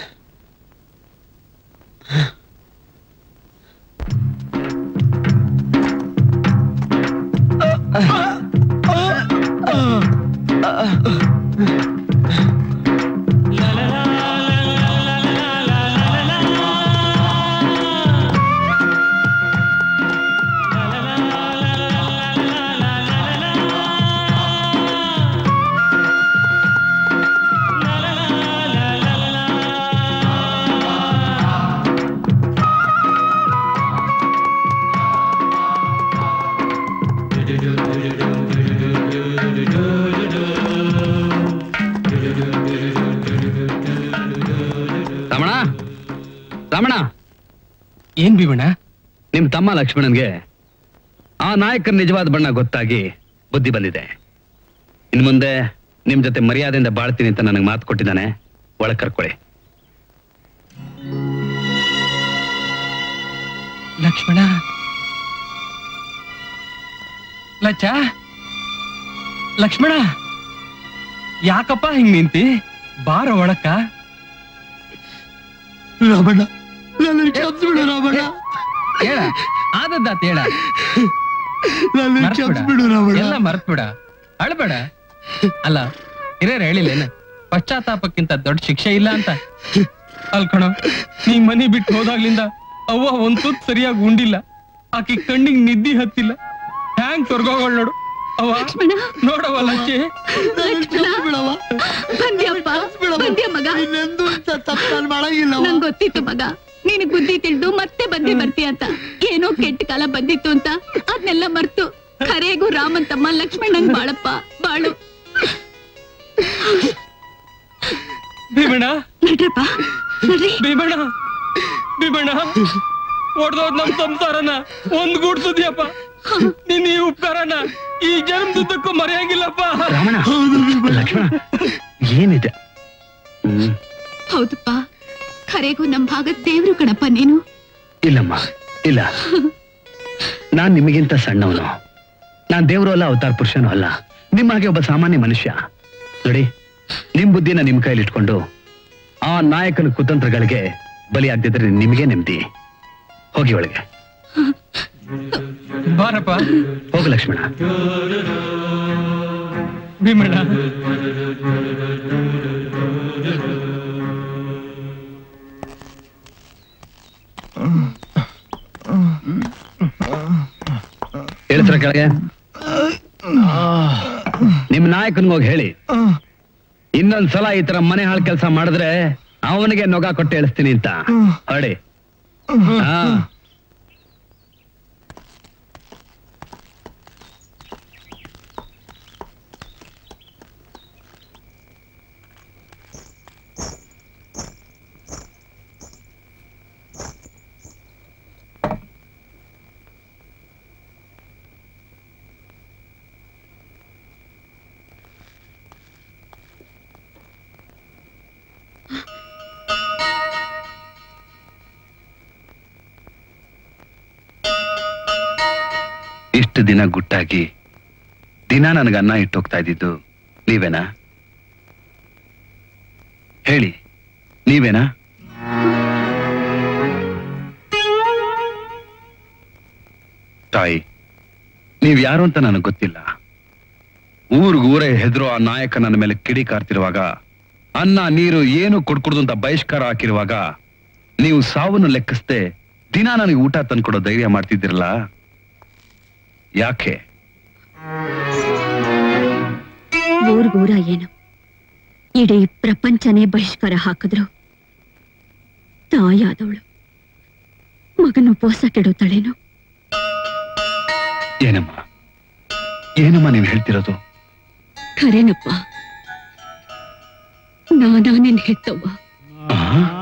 ರಮಣ ರಮಣ ಏನ್ ಭೀಮಣ್ಣ ನಿಮ್ ತಮ್ಮ ಲಕ್ಷ್ಮಣನ್ಗೆ ಆ ನಾಯಕರ ನಿಜವಾದ ಬಣ್ಣ ಗೊತ್ತಾಗಿ ಬುದ್ಧಿ ಬಂದಿದೆ ಇನ್ ಮುಂದೆ ನಿಮ್ ಜೊತೆ ಮರ್ಯಾದೆಯಿಂದ ಬಾಳ್ತೀನಿ ಅಂತ ನನಗೆ ಮಾತು ಕೊಟ್ಟಿದ್ದಾನೆ ಒಳಗ್ ಕರ್ಕೊಳ್ಳಿ ಲಕ್ಷ್ಮಣ ಲಚ್ಚ ಲಕ್ಷ್ಮಣ ಯಾಕಪ್ಪ ಹಿಂಗ್ ನಿಂತಿ ಬಾರ ಒಳಕ್ಕ ರಾಮಣ್ಣ ನನ್ನ ಕ್ಷಮಿಸ್ಬಿಡು ರಾಮಣ್ಣ ಹೇಳ ಆದದ್ದಾತ ಹೇಳ ನನ್ನ ಮರ್ತ್ಬಿಡ. ಕ್ಷಮಿಸ್ಬಿಡು ರಾಮಣ್ಣ ಎಲ್ಲ ಮರ್ತ್ಬಿಡ ಅಳ್ಬೇಡ ಅಲ್ಲ ಹಿರಿಯರು ಹೇಳಿಲ್ಲೇನ ಪಶ್ಚಾತ್ತಾಪಕ್ಕಿಂತ ದೊಡ್ಡ ಶಿಕ್ಷೆ ಇಲ್ಲ ಅಂತ ಅಲ್ಕಣೋ ನೀ ಮನಿ ಬಿಟ್ಟು ಹೋದಾಗ್ಲಿಂದ ಅವ್ವ ಒಂದ್ ತುತ್ ಸರಿಯಾಗಿ ಉಂಡಿಲ್ಲ ಆಕಿ ಕಣ್ಣಿಗೆ ನಿದ್ದಿ ಹತ್ತಿಲ್ಲ ಹ್ಯಾಂಗ್ ತೊರ್ಗೋಗಳ್ ನೋಡು ಅವ್ವ ನೋಡವ ಲಚ್ಚಿ ಬಂದ್ಯಪ್ಪ ಬಂದ್ಯ ಮಗ ನಂಗ್ ಗೊತ್ತಿತ್ತು ಮಗ ನಿನಗ್ ಬುದ್ಧಿ ತಿಳಿದು ಮತ್ತೆ ಬಂದೇ ಬರ್ತೀಯ ಅಂತ ಏನೋ ಕೆಟ್ಟ ಕಾಲ ಬಂದಿತ್ತು ಅಂತ ಅದನ್ನೆಲ್ಲ ಮರ್ತು ಖರೇಗೂ ರಾಮನ್ ತಮ್ಮ ಲಕ್ಷ್ಮಣನ್ ಬಾಳಪ್ಪ ಬಾಳು ಭೀಮಣ್ಣ ನಡ್ರಪ್ಪ ನಡ್ರಿ ಭೀಮಣ್ಣ ಭೀಮಣ್ಣ ಹೊಡ್ದೋದ್ ನಮ್ ಸಂಸಾರನ ಒಂದ್ ಗೂಡ್ಸುದ್ಯಪ್ಪ ನೀನ್ ಈ ಉಪಕಾರನ ಈ ಜನ್ಮದುದ್ದಕ್ಕೂ ಮರೆಯಂಗಿಲ್ಲಪ್ಪ ಲಕ್ಷ್ಮಣ ಏನಿದೆ ಹ್ಮ್ ಹೌದಪ್ಪ ಖರೇಗೂ ನಮ್ ಭಾಗದ್ ದೇವ್ರು ಕಣಪ್ಪ ನೀನು ಇಲ್ಲಮ್ಮ ಇಲ್ಲ ನಾನ್ ನಿಮಗಿಂತ ಸಣ್ಣವನು ನಾನ್ ದೇವರು ಅಲ್ಲ ಅವತಾರ ಪುರುಷನೂ ಅಲ್ಲ ನಿಮ್ಮ ಹಾಗೆ ಒಬ್ಬ ಸಾಮಾನ್ಯ ಮನುಷ್ಯ ನೋಡಿ ನಿಮ್ ಬುದ್ಧಿನ ನಿಮ್ ಕೈಲಿ ಇಟ್ಕೊಂಡು ಆ ನಾಯಕನ ಕುತಂತ್ರಗಳಿಗೆ ಬಲಿಯಾಗ್ದಿದ್ರೆ ನಿಮಗೆ ನೆಮ್ಮದಿ ಹೋಗಿ ಒಳಗೆ ಬಾರಪ್ಪ ಹೋಗು ಲಕ್ಷ್ಮಣ ಭೀಮಣ್ಣ ಹೇಳ್ತೀರ ಕೆಳಗೆ ನಿಮ್ ನಾಯಕನ್ಗೆ ಹೋಗಿ ಹೇಳಿ ಇನ್ನೊಂದ್ಸಲ ಈ ತರ ಮನೆ ಹಾಳು ಕೆಲಸ ಮಾಡಿದ್ರೆ ಅವನಿಗೆ ನೊಗ ಕೊಟ್ಟು ಹೇಳಿಸ್ತೀನಿ ಅಂತ ಹೊರಡಿ ಹಾ ಇಷ್ಟು ದಿನ ಗುಟ್ಟಾಗಿ ದಿನ ನನಗೆ ಅನ್ನ ಇಟ್ಟೋಗ್ತಾ ಇದ್ದಿದ್ದು ನೀವೇನಾ ಹೇಳಿ ನೀವೇನಾ ತಾಯಿ ನೀವ್ ಯಾರು ಅಂತ ನನಗೆ ಗೊತ್ತಿಲ್ಲ ಊರಿಗೂರೇ ಹೆದರೋ ಆ ನಾಯಕ ನನ್ನ ಮೇಲೆ ಕಿಡಿ ಕಾರ್ತಿರುವಾಗ ಅನ್ನ ನೀರು ಏನು ಕೊಡ್ಕೊಡ್ದು ಅಂತ ಬಹಿಷ್ಕಾರ ಹಾಕಿರುವಾಗ ನೀವು ಸಾವನ್ನು ಲೆಕ್ಕಿಸ್ದೆ ದಿನ ನನಗೆ ಊಟ ತಂದ್ಕೊಡೋ ಧೈರ್ಯ ಮಾಡ್ತಿದ್ದಿರಲ್ಲ ಯಾಕೆ ಊರ್ಗೂರ ಏನು ಇಡೀ ಪ್ರಪಂಚನೇ ಬಹಿಷ್ಕಾರ ಹಾಕಿದ್ರು ತಾಯಾದವಳು ಮಗನ ಉಪವಾಸ ಕೆಡುತ್ತಾಳೇನು ಏನಮ್ಮ ಏನಮ್ಮ ನೀವು ಹೇಳ್ತಿರೋದು ಖರೇನಪ್ಪ ನಾನಾ ನಿನ್ ಹೆತ್ತವ್ವ ಆ?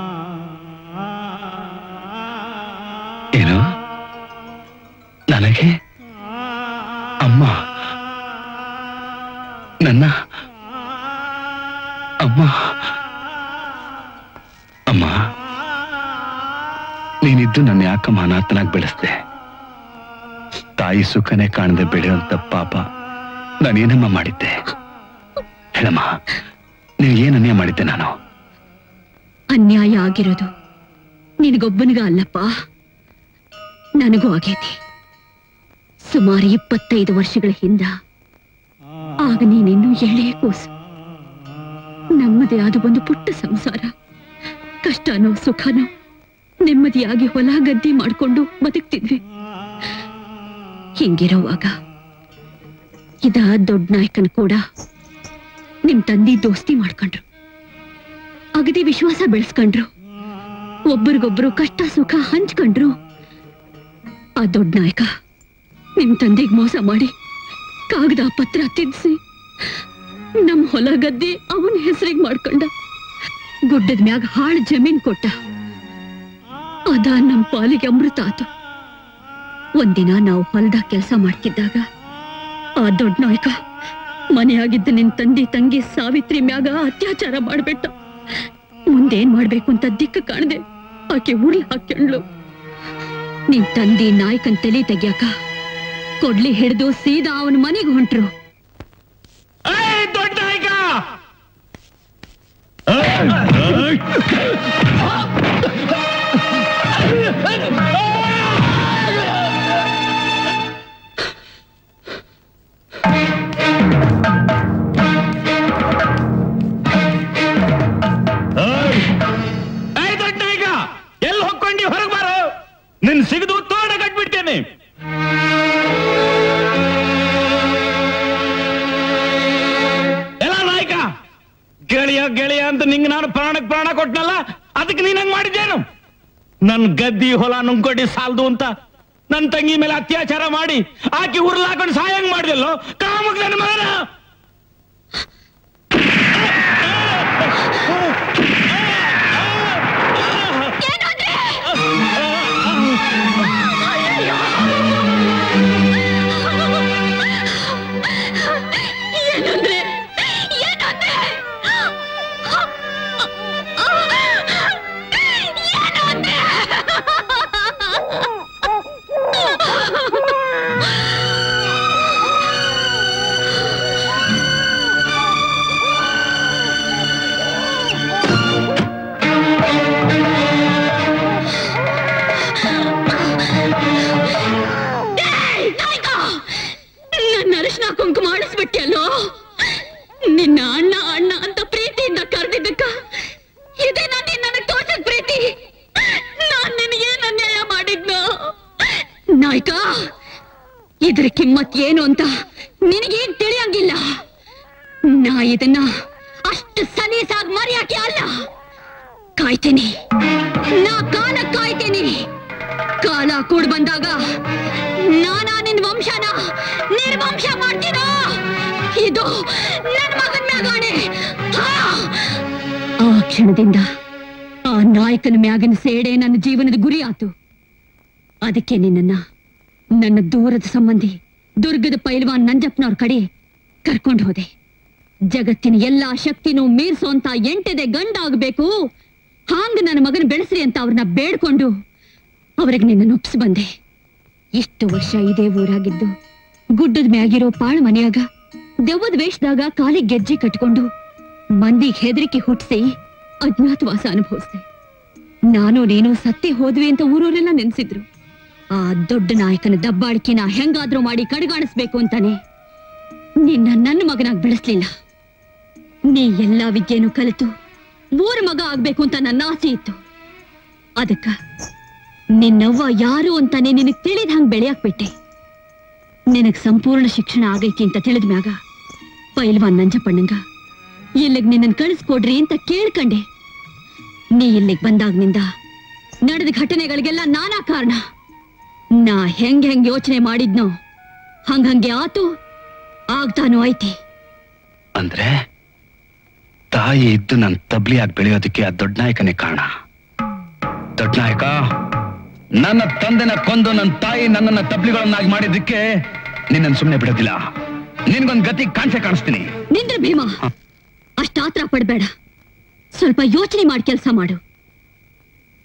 ಏನು ನನಗೆ ಅಮ್ಮ ನನ್ನ ಅಮ್ಮ ಅಮ್ಮ ನೀನಿದ್ದು ನನ್ನ ಯಾಕಮ್ಮ ಅನಾಥನಾಗಿ ಬೆಳೆಸ್ದೆ ತಾಯಿ ಸುಖನೇ ಕಾಣದೆ ಬೆಳೆಯುವಂತ ಪಾಪ ನಾನೇನಮ್ಮ ಮಾಡಿದ್ದೆ ಹೇಳಮ್ಮ ನೀವು ಏನ್ ಅನ್ಯಾಯ ಮಾಡಿದ್ದೆ ನಾನು ಅನ್ಯಾಯ ಆಗಿರೋದು ನಿನಗೊಬ್ಬನಿಗ ಅಲ್ಲಪ್ಪ ನನಗೂ ಆಗೈತಿ ಸುಮಾರು ಇಪ್ಪತ್ತೈದು ವರ್ಷಗಳ ಹಿಂದ ಆಗ ನೀನಿನ್ನೂ ಎಳೆಯ ಕೂಸು ನಮ್ಮದೇ ಆದ ಒಂದು ಪುಟ್ಟ ಸಂಸಾರ ಕಷ್ಟನೋ ಸುಖನೋ ನೆಮ್ಮದಿಯಾಗಿ ಹೊಲ ಗದ್ದಿ ಮಾಡ್ಕೊಂಡು ಬದುಕ್ತಿದ್ವಿ ಹಿಂಗಿರುವಾಗ ಇದ ದೊಡ್ಡ ನಾಯಕನ್ ಕೂಡ ನಿಮ್ ತಂದಿ ದೋಸ್ತಿ ಮಾಡ್ಕೊಂಡ್ರು ಅಗದಿ ವಿಶ್ವಾಸ ಬೆಳೆಸ್ಕೊಂಡ್ರು ಒಬ್ಬರಿಗೊಬ್ರು ಕಷ್ಟ ಸುಖ ಹಂಚ್ಕೊಂಡ್ರು ಆ ದೊಡ್ಡ ನಾಯಕ ನಿಮ್ ತಂದೆಗ್ ಮೋಸ ಮಾಡಿ ಕಾಗದ ಪತ್ರ ತಿದ್ಸಿ ನಮ್ ಹೊಲ ಗದ್ದೆ ಅವನ ಹೆಸರಿಗೆ ಮಾಡ್ಕೊಂಡ ಗುಡ್ಡದ ಮ್ಯಾಗ ಹಾಳು ಜಮೀನ್ ಕೊಟ್ಟ ಅದ ನಮ್ ಪಾಲಿಗೆ ಅಮೃತ ಆತು ಒಂದಿನ ನಾವು ಹೊಲದಾಗ ಕೆಲಸ ಮಾಡ್ತಿದ್ದಾಗ ಆ ದೊಡ್ಡ ನಾಯಕ ಮನೆಯಾಗಿದ್ದ ನಿನ್ ತಂದೆ ತಂಗಿ ಸಾವಿತ್ರಿ ಮ್ಯಾಗ ಅತ್ಯಾಚಾರ ಮಾಡ್ಬಿಟ್ಟ ಮುಂದೇನ್ ಮಾಡ್ಬೇಕು ಅಂತ ದಿಕ್ಕ ಕಾಣದೆ ಆಕೆ ಉರಿ ಹಾಕ್ಯಂಡ್ಲು ನಿನ್ ತಂದೆ ನಾಯಕನ್ ತಲೆ ತೆಗ್ಯಾಕ ಕೊಡ್ಲಿ ಹಿಡಿದು ಸೀದಾ ಅವನ ಮನೆಗೆ ಹೊಂಟ್ರು ದೊಡ್ಡ ನಾಯಕ ಏಯ್ ದೊಡ್ಡ ನಾಯಕ ಎಲ್ಲಿ ಹೊಕ್ಕೊಂಡಿ ಹೊರಗೆ ಬಾರೋ ನಿನ್ ಸಿಗದು ತೋಡ ಕಟ್ಬಿಡ್ತೇನೆ ಎಲ್ಲ ನಾಯಕ ಗೆಳೆಯ ಗೆಳೆಯ ಅಂತ ನಿಂಗೆ ನಾನು ಪ್ರಾಣಕ್ಕೆ ಪ್ರಾಣ ಕೊಟ್ನಲ್ಲ ಅದಕ್ಕೆ ನೀನ್ ಹಂಗ್ ಮಾಡಿದ್ದೇನು ನನ್ ಗದ್ದಿ ಹೊಲ ನುಂಗ್ಕೊಡಿ ಸಾಲ್ದು ಅಂತ ನನ್ ತಂಗಿ ಮೇಲೆ ಅತ್ಯಾಚಾರ ಮಾಡಿ ಆಕಿ ಉರ್ಲಾಕೊಂಡು ಸಾಯಂಗ್ ಮಾಡಿದಲ್ಲೋ ಕಾಮಕ್ ನನ್ನ ಮಗನ ಏನಂದ್ರೆ ಏನಂದ್ರೆ ಏಯ್, ನಾಯ್ಕ! ನನ್ನ ಅರಿಶಿನ ಕುಂಕುಮ ಮಾಡಿಸ್ಬಿಟ್ಟಿಯಲ್ಲೋ ನಿನ್ನ ಅಣ್ಣ ಅಣ್ಣ ಅಂತ ಪ್ರೀತಿಯಿಂದ ಕರೆದಿದ್ದಕ್ಕ ಇದೇ ನಾನು ನನಗೆ ತೋರ್ಸದ್ ಪ್ರೀತಿ ನಾನ್ ನಿನಗೇನ್ ಅನ್ಯಾಯ ಮಾಡಿದ್ನು ನಾಯ್ಕ ಇದ್ರ ಕಿಮ್ಮತ್ ಏನು ಅಂತ ನಿನಗೇನ್ ತಿಳಿಯಂಗಿಲ್ಲ ನಾ ಇದನ್ನ ಅಷ್ಟು ಸಲೀಸಾಗಿ ಮರೆಯಾಕೆ ಅಲ್ಲ ಕಾಯ್ತೀನಿ ನಾ ಕಾಲ ಕಾಯ್ತೀನಿ ಕಾಲ ಕೂಡ್ ಬಂದಾಗ ನಾನಾ ನಿನ್ ವಂಶನ ನಿರ್ವಂಶ ಮಾಡ್ತೀನೋ ಇದು ನನ್ ಮಗನ್ ಮ್ಯಾಗಾಣೆ ಹಾ! ಆ ಕ್ಷಣದಿಂದ ಆ ನಾಯಕನ ಮ್ಯಾಗಿನ ಸೇಡೆ ನನ್ನ ಜೀವನದ ಗುರಿ ಆತು ಅದಕ್ಕೆ ನಿನ್ನನ್ನ ನನ್ನ ದೂರದ ಸಂಬಂಧಿ ದುರ್ಗದ ಪೈಲ್ವಾನ್ ನಂಜಪ್ಪನವ್ರ ಕಡೆ ಕರ್ಕೊಂಡು ಹೋದೆ ಜಗತ್ತಿನ ಎಲ್ಲಾ ಶಕ್ತಿನೂ ಮೀರ್ಸೋಂತ ಎಂಟದೆ ಗಂಡ ಆಗ್ಬೇಕು ಹಾಂಗ ನನ್ನ ಮಗನ ಬೆಳೆಸ್ರಿ ಅಂತ ಅವ್ರನ್ನ ಬೇಡ್ಕೊಂಡು ಅವ್ರಿಗೆ ನಿನ್ನ ಒಪ್ಸಿ ಬಂದೆ ಇಷ್ಟು ವರ್ಷ ಇದೇ ಊರಾಗಿದ್ದು ಗುಡ್ಡದ ಮ್ಯಾಗಿರೋ ಪಾಳು ಮನೆಯಾಗ ದೆವ್ವದ ವೇಷದಾಗ ಕಾಲಿಗೆ ಗೆಜ್ಜೆ ಕಟ್ಕೊಂಡು ಮಂದಿಗೆ ಹೆದರಿಕೆ ಹುಟ್ಟಿಸಿ ಅಜ್ಞಾತವಾಸ ಅನುಭವಿಸ್ದೆ ನಾನು ನೀನು ಸತ್ತೇ ಹೋದ್ವಿ ಅಂತ ಊರವರೆಲ್ಲ ನೆನ್ಸಿದ್ರು ಆ ದೊಡ್ಡ ನಾಯಕನ ದಬ್ಬಾಳಿಕೆನ ಹೆಂಗಾದ್ರೂ ಮಾಡಿ ಕಡೆಗಾಣಿಸ್ಬೇಕು ಅಂತಾನೆ ನಿನ್ನ ನನ್ನ ಮಗನಾಗಿ ಬೆಳೆಸ್ಲಿಲ್ಲ ನೀ ಎಲ್ಲಾ ವಿದ್ಯೆನೂ ಕಲಿತು ಊರ ಮಗ ಆಗ್ಬೇಕು ಅಂತ ನನ್ನ ಆಸೆ ಇತ್ತು ಅದಕ್ಕ ನಿನ್ನವ್ವ ಯಾರು ಅಂತಾನೆ ನಿನಗ್ ತಿಳಿದ ಹಂಗ್ ಬೆಳೆಯಾಕ್ ಬಿಟ್ಟೆ ನಿನಗ್ ಸಂಪೂರ್ಣ ಶಿಕ್ಷಣ ಆಗೈತಿ ಅಂತ ತಿಳಿದ ಮ್ಯಾಗ ಪೈಲ್ವಾನ್ ನಂಜಪ್ಪಣ್ಣಂಗ ಇಲ್ಲಿಗ್ ನಿನ್ನನ್ ಕಳಿಸ್ಕೊಡ್ರಿ ಅಂತ ಕೇಳ್ಕಂಡೆ ನೀ ಇಲ್ಲಿಗ್ ಬಂದಾಗ್ನಿಂದ ನಡೆದ ಘಟನೆಗಳಿಗೆಲ್ಲ ನಾನಾ ಕಾರಣ ನಾ ಹೆಂಗ್ ಹೆಂಗ್ ಯೋಚನೆ ಮಾಡಿದ್ನೋ ಹಂಗ್ ಹಂಗೆ ಆತು ಆಗ್ತಾನು ಐತಿ ಅಂದ್ರೆ ತಾಯಿ ಇದ್ದು ನನ್ ತಬ್ಲಿಯಾಗಿ ಬೆಳೆಯೋದಕ್ಕೆ ಆ ದೊಡ್ಡ ನಾಯಕನೇ ಕಾರಣ ದೊಡ್ಡ ನಾಯಕ ನನ್ನ ತಂದೆನ ಕೊಂದು ನನ್ನ ತಾಯಿ ನನ್ನನ್ನ ತಬ್ಲಿಗಳನ್ನಾಗಿ ಮಾಡಿದ್ದಕ್ಕೆ ನಿನ್ನನ್ನು ಸುಮ್ಮನೆ ಬಿಡೋದಿಲ್ಲ ನಿನ್ಗೊಂದ್ ಗತಿ ಕಾಣಿಸೆ ಕಾಣಿಸ್ತೀನಿ ನಿಂದ್ರ ಭೀಮಾ ಅಷ್ಟ ಆತ್ರ ಪಡ್ಬೇಡ ಸ್ವಲ್ಪ ಯೋಚನೆ ಮಾಡಿ ಕೆಲಸ ಮಾಡು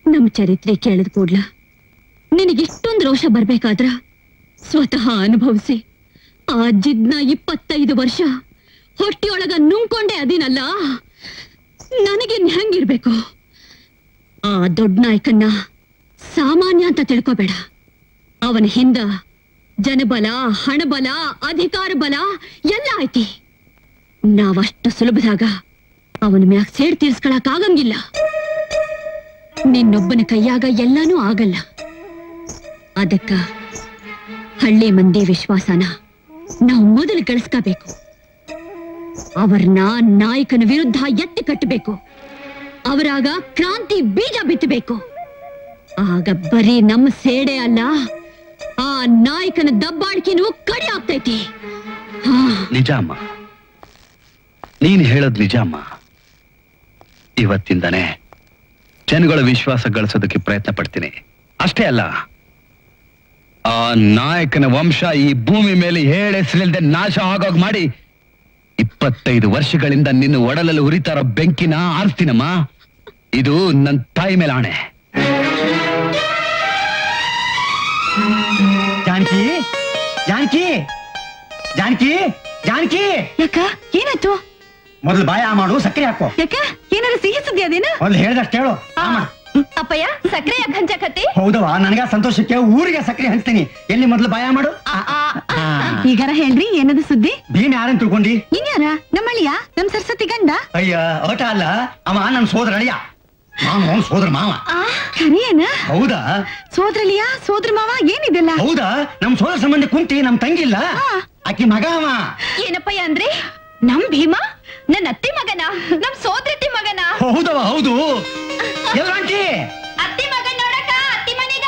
ನಮ್ ಚರಿತ್ರೆ ಕೇಳಿದ ಕೂಡ್ಲ ನಿನಗಿಷ್ಟೊಂದು ರೋಷ ಬರ್ಬೇಕಾದ್ರ ಸ್ವತಃ ಅನುಭವಿಸಿ ಆ ಜಿದ್ನ ಇಪ್ಪತ್ತೈದು ವರ್ಷ ಹೊಟ್ಟಿಯೊಳಗ ನುಂಗ್ಕೊಂಡೆ ಅದಿನಲ್ಲ ನನಗಿನ್ ಹೆಂಗಿರ್ಬೇಕು ಆ ದೊಡ್ಡ ನಾಯಕನ್ನ ಸಾಮಾನ್ಯ ಅಂತ ತಿಳ್ಕೊಬೇಡ ಅವನ ಹಿಂದ ಜನಬಲ ಹಣಬಲ ಅಧಿಕಾರ ಬಲ ಎಲ್ಲ ಐತಿ ನಾವಷ್ಟು ಸುಲಭದಾಗ ಅವನ ಮ್ಯಾಗ ಸೇಡ್ ತೀರ್ಸ್ಕೊಳಕ್ ಆಗಂಗಿಲ್ಲ ನಿನ್ನೊಬ್ಬನ ಕೈಯಾಗ ಎಲ್ಲಾನೂ ಆಗಲ್ಲ ಅದಕ್ಕ ಹಳ್ಳಿ ಮಂದಿ ವಿಶ್ವಾಸನ ನಾವು ಮೊದಲು ಗಳಿಸ್ಕೋಬೇಕು ಅವರನ್ನ ನಾಯಕನ ವಿರುದ್ಧ ಎತ್ತಿ ಕಟ್ಟಬೇಕು ಅವರಾಗ ಕ್ರಾಂತಿ ಬೀಜ ಬಿತ್ತಬೇಕು ಆಗ ಬರೀ ನಮ್ಮ ಸೇಡೆ ಅಲ್ಲ ಆ ನಾಯಕನ ದಬ್ಬಾಳಿಕೆನೂ ಕಡಿ ಆಗ್ತೈತಿ ಹಾ ನಿಜ ಅಮ್ಮ ನೀನ್ ಹೇಳೋದ್ ನಿಜ ಅಮ್ಮ ಇವತ್ತಿಂದಾನೆ ಜನಗಳ ವಿಶ್ವಾಸ ಗಳಿಸೋದಕ್ಕೆ ಪ್ರಯತ್ನ ಪಡ್ತೀನಿ ಅಷ್ಟೇ ಅಲ್ಲ ಆ ನಾಯಕನ ವಂಶ ಈ ಭೂಮಿ ಮೇಲೆ ಹೇಳೆಸಲಿಲ್ಲದೆ ನಾಶ ಆಗೋಗ್ ಮಾಡಿ ಇಪ್ಪತ್ತೈದು ವರ್ಷಗಳಿಂದ ನಿನ್ನ ಒಡಲಲ್ಲಿ ಉರಿತಾರೋ ಬೆಂಕಿನ ಆರಿಸ್ತೀನಮ್ಮ ಇದು ನನ್ನ ತಾಯಿ ಮೇಲೆ ಆಣೆ ಜಾನಕಿ ಜಾನಕಿ ಜಾನಕಿ ಜಾನಕಿ ಯಾಕ ಏನಾಯ್ತು ಮೊದಲು ಬಾಯ ಮಾಡು ಸಕ್ಕರೆ ಹಾಕೋ ಯಾಕ ಏನಾದ್ರು ಸಿಹಿ ಸುದ್ದಿ ಅದೇನ ಮೊದಲು ಹೇಳ್ದಷ್ಟು ಹೇಳು ಆ ಮಾಡು. ಅಪ್ಪಯ್ಯ ಸಕ್ಕರೆ ಯಾಕೆ ಹಂಚಕತ್ತಿ ಹೌದವ ನನಗ ಸಂತೋಷಕ್ಕೆ ಊರಿಗೆ ಸಕ್ಕರೆ ಹಂಚ್ತೀನಿ ಎಲ್ಲಿ ಮೊದಲು ಬಾಯ ಮಾಡು ಈಗಾರ ಹೇಳ್ರಿ ಏನದು ಸುದ್ದಿ ಭೀಮ್ ಯಾರನ್ ತಿಳ್ಕೊಂಡಿ ಇನ್ಯಾರ ನಮ್ಮಳಿಯ ನಮ್ ಸರಸ್ವತಿ ಗಂಡ ಅಯ್ಯ ಓಟ ಅಲ್ಲ ಅವ ನನ್ ಸೋದರ ಅಳಿಯ ನಾನು ಅವ್ನ್ ಸೋದರ ಮಾವ ಖರೇನ ಹೌದಾ ಸೋದ್ರಲಿಯ ಸೋದ್ರ ಮಾವ ಏನಿದೆಲ್ಲ ಹೌದಾ ನಮ್ ಸೋದರ ಸಂಬಂಧ ಕುಂತಿ ನಮ್ ತಂಗಿಲ್ಲ ಆಕಿ ಮಗ ಅವ ಏನಪ್ಪಯ್ಯ ಅಂದ್ರೆ ನಮ್ ಭೀಮ ನನ್ನ ಅತ್ತಿ ಮಗನ ನಮ್ ಸೋದರತಿ ಮಗನ ಹೌದವ ಹೌದು ಎಲ್ಲಂಟಿ ಅತ್ತಿ ಮಗನ್ ನೋಡಕ ಅತ್ತಿ ಮನೆಗ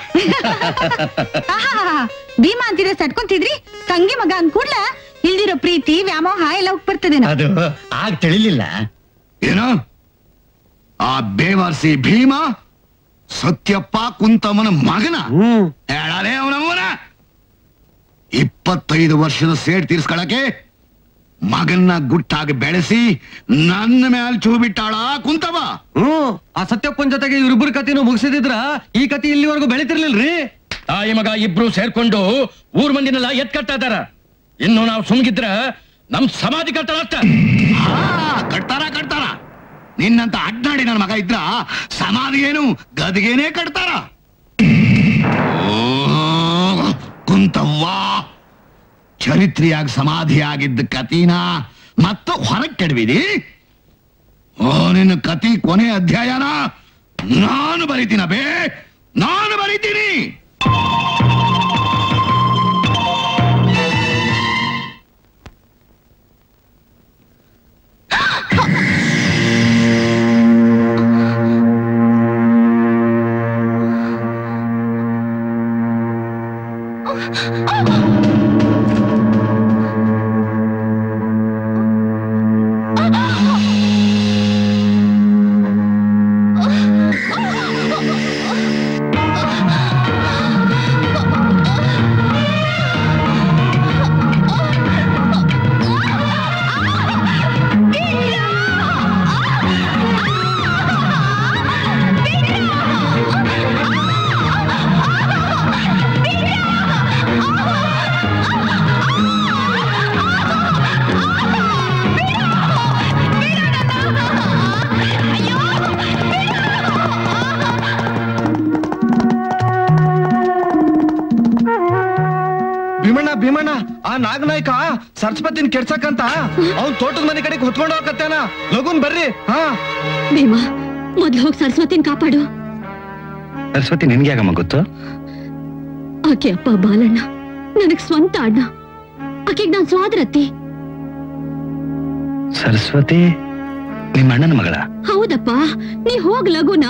ಆಹಾಹಾ. ಭೀಮಾ ಅಂತಿದ್ರೆ ಸಟ್ಕೊಂತಿದ್ರಿ ತಂಗಿ ಮಗ ಅಂದ್ ಕೂಡ್ಲ ಇಲ್ದಿರೋ ಪ್ರೀತಿ ವ್ಯಾಮೋಹ ಎಲ್ಲ ಹೋಗ್ ಬರ್ತದೇನೋ ಅದು ಆಗ ತಿಳಿಲಿಲ್ಲ ಏನು ಆ ಬೇವರ್ಸಿ ಭೀಮ ಸತ್ಯಪ್ಪ ಕುಂತಮ್ಮನ ಮಗನ ಹೇಳಲೇ ಅವನಮ್ಮನ ಇಪ್ಪತ್ತೈದು ವರ್ಷದ ಸೇಡ್ ತೀರ್ಸ್ಕೊಳಕ್ಕೆ ಮಗನ್ನ ಗುಟ್ಟಾಗಿ ಬೆಳೆಸಿ ನನ್ನ ಮ್ಯಾಲ್ ಚೂ ಬಿಟ್ಟಾಳ ಕುಂತವ ಹ್ಮ್ ಆ ಸತ್ಯಪ್ಪನ್ ಜೊತೆಗೆ ಇವ್ರಿಬ್ರು ಕತಿನೂ ಮುಗಿಸಿದ್ರ ಈ ಕತಿ ಇಲ್ಲಿವರೆಗೂ ಬೆಳಿತಿರ್ಲಿಲ್ರಿ ತಾಯಿ ಮಗ ಇಬ್ರು ಸೇರ್ಕೊಂಡು ಊರ್ ಮಂದಿನೆಲ್ಲ ಎತ್ ಕಟ್ತಾ ಇದಾರ ಇನ್ನು ನಾವು ಸುಮ್ಗಿದ್ರ ನಮ್ ಸಮಾಧಿ ಕಟ್ತಾರ ಅಷ್ಟ ಕಟ್ತಾರ ಕಟ್ತಾರ ನಿನ್ನಂತ ಅಡ್ನಾಡಿ ನನ್ನ ಮಗ ಇದ್ರ ಸಮಾಧಿ ಏನು ಗದಿಗೇನೆ ಕಟ್ತಾರ ಓ, ಕುಂತವ್ವ ಚರಿತ್ರೆಯಾಗಿ ಸಮಾಧಿಯಾಗಿದ್ದ ಕತಿನ ಮತ್ತು ಹೊರಗ್ ಕೆಡವಿದಿ ಓ ನಿನ್ನ ಕತಿ ಕೊನೆ ಅಧ್ಯಾಯನ ನಾನು ಬರಿತೀನ ಬೇ ನಾನು ಬರಿತೀನಿ ಭೀಮಣ್ಣ ಭೀಮಣ್ಣ ಆ ನಾಗನಾಯ್ಕ ಸರಸ್ವತಿನ ಕೆಡ್ಸಕ್ಕಂತ ಅವ್ನ್ ತೋಟದ ಮನೆ ಕಡೆಗೆ ಹೊತ್ಕೊಂಡು ಹೋಗತ್ತೇನ ಲಗುನ್ ಬರ್ರಿ ಹಾ ಭೀಮಾ ಮೊದ್ಲು ಹೋಗಿ ಸರಸ್ವತಿನ ಕಾಪಾಡು ಸರಸ್ವತಿ ನಿನ್ಗೆ ಯಾಕಮ್ಮ ಗೊತ್ತು ಆಕೆ ಅಪ್ಪ ಬಾಲಣ್ಣ ನನಗ್ ಸ್ವಂತ ಅಣ್ಣ ಆಕೆಗ್ ನಾನ್ ಸ್ವಾದ್ರತ್ತಿ ಸರಸ್ವತಿ ನಿಮ್ಮ ಅಣ್ಣನ ಮಗಳ ಹೌದಪ್ಪ ನೀ ಹೋಗ್ ಲಗುನ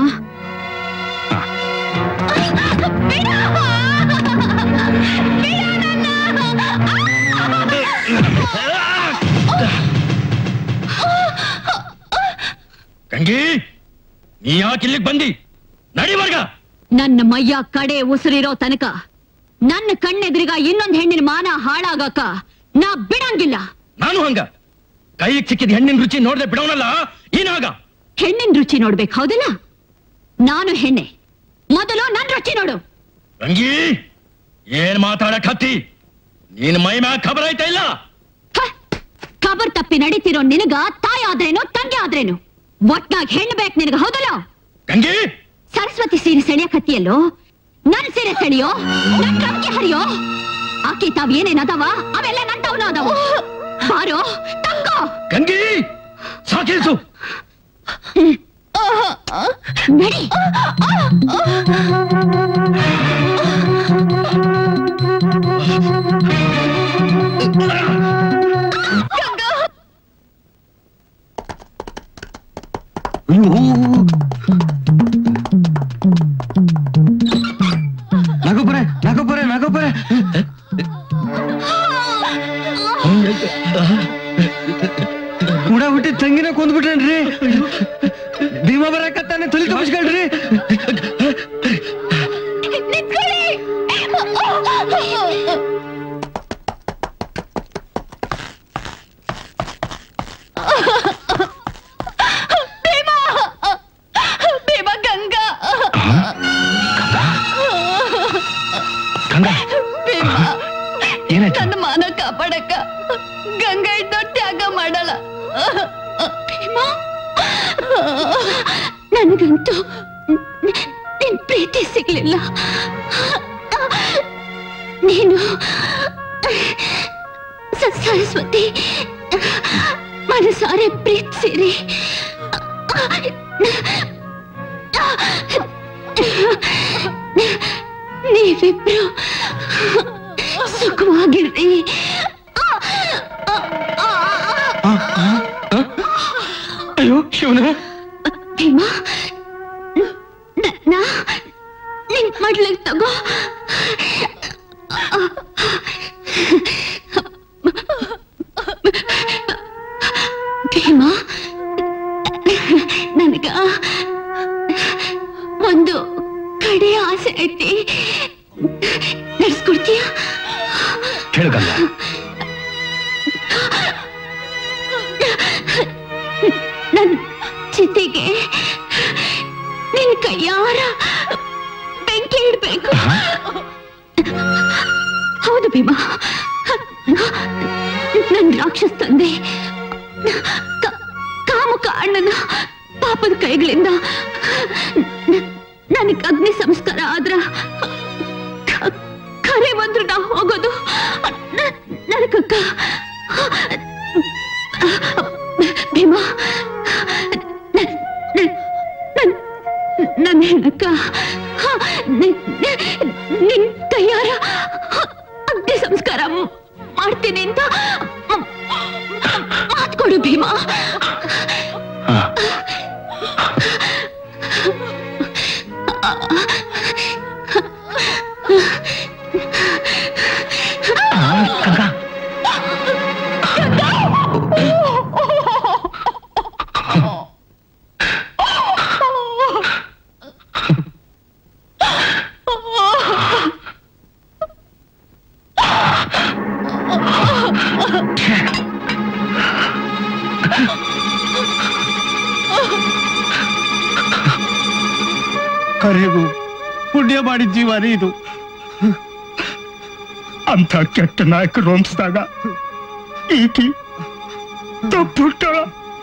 ಗಂಗಿ ನೀ ಯಾಕೆ ಇಲ್ಲಿಗೆ ಬಂದಿ ನಡಿವರ್ಗ ನನ್ನ ಮೈಯ ಕಡೆ ಉಸಿರಿರೋ ತನಕ ನನ್ನ ಕಣ್ಣೆದ್ರಿಗ ಇನ್ನೊಂದ್ ಹೆಣ್ಣಿನ ಮಾನ ಹಾಳಾಗಾಕ ನಾ ಬಿಡಂಗಿಲ್ಲ ನಾನು ಹಂಗ ಕೈಗೆ ಸಿಕ್ಕಿದ ಹೆಣ್ಣಿನ ರುಚಿ ನೋಡ್ದೆ ಬಿಡೋನಲ್ಲ ಏನಾಗ ಹೆಣ್ಣಿನ ರುಚಿ ನೋಡ್ಬೇಕು ಹೌದಲ್ಲ ನಾನು ಹೆಣ್ಣೆ ಮೊದಲು ನನ್ ರುಚಿ ನೋಡು ರಂಗಿ ಏನ್ ಮಾತಾಡಕತ್ತಿ ನೀನ್ ಮೈ ಮ್ಯಾಗ ಖಬರ್ ಐತಾ ಇಲ್ಲ ಖಬರ್ ತಪ್ಪಿ ನಡೀತಿರೋ ನಿನಗ ತಾಯಿ ಆದ್ರೇನು ತಂಗಿ ಆದ್ರೇನು ಒಟ್ನಾಗ್ ಹೆಣ್ಣು ಬೇಕು ನಿನಗ ಹೌದಲ್ಲ ಗಂಗಿ ಸರಸ್ವತಿ ಸೀರೆ ಸೆಳೆಯಕತ್ತಿಯಲ್ಲೋ ನನ್ ಸೀರೆ ಸೆಳೆಯೋ ನನ್ ಕಮ್ಗೆ ಹರಿಯೋ ಆಕಿ ತಾವ್ ಏನೇನ್ ಅದಾವ ಅವೆಲ್ಲ ನನ್ ತಾವ್ನು ಅದಾವ ಬಾರೋ ತಕ್ಕೋ ಗಂಗಿ ಸಾಕಿಲ್ಸು ನಡಿ ನಾಗಪ್ಪರೆ ನಾಗಪ್ಪರೆ ನಾಗಪ್ಪರೆ ಉಡ ಹುಟ್ಟಿ ತಂಗಿನ ಕೊಂದ್ಬಿಟ್ರೇನ್ರಿ ಭೀಮ ಬರಕತ್ತಾನೆ ತಲಿ ತಪ್ಪಿಸ್ಕೊಳ್ರಿ ಭೀಮಾ ಭೀಮಾ ಗಂಗಾ ಭೀಮಾ ನನ್ನ ಮಾನ ಕಾಪಾಡಕ್ಕ ಗಂಗಾ ಇದ್ದೋ ತ್ಯಾಗ ಮಾಡಲ್ಲ ಭೀಮಾ ನನಗಂತೂ ನಿನ್ ಪ್ರೀತಿ ಸಿಗ್ಲಿಲ್ಲ ನೀನು ಸ- ಸರಸ್ವತಿ ಮನಸಾರೆ ಪ್ರೀತಿಸಿರಿ ನೀವಿಬ್ರು ಸುಖವಾಗಿರ್ರಿ ಅಯ್ಯೋ ಶಿವನ ಭೀಮಾ ನ- ನಾ ನಿನ್ ಮಡ್ಲಿಗ್ ತಗೋ ಭೀಮಾ ನನಗ ಒಂದು ಕಡೆ ಆಸೆ ಐತಿ ನಡ್ಸ್ಕೊಡ್ತೀಯ ಕೇಳಗಲ್ಲ ನನ್ ಚಿತೆಗೆ ನಿನ್ ಕೈಯಾರ ಬೆಂಕಿ ಇಡ್ಬೇಕು ಹೌದು ಭೀಮಾ ನನ್ ರಾಕ್ಷಸ್ ತಂದೆ ಕ- ಕಾಮುಕ ಅಣ್ಣನ ಪಾಪದ ಕೈಗಳಿಂದ ನನಗ್ ಅಗ್ನಿ ಸಂಸ್ಕಾರ ಆದ್ರ ಕ- ಖರೆ ಬಂದ್ರು ನಾ ಹೋಗೋದು ನನಗಕ್ಕ ಭೀಮಾ ನನ್- ನನ್- ನನ್- ನನ್ನ ಹೆಣಕ್ಕ ನಿನ್- ನಿನ್ ಕೈಯಾರ ಅಗ್ನಿ ಸಂಸ್ಕಾರ ಮಾಡ್ತೀನಿ ಅಂತ ಮಾತ್ಕೊಡು ಭೀಮಾ ಕರೆಗೂ ಪುಣ್ಯ ಮಾಡಿದ ಜೀವನೇ ಇದು ಅಂತ ಕೆಟ್ಟ ನಾಯಕರು ರೋಮಿಸಿದಾಗ ಈಕಿ ತಪ್ಪುಟ್ಟಳ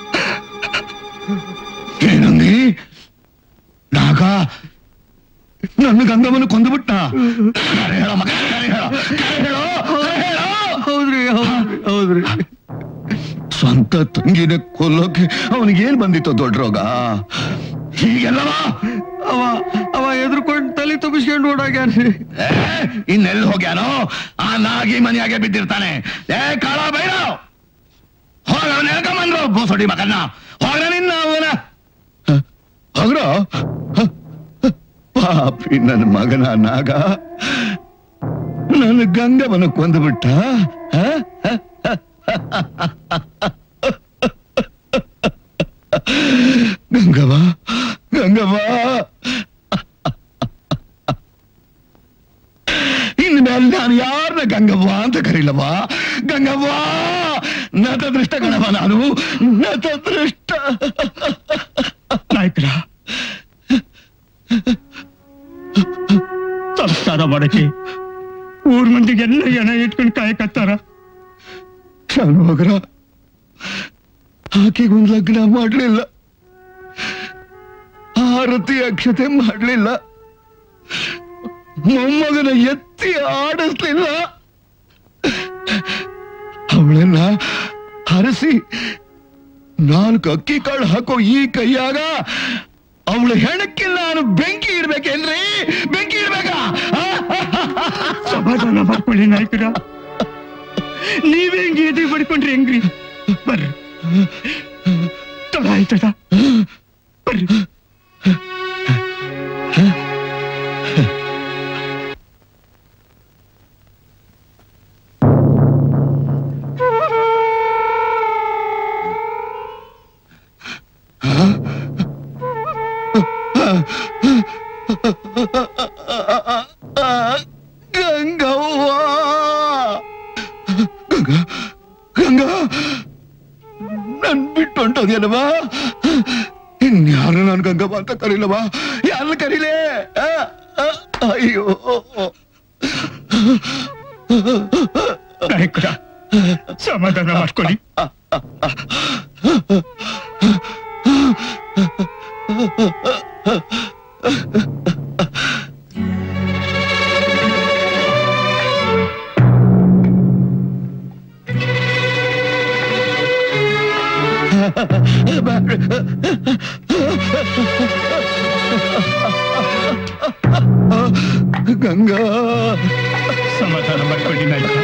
ಏನಂದಿ ನಾಗ ನನ್ನ ಗಂಗಮ್ಮನ ಕೊಂದುಬಿಟ್ಟ ಹೇಳ ಮಗ ಕರೆ ಹೇಳ ಕರೆ ಹೇಳು, ಕರೆ ಹೇಳು. ಹೌದ್ರಿ ಹೌದ್ರಿ ಸ್ವಂತ ತಂಗಿನ ಕೊಲ್ಲೋಕೆ ಅವನಿಗೇನ್ ಬಂದಿತ್ತು ದೊಡ್ಡ ರೋಗ ಹೀಗೆಲ್ಲವ ಅವ ಅವ ಎದ್ರುಕೊಂಡ್ ತಲೆ ತಪ್ಪಿಸ್ಕೊಂಡು ಓಡಾಗ್ಯಾನ್ರಿ ಇನ್ನೆಲ್ಲಿ ಹೋಗ್ಯಾನೋ ಆ ನಾಗಿ ಮನೆಯಾಗೆ ಬಿದ್ದಿರ್ತಾನೆ ಏ ಕಾಳ ಬೈರ ಹೋಗ ಅವನ ಹೇಳ್ಕೊಂಬಂದ್ರು ಬೋಸೊಡಿ ಮಗನ್ನ ಹೋಗ್ರ ನಿನ್ನ ಅವನ ಹೋಗ್ರ ಪಾಪಿ ನನ್ನ ಮಗನ ನಾಗ ನನ್ನ ಗಂಗವನ ಕೊಂದುಬಿಟ್ಟ ಹ? ಗಂಗವ್ವ ಗಂಗವ್ವ ಇನ್ಮೇಲೆ ನಾನು ಯಾರನ್ನ ಗಂಗವ್ವ ಅಂತ ಕರೀಲವ್ವ ಗಂಗವ್ವ ನತದೃಷ್ಟ ಗಣವ ನಾನು ನತದೃಷ್ಟ ನಾಯ್ಕರ ಸಂಸಾರ ಮಾಡಕ್ಕೆ ಊರ್ ಮಂದಿಗೆಲ್ಲ ಎಣ ಇಟ್ಕೊಂಡು ಕಾಯಕತ್ತಾರ ನಾನು ಮಗರ ಆಕೆಗೊಂದು ಲಗ್ನ ಮಾಡ್ಲಿಲ್ಲ ಆರತಿ ಅಕ್ಷತೆ ಮಾಡ್ಲಿಲ್ಲ ಮೊಮ್ಮಗನ ಎತ್ತಿ ಆಡಿಸ್ಲಿಲ್ಲ ಅವಳನ್ನ ಹರಸಿ ನಾಲ್ಕು ಅಕ್ಕಿ ಕಾಳು ಹಾಕೋ ಈ ಕೈಯಾಗ ಅವಳು ಹೆಣಕ್ಕೆ ನಾನು ಬೆಂಕಿ ಇಡ್ಬೇಕೇನ್ರಿ ಬೆಂಕಿ ಇಡ್ಬೇಕಾ ಸಮಾಧಾನ ಮಾಡ್ಕೊಳ್ಳಿ ನಾಯ್ಕರ ನೀವೇ ಹಿಂಗೆ ಎದೆ ಬಡ್ಕೊಂಡ್ರಿ ಹೆಂಗ್ರಿ ಬರ್ರಿ ತಡ ಆಯ್ತದ ಬರ್ರಿ ಗಂಗವ್ವ ಗಂಗಾ ಗಂಗಾ ನನ್ ಬಿಟ್ಟು ಹೊಂಟೋದ್ಯಲ್ವಾ ಇನ್ಯಾರು ನಾನು ಗಂಗವ್ವ ಅಂತ ಕರೀಲವಾ ಯಾರನ್ನ ಕರೀಲೇ ಆ, ಆ, ಅಯ್ಯೋ ನಾಯಕರ ಸಮಾಧಾನ ಮಾಡ್ಕೊಳ್ಳಿ ಗಂಗಾ ಸಮಾಧಾನ ಮಾಡ್ಕೊಳ್ಳಿ ನಾಯಕ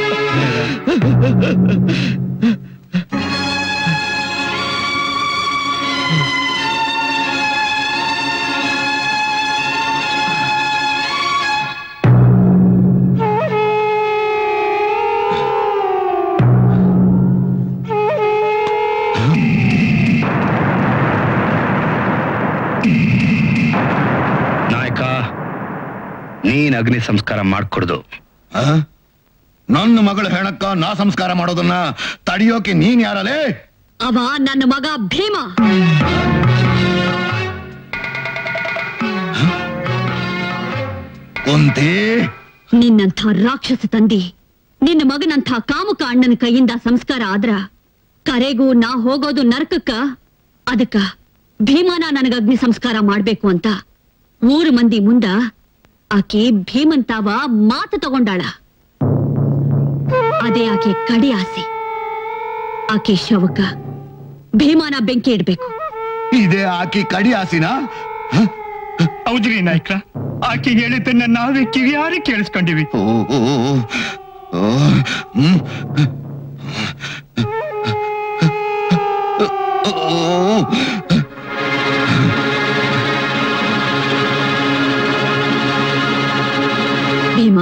ನಾಯಕ ನೀನ್ ಅಗ್ನಿ ಸಂಸ್ಕಾರ ಮಾಡ್ಕೊಡ್ದು ಆ? ನನ್ನ ಮಗಳ ಹೆಣಕ್ಕ ನಾ ಸಂಸ್ಕಾರ ಮಾಡೋದನ್ನ ತಡಿಯೋಕೆ ನೀನ್ ಯಾರಲೇ ಅವ ನನ್ನ ಮಗ ಭೀಮ ಕುಂತಿ ನಿನ್ನಂಥ ರಾಕ್ಷಸ ತಂದಿ ನಿನ್ನ ಮಗನಂಥ ಕಾಮುಕ ಅಣ್ಣನ ಕೈಯಿಂದ ಸಂಸ್ಕಾರ ಆದ್ರ ಕರೆಗೂ ನಾ ಹೋಗೋದು ನರಕಕ್ಕ ಅದಕ್ಕ ಭೀಮನ ನನಗ ಅಗ್ನಿ ಸಂಸ್ಕಾರ ಮಾಡ್ಬೇಕು ಅಂತ ಊರು ಮಂದಿ ಮುಂದ ಆಕೆ ಭೀಮನ್ ತಾವ ಮಾತು ತಗೊಂಡಾಳ ಅದೇ ಆಕೆ ಕಡಿ ಆಸೆ ಆಕೆ ಶವಕ್ಕ ಭೀಮನ ಬೆಂಕಿ ಇಡ್ಬೇಕು ಇದೇ ಆಕಿ ಕಡಿ ಆಸಿನ ಹೌದ್ರಿ ನಾಯ್ಕ ಆಕೆ ಹೇಳಿದ್ದನ್ನ ನಾವೇ ಕಿವಿಯಾರಿ ಕೇಳಿಸ್ಕೊಂಡಿವಿ ಓ ಓ, ಓ, ಓ, ಹ್ಮ್. ಓ, ಭೀಮಾ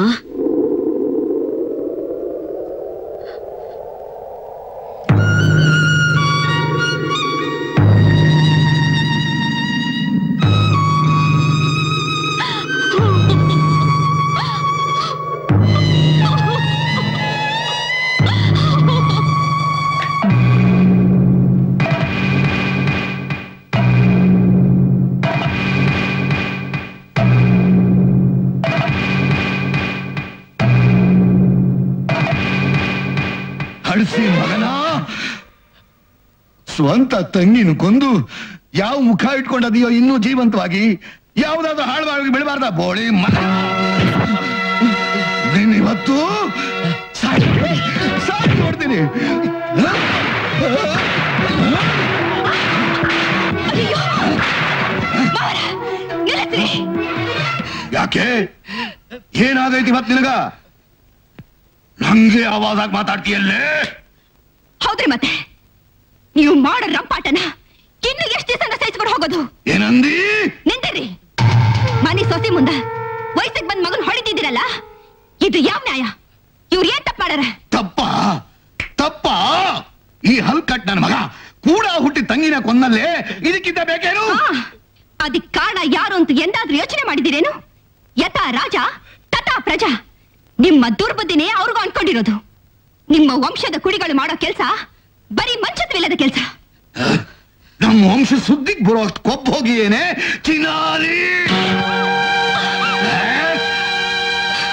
ಹಡ್ಸಿ ಮಗನ ಸ್ವಂತ ತಂಗಿನ ಕೊಂದು ಯಾವ ಮುಖ ಇಟ್ಕೊಂಡದಿಯೋ ಇನ್ನೂ ಜೀವಂತವಾಗಿ ಯಾವ್ದಾದ್ರು ಹಾಳ್ವಾಗಿ ಬೆಳಬಾರ್ದ ಬೋಳಿ ಮಗ ನೀನ್ ಇವತ್ತು ಸಾಕಿ ಸಾಕಿ ನೋಡ್ತೀನಿ ಯಾಕೆ ಏನಾಗೈತಿ ಇವತ್ ನಿನಗ ನಂಗೆ ಆವಾಜಾಗಿ ಮಾತಾಡ್ತೀಯಲ್ಲೇ ಹೌದ್ರಿ ಮತ್ತೆ ನೀವು ಮಾಡೋ ರಂಪಾಟನ ಇನ್ನು ಎಷ್ಟು ದಿವಸ ಸಹಿಸ್ಕೊಂಡು ಹೋಗೋದು ಏನಂದಿ ನಿಂತಿರಿ ಮನೆ ಸೊಸೆ ಮುಂದ ವಯಸ್ಸಿಗೆ ಬಂದ್ ಮಗನ್ ಹೊಡಿತಿದ್ದೀರಲ್ಲ ಇದು ಯಾವ ನ್ಯಾಯ ಇವ್ರು ಏನ್ ತಪ್ಪ ಮಾಡ್ಯಾರ ತಪ್ಪ ತಪ್ಪ ಈ ಹಲ್ಕಟ್ ನನ್ನ ಮಗ ಕೂಡ ಹುಟ್ಟಿ ತಂಗಿನ ಕೊಂದಲ್ಲೇ ಇದಕ್ಕಿಂತ ಬೇಕೇನು ಅದಕ್ ಕಾರಣ ಯಾರು ಅಂತ ಎಂದಾದ್ರೂ ಯೋಚನೆ ಮಾಡಿದಿರೇನು ಯಥಾ ರಾಜ ತಥಾ ಪ್ರಜಾ ನಿಮ್ಮ ದುರ್ಬುದ್ಧಿನೇ ಅವ್ರಿಗೂ ಅನ್ಕೊಂಡಿರೋದು ನಿಮ್ಮ ವಂಶದ ಕುಡಿಗಳು ಮಾಡೋ ಕೆಲ್ಸ ಬರೀ ಮಂಚತ್ವಿಲ್ಲದ ಕೆಲ್ಸ ನಮ್ಮ ವಂಶ ಸುದ್ದಿಗ್ ಬರೋ ಅಷ್ಟು ಕೊಬ್ಬ ಹೋಗಿ ಏನೇ ಚಿನಾಲಿ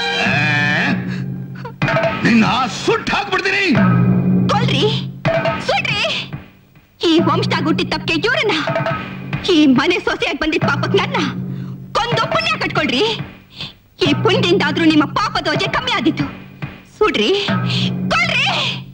ಸುಟ್ಟು ಹಾಕ್ಬಿಡ್ತೀನಿ ಕೊಲ್ರಿ ಸುಡ್ರಿ ಈ ವಂಶದಾಗ ಹುಟ್ಟಿದ ತಪ್ಪಿಗೆ ಇವ್ರನ್ನ ಈ ಮನೆ ಸೊಸೆಯಾಗಿ ಬಂದಿದ್ ಪಾಪಕ್ ನನ್ನ ಕೊಂದು ಪುಣ್ಯ ಕಟ್ಕೊಳ್ರಿ ಈ ಪುಣ್ಯದಿಂದಾದ್ರೂ ನಿಮ್ಮ ಪಾಪ ದೋಜೆ ಕಮ್ಮಿ ಆದಿತ್ತು ಸುಡ್ರಿ ಕೊಲ್ರಿ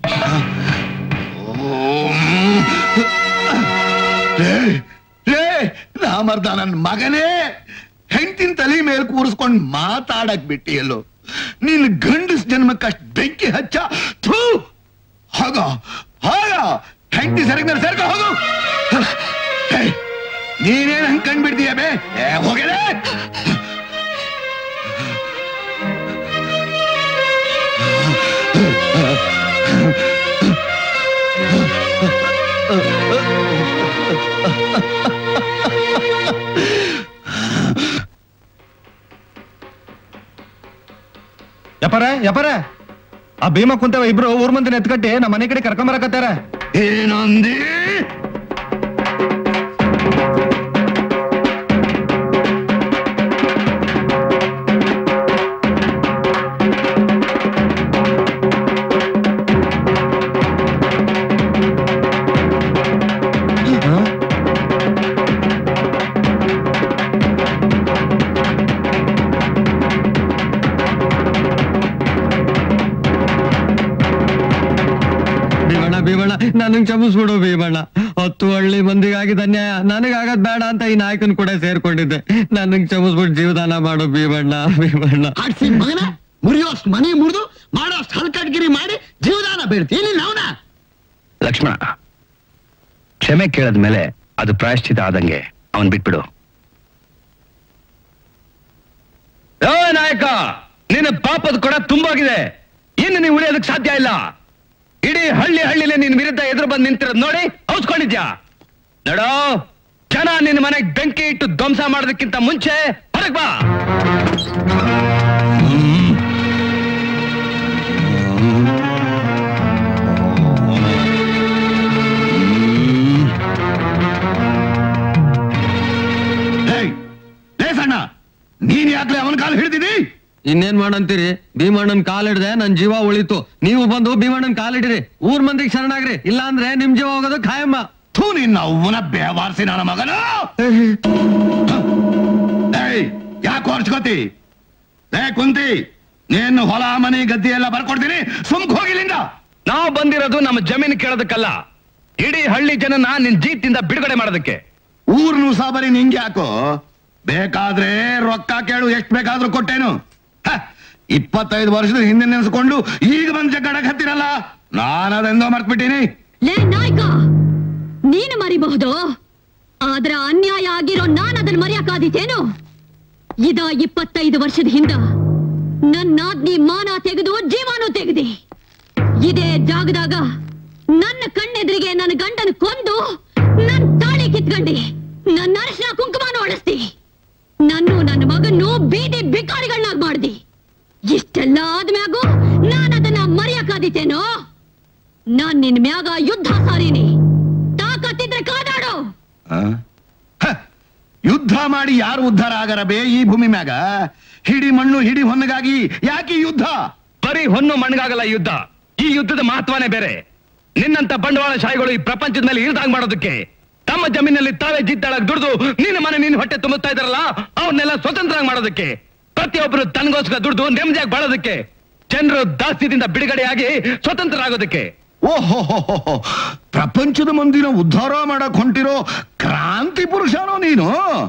ಲೇ, ಲೇ, ರಾಮರ್ದ ನನ್ ಮಗನೇ ಹೆಂಡತಿನ ತಲೆ ಮೇಲೆ ಕೂರಿಸ್ಕೊಂಡ್ ಮಾತಾಡಕ್ ಬಿಟ್ಟಿಯಲ್ಲೋ ನಿನ್ ಗಂಡಸ್ ಜನ್ಮಕ್ಕಷ್ಟ್ ಬೆಂಕಿ ಹಚ್ಚ ಥೂ ಹೋಗ ಹೋಗ ಹೆಂಡತಿ ಸರಿಗ್ ಮೇಲೆ ಸೇರ್ಕ ಹೋಗು ಹೇ, ನೀನೇನ್ ಹಂಗ್ ಕಂಡ್ಬಿಡ್ತೀಯ ಬೇ ಏ, ಹೋಗಲೇ ಯಪ್ಪರ ಯಪ್ಪರ ಆ ಭೀಮ ಕುಂತವ ಇಬ್ರು ಊರ್ ಮಂದಿನ ಎತ್ಕಟ್ಟಿ ನಮ್ಮ ಮನೆ ಕಡೆ ಕರ್ಕೊಂಡ್ ಬರಕತ್ತಾರ ಏನಂದಿ ಭೀಮಣ್ಣ ಭೀಮಣ್ಣ ನನಗ್ ಕ್ಷಮಿಸ್ಬಿಡು ಭೀಮಣ್ಣ ಹತ್ತು ಹಳ್ಳಿ ಮಂದಿಗಾಗಿದ್ದ ಅನ್ಯಾಯ ನನಗಾಗದ್ ಬೇಡ ಅಂತ ಈ ನಾಯಕನ್ ಕೂಡ ಸೇರ್ಕೊಂಡಿದ್ದೆ ನನಗ್ ಕ್ಷಮಿಸ್ಬಿಟ್ಟು ಜೀವದಾನ ಮಾಡು ಭೀಮಣ್ಣ ಭೀಮಣ್ಣ ಆಡ್ಸಿ ಮಗನ ಮುರಿಯೋಷ್ಟು ಮನೆ ಮುರಿದು ಮಾಡೋಷ್ಟು ಹಲ್ಕಟ್ಗಿರಿ ಮಾಡಿ ಜೀವದಾನ ಬೇಡ್ತೀನಿ ನಾವ್ನ ಲಕ್ಷ್ಮಣ ಕ್ಷಮೆ ಕೇಳದ್ಮೇಲೆ ಅದು ಪ್ರಾಯಶ್ಚಿತ ಆದಂಗೆ ಅವನ್ ಬಿಟ್ಬಿಡು ಏ ನಾಯಕ ನಿನ್ನ ಪಾಪದ ಕೊಡ ತುಂಬಾಗಿದೆ ಇನ್ನು ನೀವು ಉಳಿಯೋದಕ್ಕೆ ಸಾಧ್ಯ ಇಲ್ಲ ಇಡೀ ಹಳ್ಳಿ ಹಳ್ಳಿಲಿ ನಿನ್ ವಿರುದ್ಧ ಎದುರು ಬಂದು ನಿಂತಿರೋದ್ ನೋಡಿ ಹೌಸ್ಕೊಂಡಿದ್ಯಾ ನೋಡೋ ಜನ ನಿನ್ನ ಮನೆಗೆ ಬೆಂಕಿ ಇಟ್ಟು ಧ್ವಂಸ ಮಾಡೋದಕ್ಕಿಂತ ಮುಂಚೆ ಹೊರಗ್ ಬಾ ಹೇಯ್ ಲೇ ಸಣ್ಣ ನೀನ್ ಯಾಕ್ಲೆ ಅವನ ಕಾಲು ಹಿಡಿದಿದಿ ಇನ್ನೇನ್ ಮಾಡಂತೀರಿ ಭೀಮಣ್ಣನ್ ಕಾಲಿಡ್ದೆ ನನ್ ಜೀವ ಉಳಿತು ನೀವು ಬಂದು ಭೀಮಣ್ಣನ್ ಕಾಲಿಡಿರಿ ಊರ್ ಮಂದಿಗೆ ಶರಣಾಗ್ರಿ ಇಲ್ಲ ಅಂದ್ರೆ ನಿಮ್ ಜೀವ ಹೋಗೋದು ಖಾಯಮ್ಮ ಥೂ ನಿನ್ನ ಅವ್ವನ ಬೇವಾರ್ಸಿ ನನ್ನ ಮಗನ ಏಯ್ ಯಾಕೆ ಹೊರ್ಚ್ಕೋತಿ ಲೇ ಕುಂತಿ ನೀನು ಹೊಲ ಮನೆ ಗದ್ದೆ ಎಲ್ಲ ಬರ್ಕೊಡ್ತೀನಿ ಸುಮ್ಕ್ ಹೋಗಿಲ್ಲಿಂದ ನಾವು ಬಂದಿರೋದು ನಮ್ಮ ಜಮೀನು ಕೇಳೋದಕ್ಕಲ್ಲ ಇಡೀ ಹಳ್ಳಿ ಜನನ ನಿನ್ ಜೀತಿಂದ ಬಿಡುಗಡೆ ಮಾಡೋದಕ್ಕೆ ಊರ್ನು ಸಾಬರಿ ನಿಂಗೆ ಯಾಕೋ ಬೇಕಾದ್ರೆ ರೊಕ್ಕ ಕೇಳು ಎಷ್ಟ್ ಬೇಕಾದ್ರೂ ಕೊಟ್ಟೇನು ಹ, ಇಪ್ಪತ್ತೈದು ವರ್ಷದ ಹಿಂದೆ ನೆನೆಸ್ಕೊಂಡು ಈಗ ಬಂದ್ ಜಗ್ಗಡಕ್ ಹತ್ತಿರಲ್ಲ ನಾನು ಅದೆಂದೋ ಮರ್ತ್ಬಿಟ್ಟೀನಿ ಲೇ ನಾಯ್ಕ ನೀನು ಮರಿಬಹುದು ಆದ್ರ ಅನ್ಯಾಯ ಆಗಿರೋ ನಾನು ಅದನ್ನ ಮರೆಯಕ್ಕಾದೀತೇನು ಇದ ಇಪ್ಪತ್ತೈದು ವರ್ಷದ ಹಿಂದ ನನ್ನಾದ್ನಿ ಮಾನ ತೆಗೆದು ಜೀವಾನು ತೆಗೆದಿ ಇದೇ ಜಾಗದಾಗ ನನ್ನ ಕಣ್ಣೆದುರಿಗೆ ನನ್ನ ಗಂಡನ ಕೊಂದು ನನ್ ತಾಳಿ ಕಿತ್ಕಂಡಿ ನನ್ನ ಅರಶಿನ ಕುಂಕುಮಾನು ಒಳಸ್ತಿ ನನ್ನು ನನ್ನ ಮಗನ್ನು ಬೀದಿ ಬಿಕಾರಿಗಳನ್ನಾಗ್ ಮಾಡ್ದಿ ಇಷ್ಟೆಲ್ಲ ಆದ್ಮ್ಯಾಗೂ ನಾನು ಅದನ್ನ ಮರೆಯಕ್ಕಾದೀತೇನೋ ನಾನ್ ನಿನ್ ಮ್ಯಾಗ ಯುದ್ಧ ಸಾರೀನಿ ತಾಕತ್ತಿದ್ರೆ ಕಾದಾಡು ಆ? ಹ, ಯುದ್ಧ ಮಾಡಿ ಯಾರು ಉದ್ಧಾರ ಆಗರ ಬೇ ಈ ಭೂಮಿ ಮ್ಯಾಗ ಹಿಡಿ ಮಣ್ಣು ಹಿಡಿ ಹೊನ್ನಗಾಗಿ ಯಾಕೆ ಈ ಯುದ್ಧ ಬರೀ ಹೊನ್ನು ಮಣ್ಣಗಾಗಲ್ಲ ಈ ಯುದ್ಧ ಈ ಯುದ್ಧದ ಮಹತ್ವನೇ ಬೇರೆ ನಿನ್ನಂತ ಬಂಡವಾಳಶಾಹಿಗಳು ಈ ಪ್ರಪಂಚದ ಮೇಲೆ ಇಳ್ದಂಗ್ ಮಾಡೋದಕ್ಕೆ ತಮ್ಮ ಜಮೀನಲ್ಲಿ ತಾವೇ ಜಿದ್ದಾಳಕ್ ದುಡ್ದು ನಿನ್ನ ಮನೆ ನಿನ್ನ ಹೊಟ್ಟೆ ತುಂಬುತ್ತಾ ಇದಾರಲ್ಲ ಅವನ್ನೆಲ್ಲ ಸ್ವತಂತ್ರ ಮಾಡೋದಕ್ಕೆ ಪ್ರತಿಯೊಬ್ಬರು ತನಗೋಸ್ಕರ ದುಡ್ದು ನೆಮ್ಮದಿಯಾಗಿ ಬಾಳೋದಕ್ಕೆ ಜನರು ದಾಸ್ಯದಿಂದ ಬಿಡುಗಡೆಯಾಗಿ ಸ್ವತಂತ್ರರಾಗೋದಕ್ಕೆ ಓಹೋ ಪ್ರಪಂಚದ ಮಂದಿನ ಉದ್ಧಾರ ಮಾಡಕ್ ಹೊಂಟಿರೋ ಕ್ರಾಂತಿ ಪುರುಷನೋ ನೀನು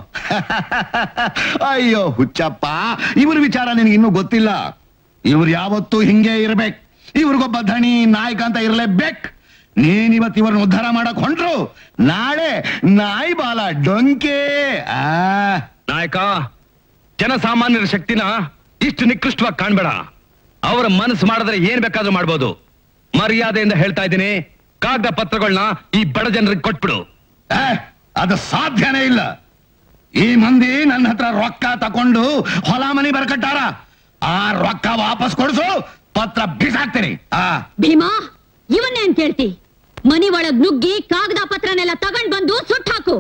ಅಯ್ಯೋ ಹುಚ್ಚಪ್ಪ ಇವ್ರ ವಿಚಾರ ನಿನಗೆ ಇನ್ನೂ ಗೊತ್ತಿಲ್ಲ ಇವ್ರು ಯಾವತ್ತೂ ಹಿಂಗೆ ಇರ್ಬೇಕು ಇವ್ರಿಗೊಬ್ಬ ಧಣಿ ನಾಯಕ ಅಂತ ಇರ್ಲೇಬೇಕು ನೀನ್ ಇವತ್ತು ಇವ್ರನ್ನ ಉದ್ಧಾರ ಮಾಡಕ್ ಹೊಂಟ್ರು ನಾಳೆ ನಾಯಿ ಬಾಲ ಡೊಂಕೆ ಆ ನಾಯಕ ಜನಸಾಮಾನ್ಯರ ಶಕ್ತಿನ ಇಷ್ಟು ನಿಕೃಷ್ಟವಾಗಿ ಕಾಣ್ಬೇಡ ಅವರ ಮನಸ್ಸು ಮಾಡಿದ್ರೆ ಏನ್ ಬೇಕಾದ್ರೂ ಮಾಡ್ಬೋದು ಮರ್ಯಾದೆಯಿಂದ ಹೇಳ್ತಾ ಇದ್ದೀನಿ ಕಾಗದ ಪತ್ರಗಳನ್ನ ಈ ಬಡ ಜನರಿಗೆ ಕೊಟ್ಬಿಡು ಏ, ಅದು ಸಾಧ್ಯನೇ ಇಲ್ಲ ಈ ಮಂದಿ ನನ್ನ ಹತ್ರ ರೊಕ್ಕ ತಕೊಂಡು ಹೊಲ ಮನಿ ಬರ್ಕಟ್ಟಾರ ಆ ರೊಕ್ಕ ವಾಪಸ್ ಕೊಡಿಸು ಪತ್ರ ಬಿಸಾಕ್ತೀನಿ ಆ ಭೀಮಾ ಇವನ್ನೇನ್ ಕೇಳ್ತಿ ಮನಿ ಒಳಗ್ ನುಗ್ಗಿ ಕಾಗದ ಪತ್ರನೆಲ್ಲ ತಗೊಂಡ್ ಬಂದು ಸುಟ್ಟಾಕು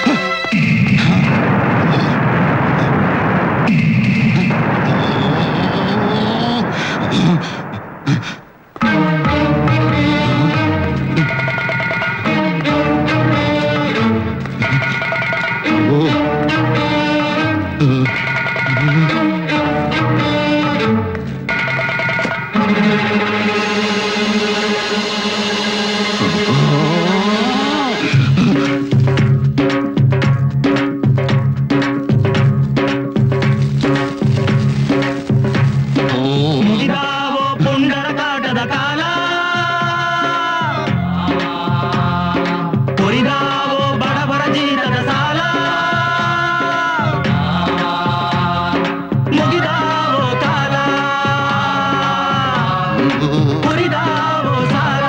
ಆ ಮುಗಿದಾವೋ ಪುಂಡರ ಕಾಟದ ಕಾಲ ಕೊರಿದಾವೋ ಬಡವರ ಜೀತದ ಸಾಲ ಮುಗಿದಾವೋ ಕಾಲ ಕೊರಿದಾವೋ ಸಾಲ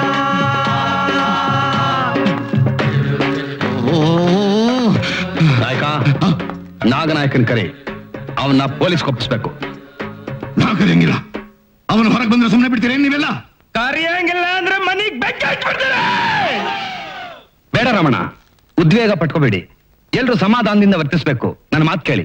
ನಾಯಕ ನಾಗನಾಯಕನ್ ಕರೆ ಅವನ್ನ ಪೊಲೀಸ್ ಒಪ್ಪಿಸ್ಬೇಕು ನಾ ಕರೆಯಂಗಿಲ್ಲ ಅವನು ಹೊರಗೆ ಬಂದ್ರೆ ಸುಮ್ಮನೆ ಬಿಡ್ತೀರೇನ್ ನೀವೆಲ್ಲ ಕರಿಯಂಗಿಲ್ಲ ಅಂದ್ರೆ ಮನಿಗ್ ಬೆಂಕಿ ಹಚ್ಬಿಡ್ತಾರೆ ಬೇಡ ರಮಣ ಉದ್ವೇಗ ಪಟ್ಕೋಬೇಡಿ ಎಲ್ರು ಸಮಾಧಾನದಿಂದ ವರ್ತಿಸ್ಬೇಕು ನನ್ನ ಮಾತು ಕೇಳಿ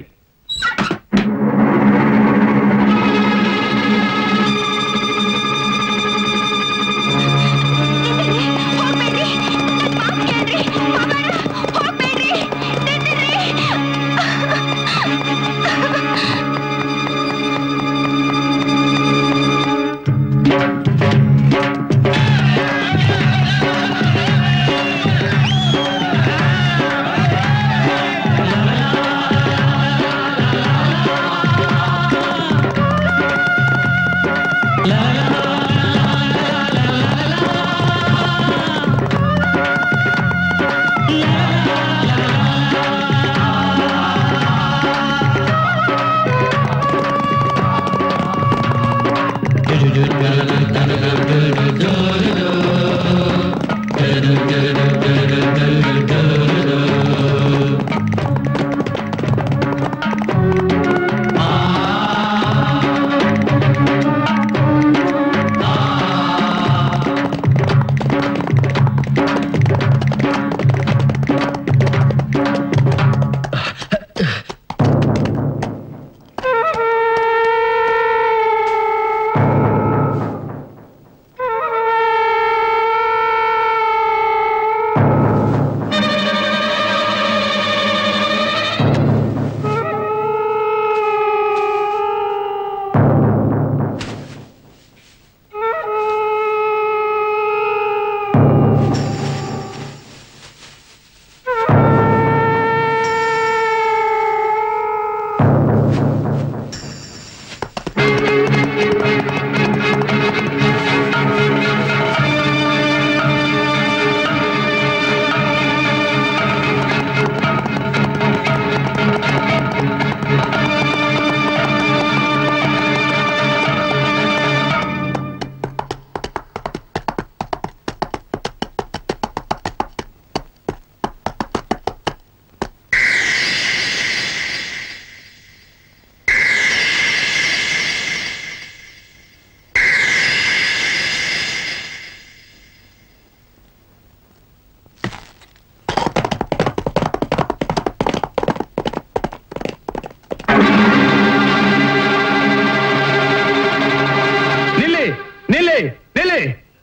ನಿಲ್ಲಿ ನಿಲ್ಲಿ ನಿಲ್ಲಿ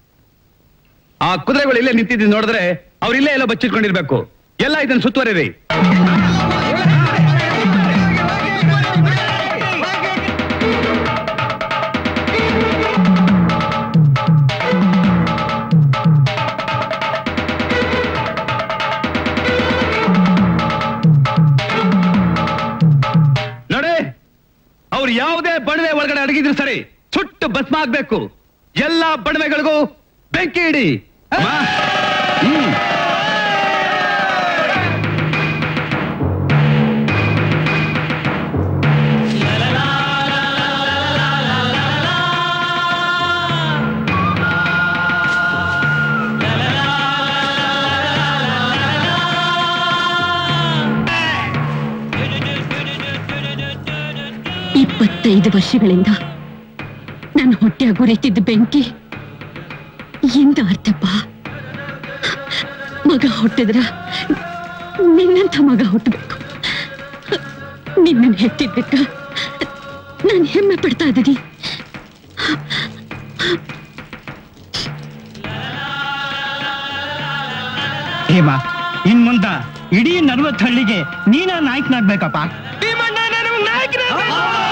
ಆ ಕುದುರೆಗಳು ಇಲ್ಲೇ ನಿಂತಿದ್ದು ನೋಡಿದ್ರೆ ಅವ್ರು ಇಲ್ಲೇ ಎಲ್ಲ ಬಚ್ಚಿಟ್ಕೊಂಡಿರ್ಬೇಕು ಎಲ್ಲ ಇದನ್ನ ಸುತ್ತುವರಿರಿ ನೋಡಿ ಅವ್ರು ಯಾವುದೇ ಬಣವೆ ಒಳಗಡೆ ಅಡಗಿದ್ರು ಸರಿ ಸುಟ್ಟು ಭಸ್ಮ ಆಗ್ಬೇಕು ಎಲ್ಲಾ ಬಣವೆಗಳಿಗೂ ಬೆಂಕಿ ಇಡಿ ಅಮ್ಮ? ಹ್ಮ್ ಇಪ್ಪತ್ತೈದು ವರ್ಷಗಳಿಂದ ನನ್ನ ಹೊಟ್ಟೆ ಗುರಿತಿದ್ದ ಬೆಂಕಿ ಎಂದ ಅರ್ಥಪ್ಪ ಮಗ ಹುಟ್ಟಿದ್ರ ನಿನ್ನಂಥ ಮಗ ಹುಟ್ಟಬೇಕು ನಿನ್ನನ್ನು ಹೆತ್ತಿದ್ದಕ್ಕ ನಾನು ಹೆಮ್ಮೆ ಪಡ್ತಾ ಇದ್ದೀನಿ ಹೇಮ ಇನ್ ಮುಂದ ಇಡೀ ನಲ್ವತ್ತು ಹಳ್ಳಿಗೆ ನೀನ ನಾಯಕನಾಗ್ಬೇಕಪ್ಪ ಭೀಮಣ್ಣ ನನಗ್ ನಾಯಕನ